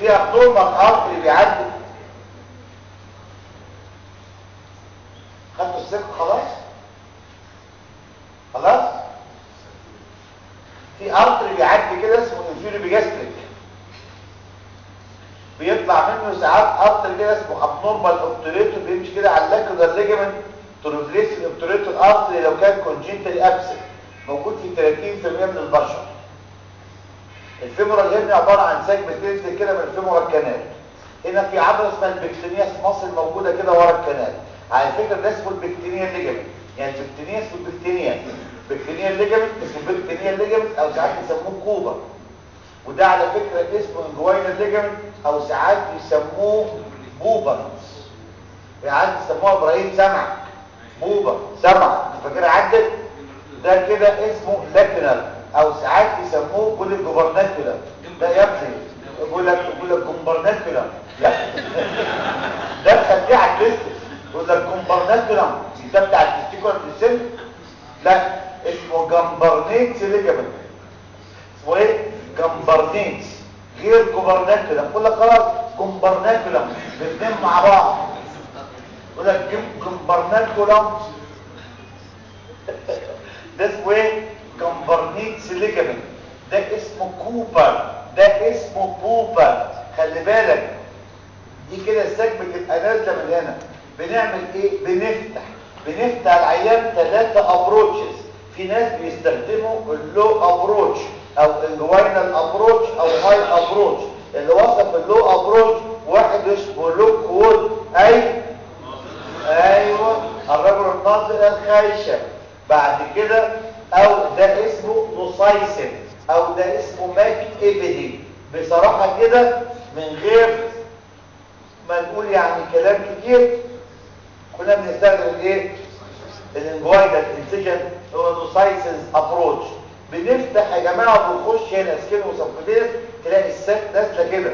في ابنورمال ارتري بيعدي خدتوا السلك خلاص خلاص في ارتري بيعدي كده اسمه انفيري بيجاستريك بيطلع منه ساعات ارتري كده اسمه ابنورمال اوبتوريتور بيمشي كده على اللاكولار ليجمنت تروفليس الاوبتوريتور ارتري لو كان كونجنتالي ابسنت موجود في 30% من البشر الفيمورال هيرني عباره عن ساج بتنزل كده من الفيمورال كانال هنا في عضله اسمها البكتينياس مصل موجوده كده ورا الكنال على فكره ده اسمه البكتينيا ليجمنت يعني البكتينيا اسمه البكتينيا البكتينيا ليجمنت اسمه البكتينيا ليجمنت او ساعات يسموه كوبا وده على فكره اسمه انجوينا ليجمنت او ساعات يسموه بوبا ساعات يسموها ابراهيم سمع بوبا سمع فاكر عدل ده كده اسمه لاكنال او ساعات يسموه بول الجوبرناكولا ده يا ابني يقول لك يقول لك جوبرناكولا لا ده خليه على التست يقول لك جوبرناكولا ده بتاع التستيكولار في السن لا اسمه جمبرنيت ليجامنت اسمه ايه جمبرنيت غير جوبرناكولا يقول لك خلاص جوبرناكولا الاثنين مع بعض يقول لك جمبرناكولا ده اسمه ايه جمبرنيت ليجامنت ده اسمه كوبر ده اسمه بوبر خلي بالك دي كده الساج بتبقى نازله من هنا بنعمل ايه بنفتح بنفتح العيان ثلاثه ابروتشز في ناس بيستخدموا اللو ابروتش او الجوينال ابروتش او هاي ابروتش اللي وصف اللو ابروتش واحد اسمه لوك وود اي ايوه الرجل الناظر الخيشب بعد كده او ده اسمه نوسايسن او ده اسمه ماك ايبيدي بصراحة كده من غير ما نقول يعني كلام كتير كنا بنستخدم الايه الانجوينال انسيجن هو نوسايسنز ابروتش بنفتح يا جماعه بنخش هنا سكين وسبكوتيس تلاقي الساك نازله كده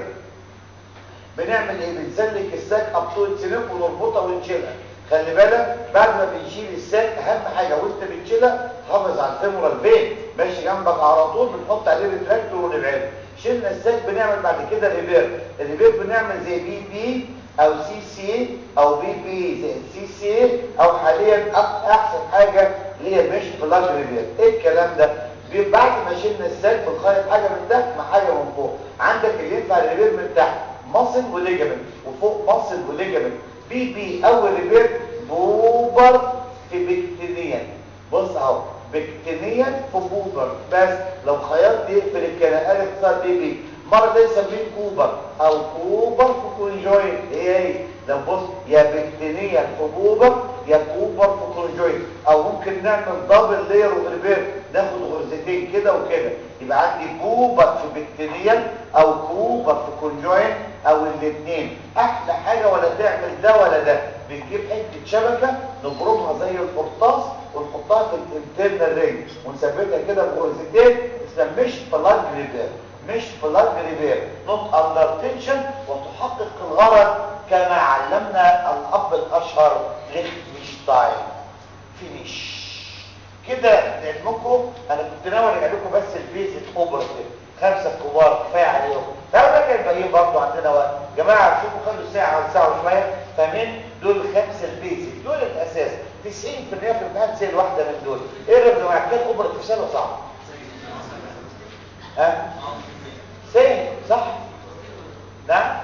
بنعمل ايه بنسلك الساك ابطول سلك ونربطها ونشيلها خلي بالك بعد ما بنشيل الساك اهم حاجه وانت بتشيلها حافظ على الفيمورال فين ماشي جنبك على طول بنحط عليه ريتراكتور ونبعده شلنا الساك بنعمل بعد كده ريبير الريبير بنعمل زي بي بي او سي سي او بي بي زي سي سي او حاليا احسن حاجه اللي هي مش بلاج ريبير ايه الكلام ده بعد ما شلنا الساك بنخيط حاجه من تحت مع حاجه من فوق عندك اللي ينفع الريبير من تحت مصل وليجمنت وفوق مصل وليجمنت بي بي اول ريبير بوبر في بكتينيا بص اهو بكتينيا في بوبر بس لو خيطت يقفل الكلام اختصار بي بي مرة تانية نسميه كوبر او كوبر في كونجوين ايه ايه لو بص يا بكتينيا في بوبر يا كوبر في كونجوين او ممكن نعمل دبل لير وريبير ناخد غرزتين كده وكده يبقى عندي بوبر في بكتينيا او كوبر في كونجوين او الاثنين احلى حاجة ولا تعمل ده ولا ده بنجيب حته شبكه نبرمها زي القرطاس ونحطها في الانترنال رينج ونثبتها كده بغرزتين اسمها مش بلاج ريبير مش بلاج ريبير نوت اندر تنشن وتحقق الغرض كما علمنا الاب الاشهر ليختنشتاين فينيش كده لعلمكم انا كنت ناوي ارجع لكم بس البيزك اوبرتيف خمسه كبار كفايه عليهم تعالوا نرجع الباقيين برضه عندنا وقت يا جماعه شوفوا خدوا ساعه ولا ساعه وشويه فاهمين دول خمسه البيزك دول الاساس 90% في الامتحان سيل واحده من دول ايه الرقم يا جماعه كان اوبرتيف سهل ولا صعب ها سهل صح نعم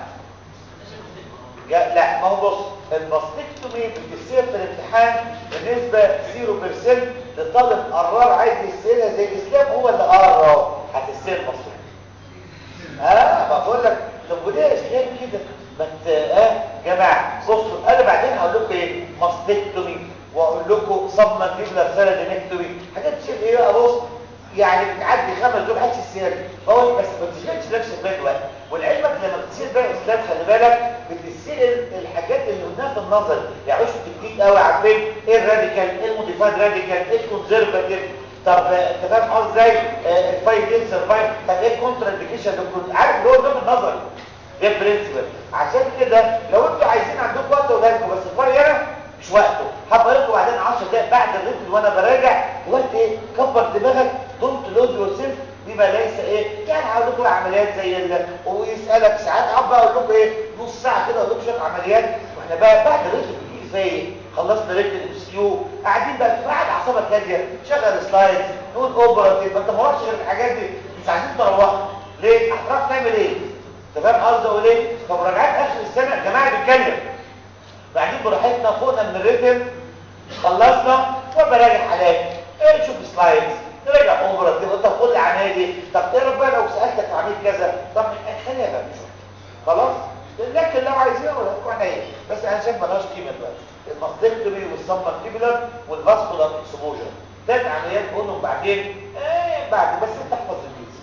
لا ما هو بص الماستكتومي بتسير في الامتحان بنسبة 0% لطالب قرار عايز يسيرها زي الاسلام هو اللي قرر هتسير ماستكتومي اه بقول لك طب وليه اسلام كده ما انت اه جماعه بصوا انا بعدين هقول لكم ايه ماستكتومي واقول لكم صب مانديبلر سيرادينكتومي حاجات تصير ايه بقى بص يعني بتعدي خمس دول حدش السير فهو بس ما تشغلش نفسك بقى دلوقتي ولعلمك لما بتصير بقى اسلام خلي بالك بتصير الحاجات اللي قلناها في النظر يعني مش تكتيك قوي عارفين ايه الراديكال ايه الموديفايد راديكال ايه الكونزرفاتيف طب انت فاهم قصدي ازاي الفايف دين سرفايف طب ايه الكونترا انديكيشن ده كله عارف اللي هو ده من النظر ده برنسبل عشان كده لو انتوا عايزين عندكم وقت اقولها بس الفرق هنا مش وقته هبقى لكم بعدين 10 دقايق بعد الريتم وانا براجع دلوقتي ايه كبر دماغك دونت لود يور سيلف بما ليس ايه يعني هقول لكم عمليات زي ال... ويسالك ساعات اقعد بقى اقول لكم ايه نص ساعه كده اقول لكم شويه عمليات واحنا بقى بعد الريتم بتيجي زي خلصنا ريتم سيو قاعدين بقى قاعد اعصابك هاديه شغل سلايدز نقول اوبراتيف ما انت ما رحتش غير الحاجات دي مش عايزين تروحوا ليه هتعرف تعمل ايه انت فاهم قصدي اقول ايه طب مراجعات اخر السنه يا جماعه بيتكلم بعدين براحتنا فوقنا من الريتم خلصنا وبراجع حالات ايه نشوف سلايدز نراجع اوبراتيف انت تقول لي عمليه دي طب ايه ربنا لو سالتك في عمليه كذا طب خليها بقى نشوف خلاص لكن لو عايزين اقول لكم ايه بس انا شايف مالهاش قيمه دلوقتي الماستكتومي والسبمنتيبولار والفاسكولار اكسبوجر ثلاث عمليات بقولهم بعدين ايه بعد بس انت احفظ البيز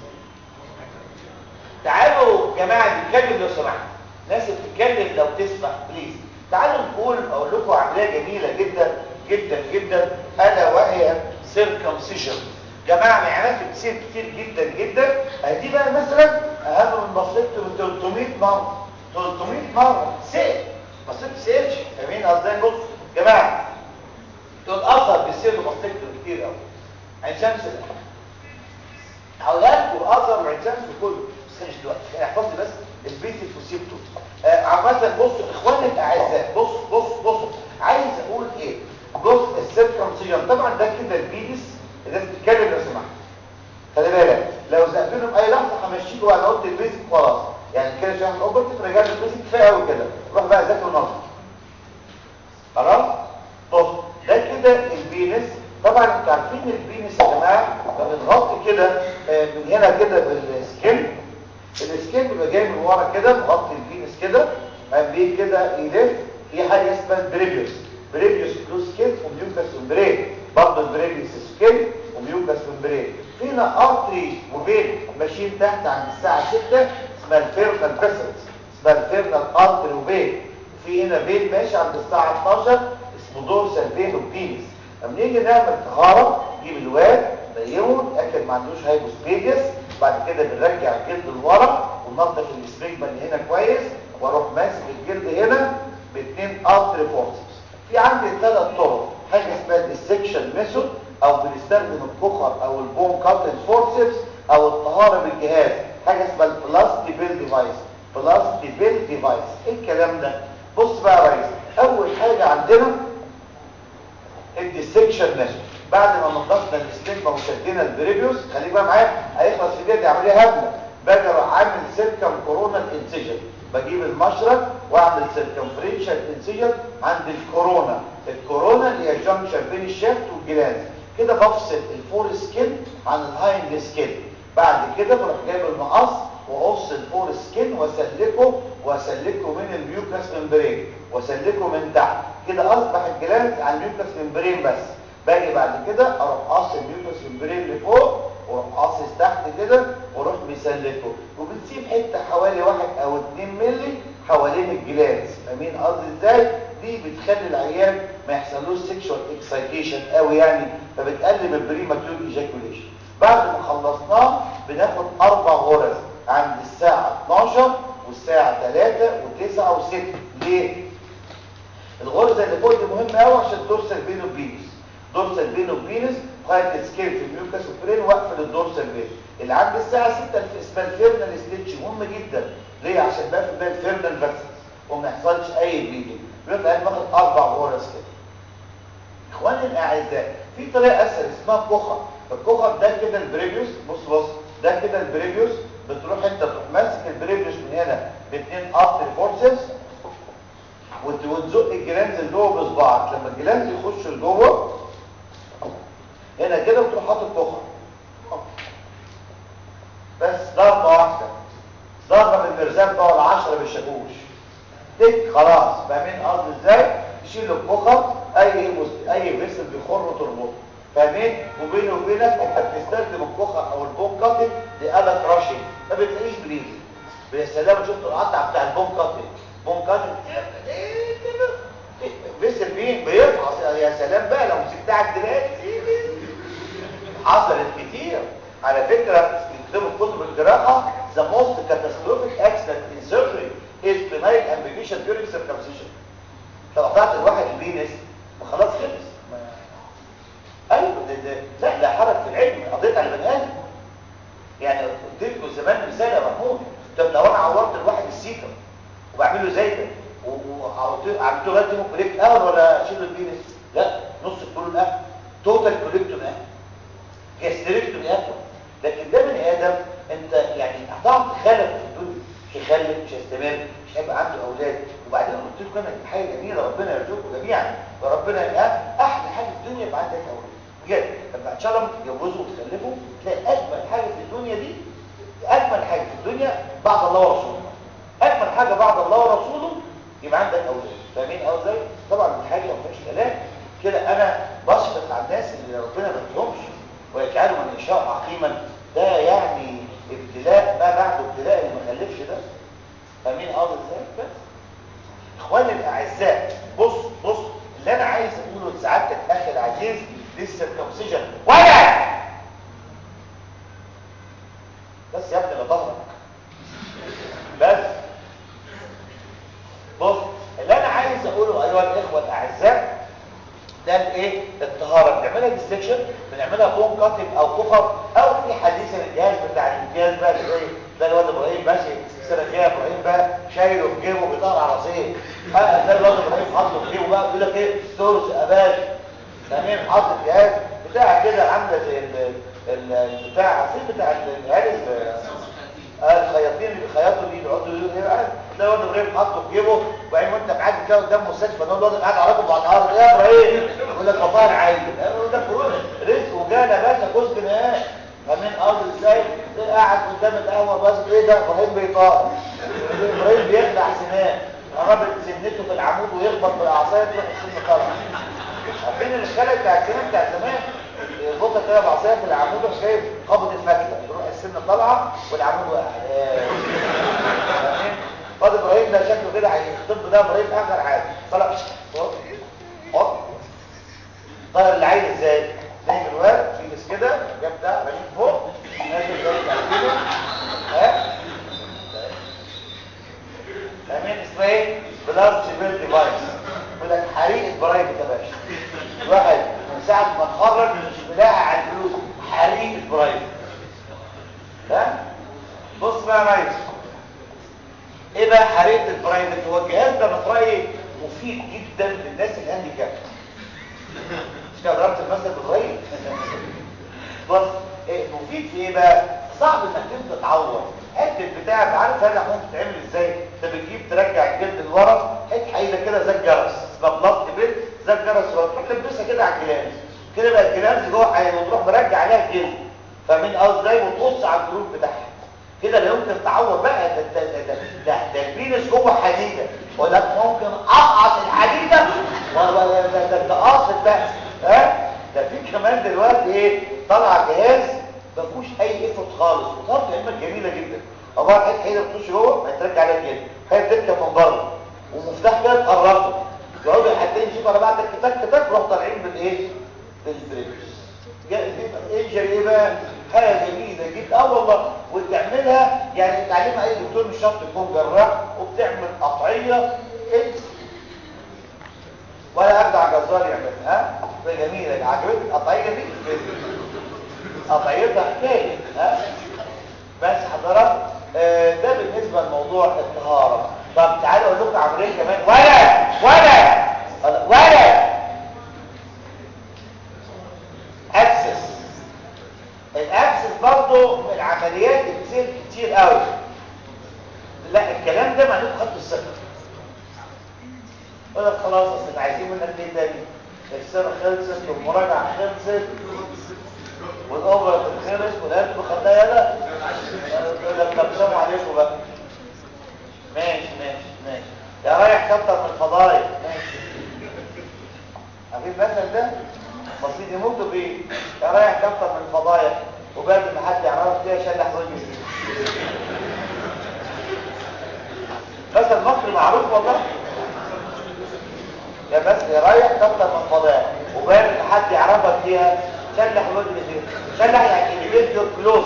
تعالوا جماعه نتكلم لو سمحت ناس بتتكلم لو تسمح بليز تعالوا نقول اقول لكم عمليه جميله جدا جدا جدا الا وهي سيركمسيجن جماعه معاناه بتصير كتير جدا جدا دي بقى مثلا اهم من بسيطه ب 300 مره 300 مره سيل بسيط سيلش فاهمين قصدي بص جماعه تتاثر بالسيل وبسيطه كتير قوي عين شمس اولادكم اثر عين شمس كله بس مش دلوقتي احفظ لي بس البيت الفوسيبتو آه عامه بصوا اخواني الاعزاء بص بص بص عايز اقول ايه بص السيركمسيجن طبعا ده كده البيدس الناس بتتكلم لو سمحت خلي بالك لو زقتني في اي لحظه همشيك وانا قلت البيزك خلاص يعني كده شرح الاوبرتيف رجعت البيزك كفايه قوي كده روح بقى ذاكر نظر خلاص بص ده كده البينس طبعا انتوا عارفين البينس يا جماعه بنغطي كده من هنا كده بالسكين السكين بيبقى جاي من ورا كده مغطي البينس كده قبليه كده يلف في حاجه اسمها البريبيوس بريبيوس بلو سكين وميوكاس ممبرين برضه البريبيوس سكين وميوكاس ممبرين فينا ارتري وفين ماشيين تحت عند الساعه 6 اسمها الفيرنال فيسلز اسمها الفيرنال ارتري وفين في هنا فين ماشي عند الساعه 12 اسمه دورسال فين وبينس لما نيجي نعمل طهاره نجيب الواد نيمه نتاكد ما عندوش هايبوسبيديس بعد كده بنرجع الجلد لورا وننظف السبريجما اللي هنا كويس واروح ماسك الجلد هنا باثنين ارتري فورسز في عندي ثلاث طرق حاجه اسمها السكشن ميثود او بنستخدم الكخر او البون كاتل فورسز او الطهاره بالجهاز حاجه اسمها البلاستي بيل ديفايس بلاستي بيل ديفايس ايه الكلام ده بص بقى يا ريس اول حاجه عندنا الديسكشن ميثود بعد ما نضفنا الاستجما وشدينا البريبيوس خليك بقى معايا هيخلص في دي عمليه هبله باجي اروح عامل سيركم كورونال انسيجن بجيب المشرط واعمل سيركمفرنشال انسيجن عند الكورونا الكورونا اللي هي جنكشن بين الشافت والجلاند كده بفصل الفور سكين عن الهايند سكين بعد كده بروح جايب المقص واقص الفور سكين واسلكه واسلكه من الميوكاس ممبرين واسلكه من تحت كده اصبح الجلاند على الميوكاس ممبرين بس باجي بعد كده اروح قاص الميوكاس ممبرين لفوق واروح قاصص تحت كده واروح مسلكه وبنسيب حته حوالي واحد او 2 مللي حوالين الجلاند فاهمين قصدي ازاي دي بتخلي العيان ما يحصلوش سيكشوال اكسايتيشن قوي يعني فبتقلل البريماتور ايجاكوليشن بعد ما خلصناه بناخد اربع غرز عند الساعه 12 والساعه 3 و9 و6 ليه الغرزه اللي فوق دي مهمه قوي عشان ترسل بينه وبينس دورسال بين وبينس قاعد السكيل في الميوكاس وبرين واقفل الدورسال بين اللي عند الساعه 6 اسمها الفيرنال ستيتش مهم جدا ليه عشان بقى في بقى الفيرنال فاسس وما يحصلش اي بليدنج بيبقى باخد اربع غرز كده اخواني الاعزاء في طريقه اسهل اسمها كوخر الكوخر ده كده البريبيوس بص بص ده كده البريبيوس بتروح انت تروح ماسك البريبيوس من هنا باثنين ارتري فورسز وتزق الجلانز لجوه بصباعك لما الجلانز يخش لجوه هنا كده بتروح حاطط كخر بس ضربه واحده ضربه بالمرزان بقى ولا 10 بالشاكوش تك خلاص فاهمين قصدي ازاي تشيل الكخر اي مست... اي فيسل بيخر وتربطه فاهمين وبينه وبينك انت بتستخدم الكخر او البون كاتنج لآلة راشنج ما بتلاقيش بليدنج يا سلام شفت القطع بتاع البون كاتنج بون كاتنج فيسل مين بيفحص يا سلام بقى لو مسكتها على الدراع حصلت كتير على فكرة يكتبوا كتب الجراحة the most catastrophic accident in surgery is penile amputation during circumcision لو قطعت الواحد البينس خلاص خلص ما... ايوه ده, ده لا لا حرج في العلم قضيت على بني ادم يعني قلت لكم زمان مثال يا محمود طب لو انا عورت الواحد السيكا وبعمله زي ده وعملت له راتب كوليكت اول ولا اشيل البينس لا نص الكل الاكل توتال كوليكتوم اكل جاستريكتوم اكل لكن ده بني ادم انت يعني هتعرف تخلف في الدنيا مش يخلف مش هيستمر مش هيبقى عنده اولاد وبعدين قلت لكم انا حاجه جميله ربنا يرزقكم جميعا وربنا يبقى احلى حاجه في الدنيا يبقى عندك اولاد بجد لما ان شاء الله تتجوزوا وتخلفوا تلاقي اجمل حاجه في الدنيا دي اجمل حاجه في الدنيا بعد الله ورسوله اجمل حاجه بعد الله ورسوله يبقى عندك اولاد فاهمين او ازاي طبعا دي حاجه ما فيهاش كلام كده انا بشفق على الناس اللي ربنا ما ادهمش ويجعلوا من يشاء عقيما ده يعني ابتلاء ما بعد ابتلاء اللي ما خلفش ده فاهمين قصدي ازاي بس اخواني الاعزاء بص بص اللي انا عايز اقوله لسعادتك اخي العزيز للسيركمسيجن ولا بس يا ابني لا ظهرك بس بص اللي انا عايز اقوله ايها الاخوه الاعزاء ده الايه الطهاره بنعملها ديستكشن بنعملها بوم كاتنج او كفر او في حديثا الجهاز بتاع الامتياز بقى ايه ده الواد ابراهيم ماشي السنه الجايه ابراهيم بقى شايله في جيبه بيطهر على رصيد اه ده الواد ابراهيم حاطه في جيبه بقى بيقول لك ايه تورس اباش تمام حاطط جهاز بتاع كده عامله زي ال ال بتاع عارفين بتاع العيال الخياطين اللي بيخيطوا دي يقعدوا يقولوا ايه تلاقي واد ابراهيم حاطه في جيبه وبعدين وانت معدي كده قدام مستشفى نقول له قاعد على ركبه على الارض يا ابراهيم يقول لك قطار عيل يقول لك رزق وجانا باشا جزء نهائي فاهمين قصدي ازاي قاعد قدام القهوه بس ايه ده ابراهيم بيطار ابراهيم بيخلع سنان قربت سنته في العمود ويخبط بالاعصاب تروح السن طالعه عارفين الخلق بتاع السنان بتاع زمان يربطها كده بعصايه في العمود وشايف قبض الفتله تروح السن طالعه والعمود واقع فاضل ابراهيم ده شكله كده هيخطب ده ابراهيم اخر حاجه طلع حط طاير العين ازاي نايم الواد يلبس كده جاب ده رميه فوق نازل زي كده ها فاهمين اسمها ايه بلاس سيفير ديفايس يقول لك حريقه برايم يا باشا الواحد من ساعه ما اتخرج مش ملاقي على الفلوس حريقه برايم ها بص بقى يا ريس ايه بقى حريقه البرايفت هو الجهاز ده من رايي مفيد جدا للناس الهانديكاب مش كده ضربت المثل بالراي بص إيه مفيد في ايه بقى صعب انك انت تتعور حته بتاع عارف هذا ممكن تتعمل ازاي انت بتجيب ترجع الجلد لورا حته حيله كده زي الجرس اسمها بلاست بيت زي الجرس تروح تلبسها كده على الجلاس كده بقى الجلاس جوه حيله وتروح مرجع عليها الجلد فاهمين قصدي ازاي وتقص على الجروب بتاعها كده لا يمكن تعور بقى ده ده ده ده, ده البينس جوه حديده ولك ممكن اقعص الحديده ولا ده ده ده قاصد بقى ها ده في كمان دلوقتي ايه طلع جهاز ما فيهوش اي ايفورت خالص وطرف علمك جميله جدا عباره عن حته بتخش جوه هترجع عليها الجلد هي بتركب من بره ومفتاح كده تقربه يقعدوا الحاجتين يشوفوا على بعض تك تك تك روحوا طالعين بالايه بالبريكس انجري ايه بقى حاجه جميله جدا اه والله وتعملها يعني تعلمها اي دكتور مش شرط يكون جراح وبتعمل قطعيه انت ولا ارجع جزار يعملها ها ده جميله عجبتك القطعيه دي قطعيتها حكايه ها بس حضرتك آه ده بالنسبه لموضوع الطهاره طب تعالوا اقول لكم عمليه كمان ولا ولا ولا اكسس الاكسس برضه من العمليات اللي بتصير كتير قوي لا الكلام ده معناه خط الثقه يقول لك خلاص اصل عايزين منك ايه تاني السنه خلصت والمراجعه خلصت والاوفر خلص والقلب خدها يلا يقول لك طب سلام عليكم بقى ماشي ماشي ماشي يا رايح كتر من الفضايح ماشي عارفين المثل ده بسيط يموتوا بيه يا رايح كتر من الفضايح وبعد ما حد يعرفك فيها شلح وجهي مثل مصري معروف والله يا بس يا رايح كتر من الفضايح وبعد ما حد يعرفك فيها شلح وجهي فيها شلح يعني اللي يور كلوز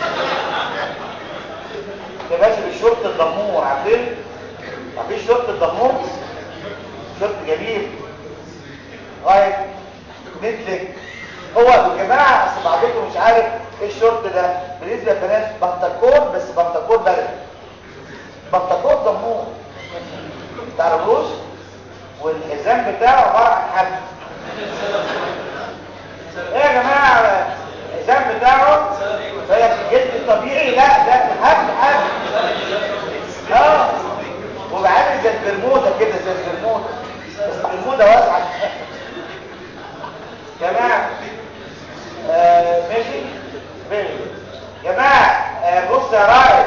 يا باشا بالشرط الدمور عارفين مفيش شرط الدمور شرط جميل غايه مثلك هو يا جماعه اصل بعضكم مش عارف ايه الشورت ده بالنسبه للبنات بنطلون بس بنطلون بلدي بنطلون ضمور تعرفوش والحزام بتاعه عباره عن حبل ايه يا جماعه الحزام بتاعه فهي الجلد الطبيعي لا ده حبل حبل اه وبعامل زي البرموده كده زي البرموده بس البرموده واسعه جماعه آه ماشي ماشي جماعه آه بص يا رائد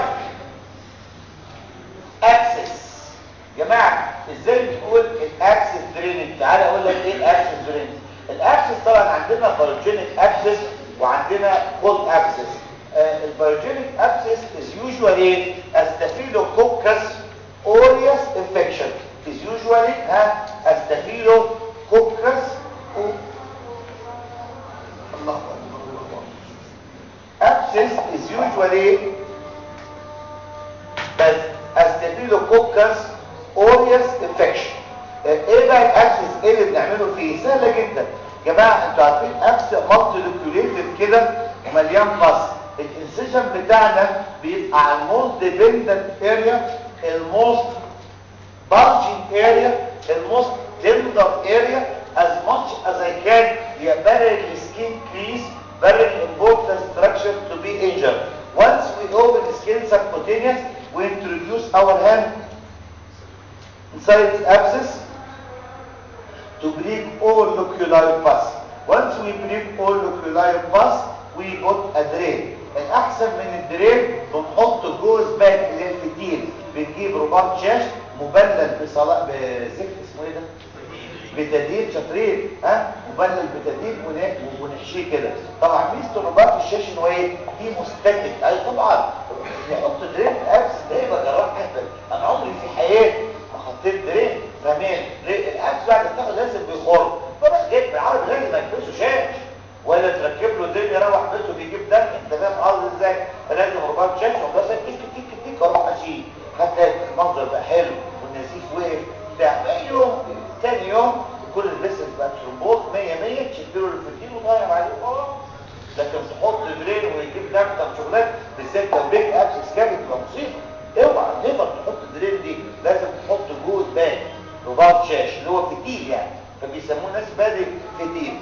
اكسس جماعه ازاي بتقول الاكسس درينج تعالى اقول لك ايه الاكسس درينج الاكسس طبعا عندنا بايوجينيك اكسس وعندنا كولد اكسس البايوجينيك اكسس is usually a staphylococcus aureus infection is usually ها a staphylococcus الله اكبر abscess is usually بس a staphylococcus aureus infection ايه بقى الابسس ايه اللي بنعمله فيه سهله جدا يا جماعه انتوا عارفين ابس مالتي لوكيوليتد كده ومليان بص الانسيشن بتاعنا بيبقى على الموست ديبندنت اريا الموست bulging area الموست tender area as much as I can the barely skin crease very important structure to be injured once we open the skin subcutaneous we introduce our hand inside the abscess to break all locular pus once we break all locular pus we put a drain الاحسن من الدرين بنحط جوز باك اللي الفتيل بنجيب رباط شاش مبلل بصلاة بزفت اسمه ايه ده بتدين شاطرين ها مبلل بتدين ونحشيه كده طبعا ميزه الرباط الشاش ان هو ايه دي مستهلك اي طبعا نحط درين في ابس ده يبقى جراح اهبل انا عمري في حياتي ما حطيت درين فاهمين الابس بعد ما تاخد لازم بيخر فبس جيب بالعربي لازم البسه شاش ولا تركب له الدنيا يروح بيته بيجيب دم انت فاهم قصدي ازاي فلازم رباط شاشه وبس تيك تيك تيك اروح ماشي حتى المنظر بقى حلو والنزيف وقف بتاع بقى يوم تاني يوم كل البسس بقى ترومبوز 100 100 تشد له الفتيل وطاير عليه خلاص لكن تحط درين ويجيب دم طب شغلات بالذات لو بيك ابسس كامل تبقى مصيبه اوعى نيفر تحط درين دي لازم تحط جوز باك رباط شاش اللي هو فتيل يعني فبيسموه ناس بادئ فتيل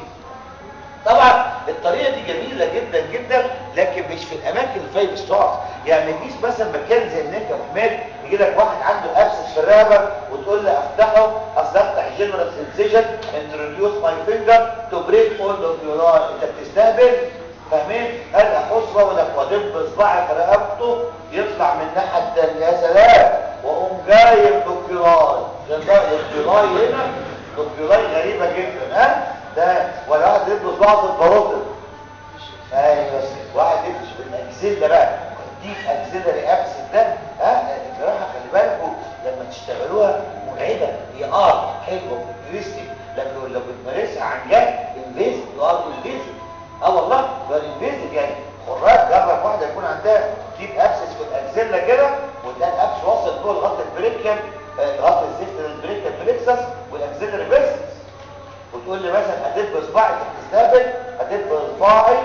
طبعا الطريقه دي جميله جدا جدا لكن مش في الاماكن الفايف ستارز يعني ما تجيش مثلا مكان زي هناك يا محمد يجي لك واحد عنده ابسس في الرقبه وتقول له افتحه اصل افتح جنرال سنسيشن انتروديوس ماي فينجر تو بريك اول اوف يور انت بتستهبل فاهمين هل حصوه ولا ودب صباعي في رقبته يطلع من الناحيه الثانيه يا سلام واقوم جايب دوكيولاي دوكيولاي هنا دوكيولاي غريبه جدا ها ده ولا واحد يدرس بعض البروتين ايوه واحد يدرس بالاكسيلا بقى دي اكسيلا ريابس ده ها الجراحه خلي بالكم لما تشتغلوها مرعبه هي اه حلوه وانترستنج لكن لو بتمارسها عن جد انفيز اه انفيز اه والله ده انفيز يعني خراج جرب واحده يكون عندها ديب ابسس في الاكسيلا كده وتلاقي الابس واصل فوق لغايه البريكال لغايه الزفت البريكال بريكسس والاكسيلا ريفيرسس وتقول لي مثلا هتبقى صباعي تستقبل هتبقى صباعي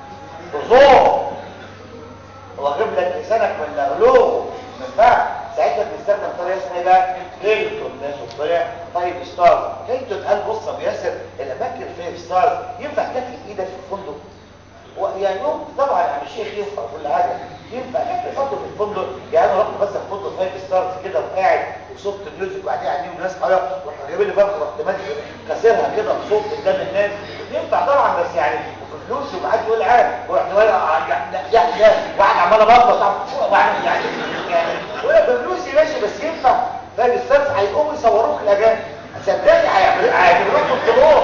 بزور واجيب لك لسانك من الاغلوب ما ينفعش ساعتها بنستخدم طريقه اسمها ايه بقى هيلتون ناس الطريقه فايف ستارز هيلتون قال بص يا ياسر الاماكن الفايف ستارز ينفع تاكل ايدك في الفندق يعني يوم طبعا يا عم الشيخ ينفع كل حاجه ينفع تاكل برضه في الفندق يعني انا رحت بس في فندق فايف ستارز كده وقاعد وصوت ميوزك وقاعدين قاعدين وناس حواليا ورحت جايبين لي فرخه رحت ماشي كسرها كده بصوت قدام الناس ينفع طبعا بس يعني وفلوس وقعد يقول عارف ورحت واقع يعني ده واحد عمال ابطل واعمل يعني يعني ولا بفلوسي ماشي بس ينفع فايف ستارز هيقوموا يصوروك الاجانب صدقني هيعملوا هيعملوا لكم طلوع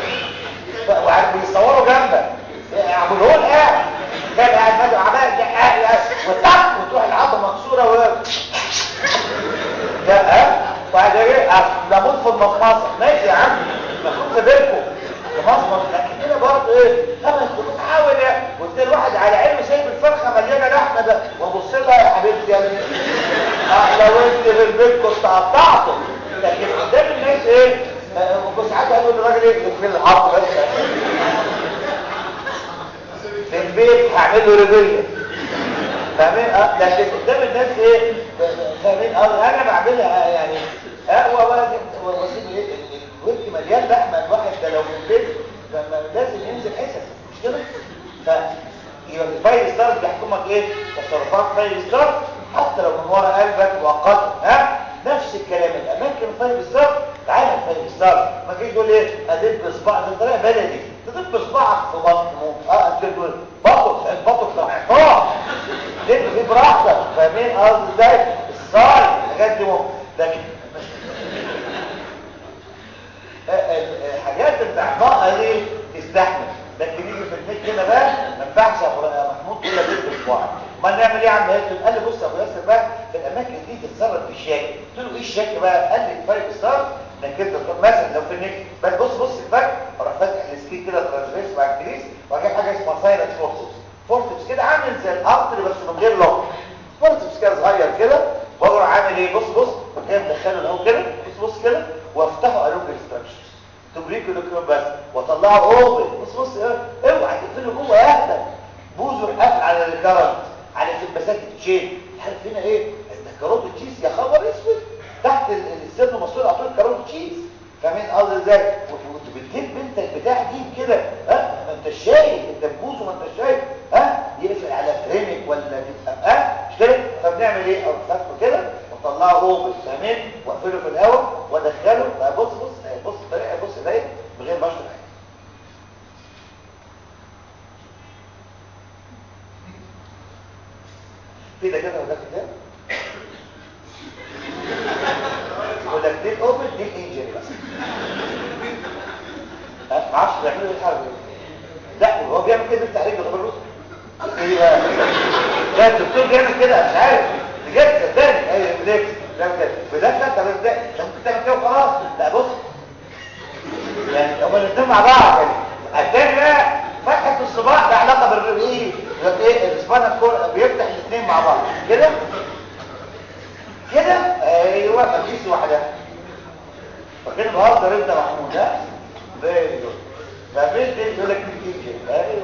وبيصوروا جنبك يعملوا لهم قاعد كان قاعد مادة عمال قاعد وطق وتروح العظمه مكسوره و لا ها بعد ايه لموت في المفاصل ماشي يا عم مفروض في بينكم مفاصل لكن كده برضه ايه لما كنت بحاول قلت له واحد على عينه سايب الفرخه مليانه لحمه ده وابص لها يا حبيبتي يا بنتي اه لو انت في البيت كنت قطعته لكن قدام الناس ايه وساعات قالوا للراجل ايه يكفي العظم بس في البيت هعمل له ريبيليا فاهمين اه لكن قدام الناس ايه فاهمين اه انا بعملها يعني اه واسيب ايه الورك مليان لحمه الواحد ده لو في البيت لازم ينزل حسن مش كده ف يبقى الفايل ستار بيحكمك ايه تصرفات فايل ستار حتى لو من ورا قلبك مؤقتا ها نفس الكلام الاماكن فايل ستار تعالى فايل ستار ما تيجي تقول ايه ادب صباع ده طريقه بلدي تدب صباعك في بطنه اه انت تقول بطن البطن ده عقاب دب فيه براحتك فاهمين قصدي ازاي الصايم الحاجات دي ممكن لكن الحاجات الضعفاء دي تستحمل لكن يجي في البيت كده بقى ما ينفعش يا محمود كل بيت بصباعك ما نعمل ايه يا عم ياسر قال لي بص يا ابو ياسر بقى في الاماكن دي تتصرف بالشاك قلت له ايه الشاك بقى قال لي فايف ستار انك انت مثلا لو في النك بس بص بص الفرق اروح فاتح السكين كده ترانسفيرس مع الكريس واجيب حاجه اسمها سايلنت فورسز فورسز كده عامل زي الارتري بس من غير لوك فورسز كده صغير كده واروح عامل ايه بص بص وجاي مدخله اهو كده بص بص كده وافتحه الوج ستراكشرز تبريكو لكم بس واطلعه اوبن بص بص اوعى تقفله جوه اهدى بوزه قافل على الكرنت على البسات تشين عارف هنا ايه ده كاروت تشيز يا خبر اسود تحت السن مسؤول عطول كاروت تشيز فاهمين قصدي ازاي وانت بتجيب بنتك بتاع دي كده ها ما انت شايف انت بوزه ما انت شايف ها يقفل على فريمك ولا ها مش كده فبنعمل ايه اروح فاتحه كده واطلعه اوبن فاهمين واقفله في الهواء وادخله بص بص بص الطريقه بص ده من غير ما اشرح حاجه في ده كده وده كده ولا دي اوبن دي انجري بس ها ما اعرفش بيعملوا ايه الحرب لا هو بيعمل كده بيفتح رجله غير الرسل ايه بقى لا الدكتور بيعمل كده مش عارف بجد صدقني ايوه ليه لا بجد بدخل طب ازاي لو كنت تعمل كده وخلاص لا بص يعني هما الاثنين مع بعض يعني الثاني بقى فتحه الصباع ده علاقه بالرئيس ايه الاسبانيا بيفتح الاثنين مع بعض كده كده ايوه مفيش واحده فكده بهزر انت محمود ها فيري جود فبيت دي يقول لك دي تيجي ايوه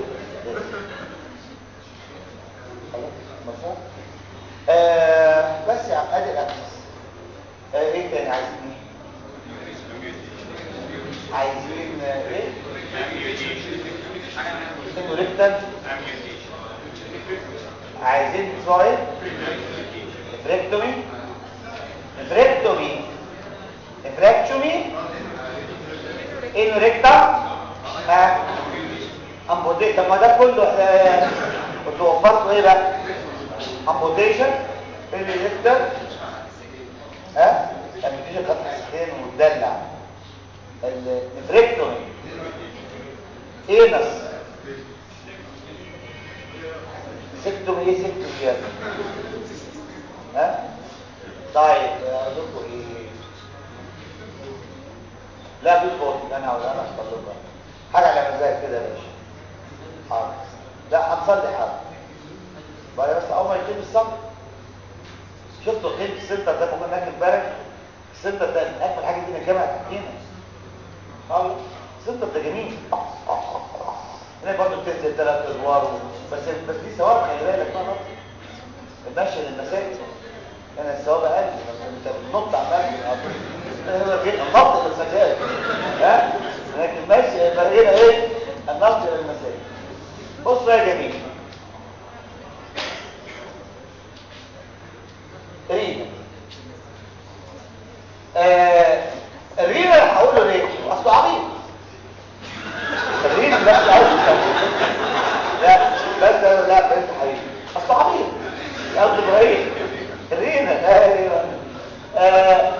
مفهوم آه بس يا عم ادي الاساس آه ايه تاني عايزين ايه عايزين ايه انه ريكتال عايزين سؤال افريكتومي افريكتومي افريكتومي انه ريكتال ها امبودي طب ما ده كله آه كنت وفرته ايه بقى امبوديشن اللي ريكتال ها امبوديشن خط حسين وتدلع النفريكتومي اينس سكتومي ايه سكتومي يا ها طيب اقولكم ايه لا في بوت انا ولا انا اختار لكم حاجه على مزاج كده يا باشا حاضر لا هنصلي حاضر بقى بس اول ما يتم الصلاه شفتوا قيمه السنتر ده كنا هناك امبارح السنتر ده من اجمل حاجه فينا الجامعه تحكينا خالص السنتر ده جميل هنا برضه بتنزل ثلاث ادوار بس بس دي ثواب خلي بالك بقى المشي للمساجد انا الثواب اقل انت بتنط عمال هو النط للمساجد ها لكن المشي يبقى هنا ايه النط للمساجد بص يا جميل رينا آه الرينا اللي هقوله ليه اصله عبيط الرينا لا لا لا بس لا بنت حبيبي اصله عبيط يا ابو ابراهيم الرينا ايوه آه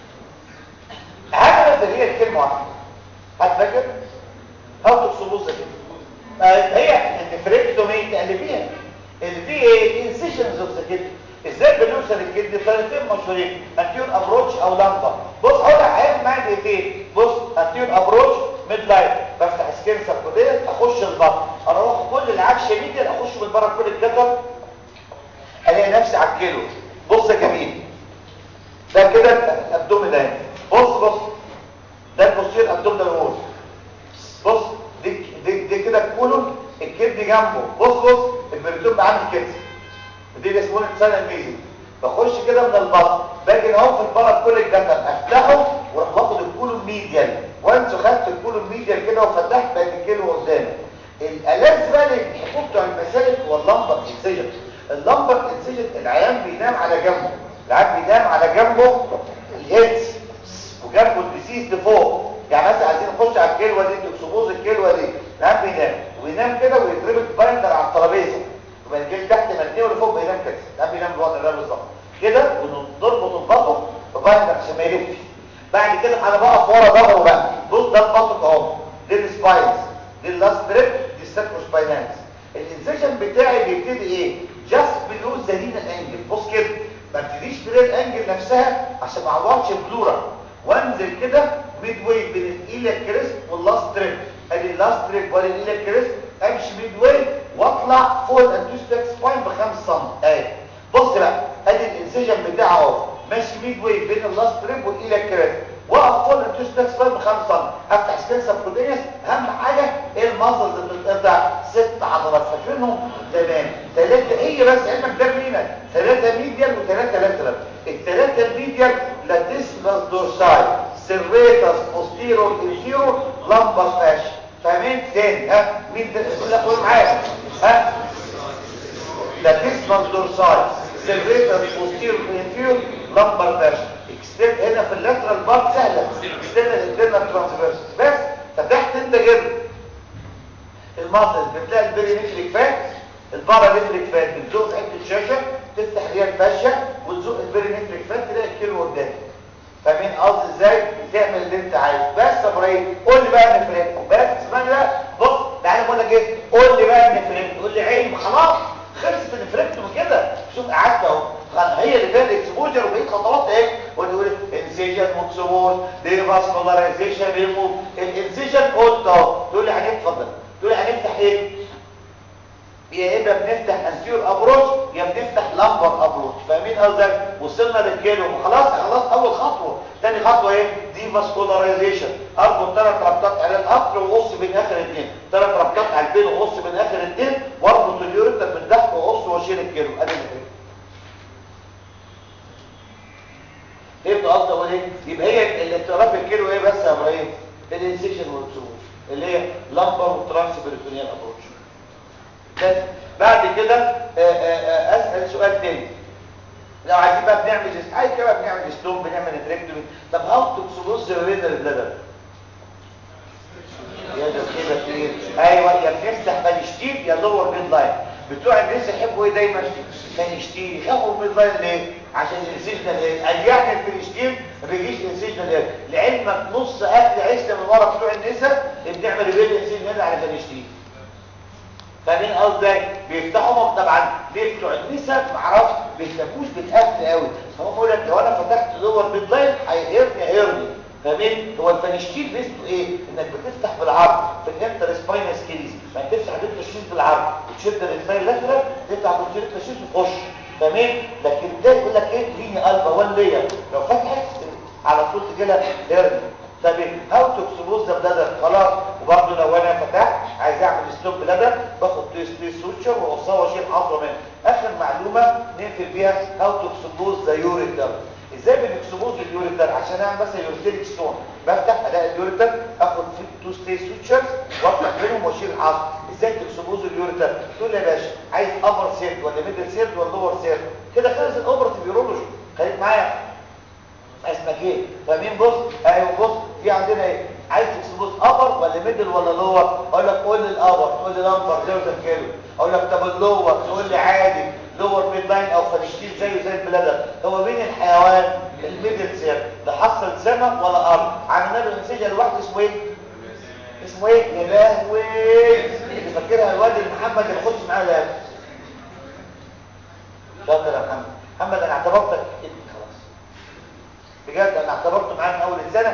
هذا هي الكلمه واحده هتفكر هاو تبصوا كده آه هي النفريكتومي تقلبيها اللي فيه ايه انسيشنز اوف ذا كدني ازاي بنوصل الكدني طريقتين مشهورين انتيور ابروتش او لامبا بص هقول لك حاجات معايا دقيقتين بص انتيور ابروتش ميد لاين بفتح سكين سبكوتيه اخش البطن اروح كل العفش ميديا اخش بالبره كل الجسد الاقي نفسي على الكيلو بص يا جميل ده كده الابدومينال بص بص ده البوستير ابدومينال وول بص دي دي, دي كده الكولون الكبد جنبه بص بص البريتون بعمل كده ودي اسمه سنه ميزي بخش كده من البطن باجي اهو في البلد كل الجسم افتحه واروح واخد الكولوم ميديال وانس خدت الكولوم ميديال كده وفتحت بقت الكيلو قدامي الالذ بقى اللي بيحبوه بتوع المسالك هو اللمبر انسجن اللمبر انسجن العيان بينام على جنبه العيان بينام على جنبه الهيدز وجنبه الديسيز لفوق يعني مثلا عايزين نخش على الكلوه دي تكسبوز الكلوه دي العيان بينام وينام كده ويتربط بايندر على الترابيزه يبقى الجلد تحت متنيه ولفوق بينام كده العيان بينام بالوضع ده بالظبط كده ونربط البطن ببايندر عشان ما يلفش بعد كده انا بقف ورا ظهره بقى بص ده البطن اهو دي السباينز دي اللاست تريب دي الساكروسباينالز الانسيشن بتاعي بيبتدي ايه جاست بلو زرينا الانجل بص كده ما ابتديش بلو الانجل نفسها عشان ما اعورش البلورا وانزل كده ميد واي بين الايليا كريست واللاست تريب ادي اللاست تريب وادي الايليا كريست امشي ميد واي واطلع فوق الانتوستاك سباين ب 5 سم اهي بص بقى ادي الانسيشن بتاعه اهو ماشي ميد واي بين اللاست تريب والايليا كريست واقف فوق الانتوستاك سباين ب 5 سم افتح سكين سبكوتينيوس اهم حاجه ايه الماسلز اللي بتتقطع ست عضلات فاكرينهم تمام ثلاثه هي بس علمك ده مينا ثلاثه ميديال وثلاثه لاترال الثلاثه الميديال لاتيسمس دورساي سيرفيتاس بوستيرور انفيرور لامبر فاش فاهمين تاني ها مين ده لا قول معايا ها لاتيسمس دورساي سيرفيتاس بوستيرور انفيرور لامبر فاش اكستند هنا في اللاترال بارت سهله اكستند الانترنال ترانسفيرس بس فتحت انت كده الماسل بتلاقي البرينيفريك فات الباراليفريك فات بتزق في حته الشاشه تفتح ليها الفشه وتزق البرينيفريك فات تلاقي الكيلو قدامك فاهمين قصدي ازاي تعمل اللي انت عايزه بس يا ابراهيم قول لي بقى نفرق بس اسمعني بقى بص تعالى بقول لك ايه قول لي بقى نفرق تقول لي علم خلاص خلصت نفرقت وكده شوف قعدت اهو هي اللي فيها الاكسبوجر وبقيت خطوات ايه ونقول انسيجن مكسبوز دي فاسكولاريزيشن ريموف الانسيجن قلت اهو تقول لي هنتفضل تقول لي هنفتح ايه يا اما بنفتح انتيور ابروش يا بنفتح لامبر ابروش فاهمين قصدي وصلنا للكيلو خلاص خلاص اول خطوه ثاني خطوه ايه دي فاسكولاريزيشن اربط ثلاث ربطات على القطر وقص بين اخر الاثنين ثلاث ربطات على البين وقص بين اخر الاثنين واربط اليوريتر من تحت وقص واشيل الكيلو ادي كده فهمت قصدي اقول ايه يبقى هي الاضطراب الكيلو ايه بس يا ابراهيم الانسيشن والسموش اللي هي لامبر وترانس بريتونيال ابروش بس بعد كده اسال سؤال تاني لو عايزين بقى بنعمل اي كده بنعمل سلوم بنعمل اتريكتومي طب هاو تكسبوز بين البلدر يا ده كده كتير ايوه يا بنفتح فانشتيب يا لور ميد لاين بتوع الناس يحبوا ايه دايما فانشتيب ياخدوا ميد لاين ليه عشان الانسيجنال ايه قال يعني الفانشتيب ما بيجيش الانسيجنال ايه لعلمك نص اكل عيشنا من ورا بتوع النساء بنعمل بين الانسيجنال على فانشتيب فاهمين قصدي بيفتحوا طبعا ليه بتوع النساء ما اعرفش بيهتموش بالاكل قوي هو بيقول لك لو انا فتحت لور ميد لاين هيهرني هيرني فاهمين هو الفانشتيل بيسته ايه انك بتفتح بالعرض في الانتر سباينس كيليز ما تفتح بالتشويش بالعرض وتشد الانسايل لاترال تفتح بالتشويش وتخش فاهمين لكن ده يقول لك ايه ليني الفا 1 لير لو فتحت على طول تجي لها هيرني طب هاو تكسبوز ذا بلادر خلاص وبرضه لو انا فتحت عايز اعمل ستوب بلادر باخد تيس تيس سوتشر واقصها واشيل حصوه منها اخر معلومه نقفل بيها هاو تكسبوز ذا يوريتر ازاي بنكسبوز اليوريتر عشان اعمل مثلا يوريتريك ستون بفتح الاقي اليوريتر اخد فيه تو ستي سوتشرز وافتح بينهم واشيل الحصو ازاي تكسبوز اليوريتر تقول يا باشا عايز ابر سيرد ولا ميدل سيرد ولا لور سيرد كده خلص الاوبرتيف يورولوجي خليك معايا اسمك ايه فاهمين بص ايوه بص في عندنا ايه عايز تكسبوز ابر ولا ميدل ولا لور اقول لك قول لي الابر تقول لي لامبر زي كيلو اقول لك طب اللور تقول لي عادي لور ميد لاين او فانشتيل زيه زي البلادر هو مين الحيوان الميدل سير لا حصل سمك ولا ارض عن النبي الانسجه لوحده اسمه ايه اسمه ايه يا لهوي اللي فاكرها الواد محمد اللي خدش معاه لا شاطر يا محمد محمد انا اعتبرتك ابني خلاص بجد انا اعتبرته معايا من اول السنه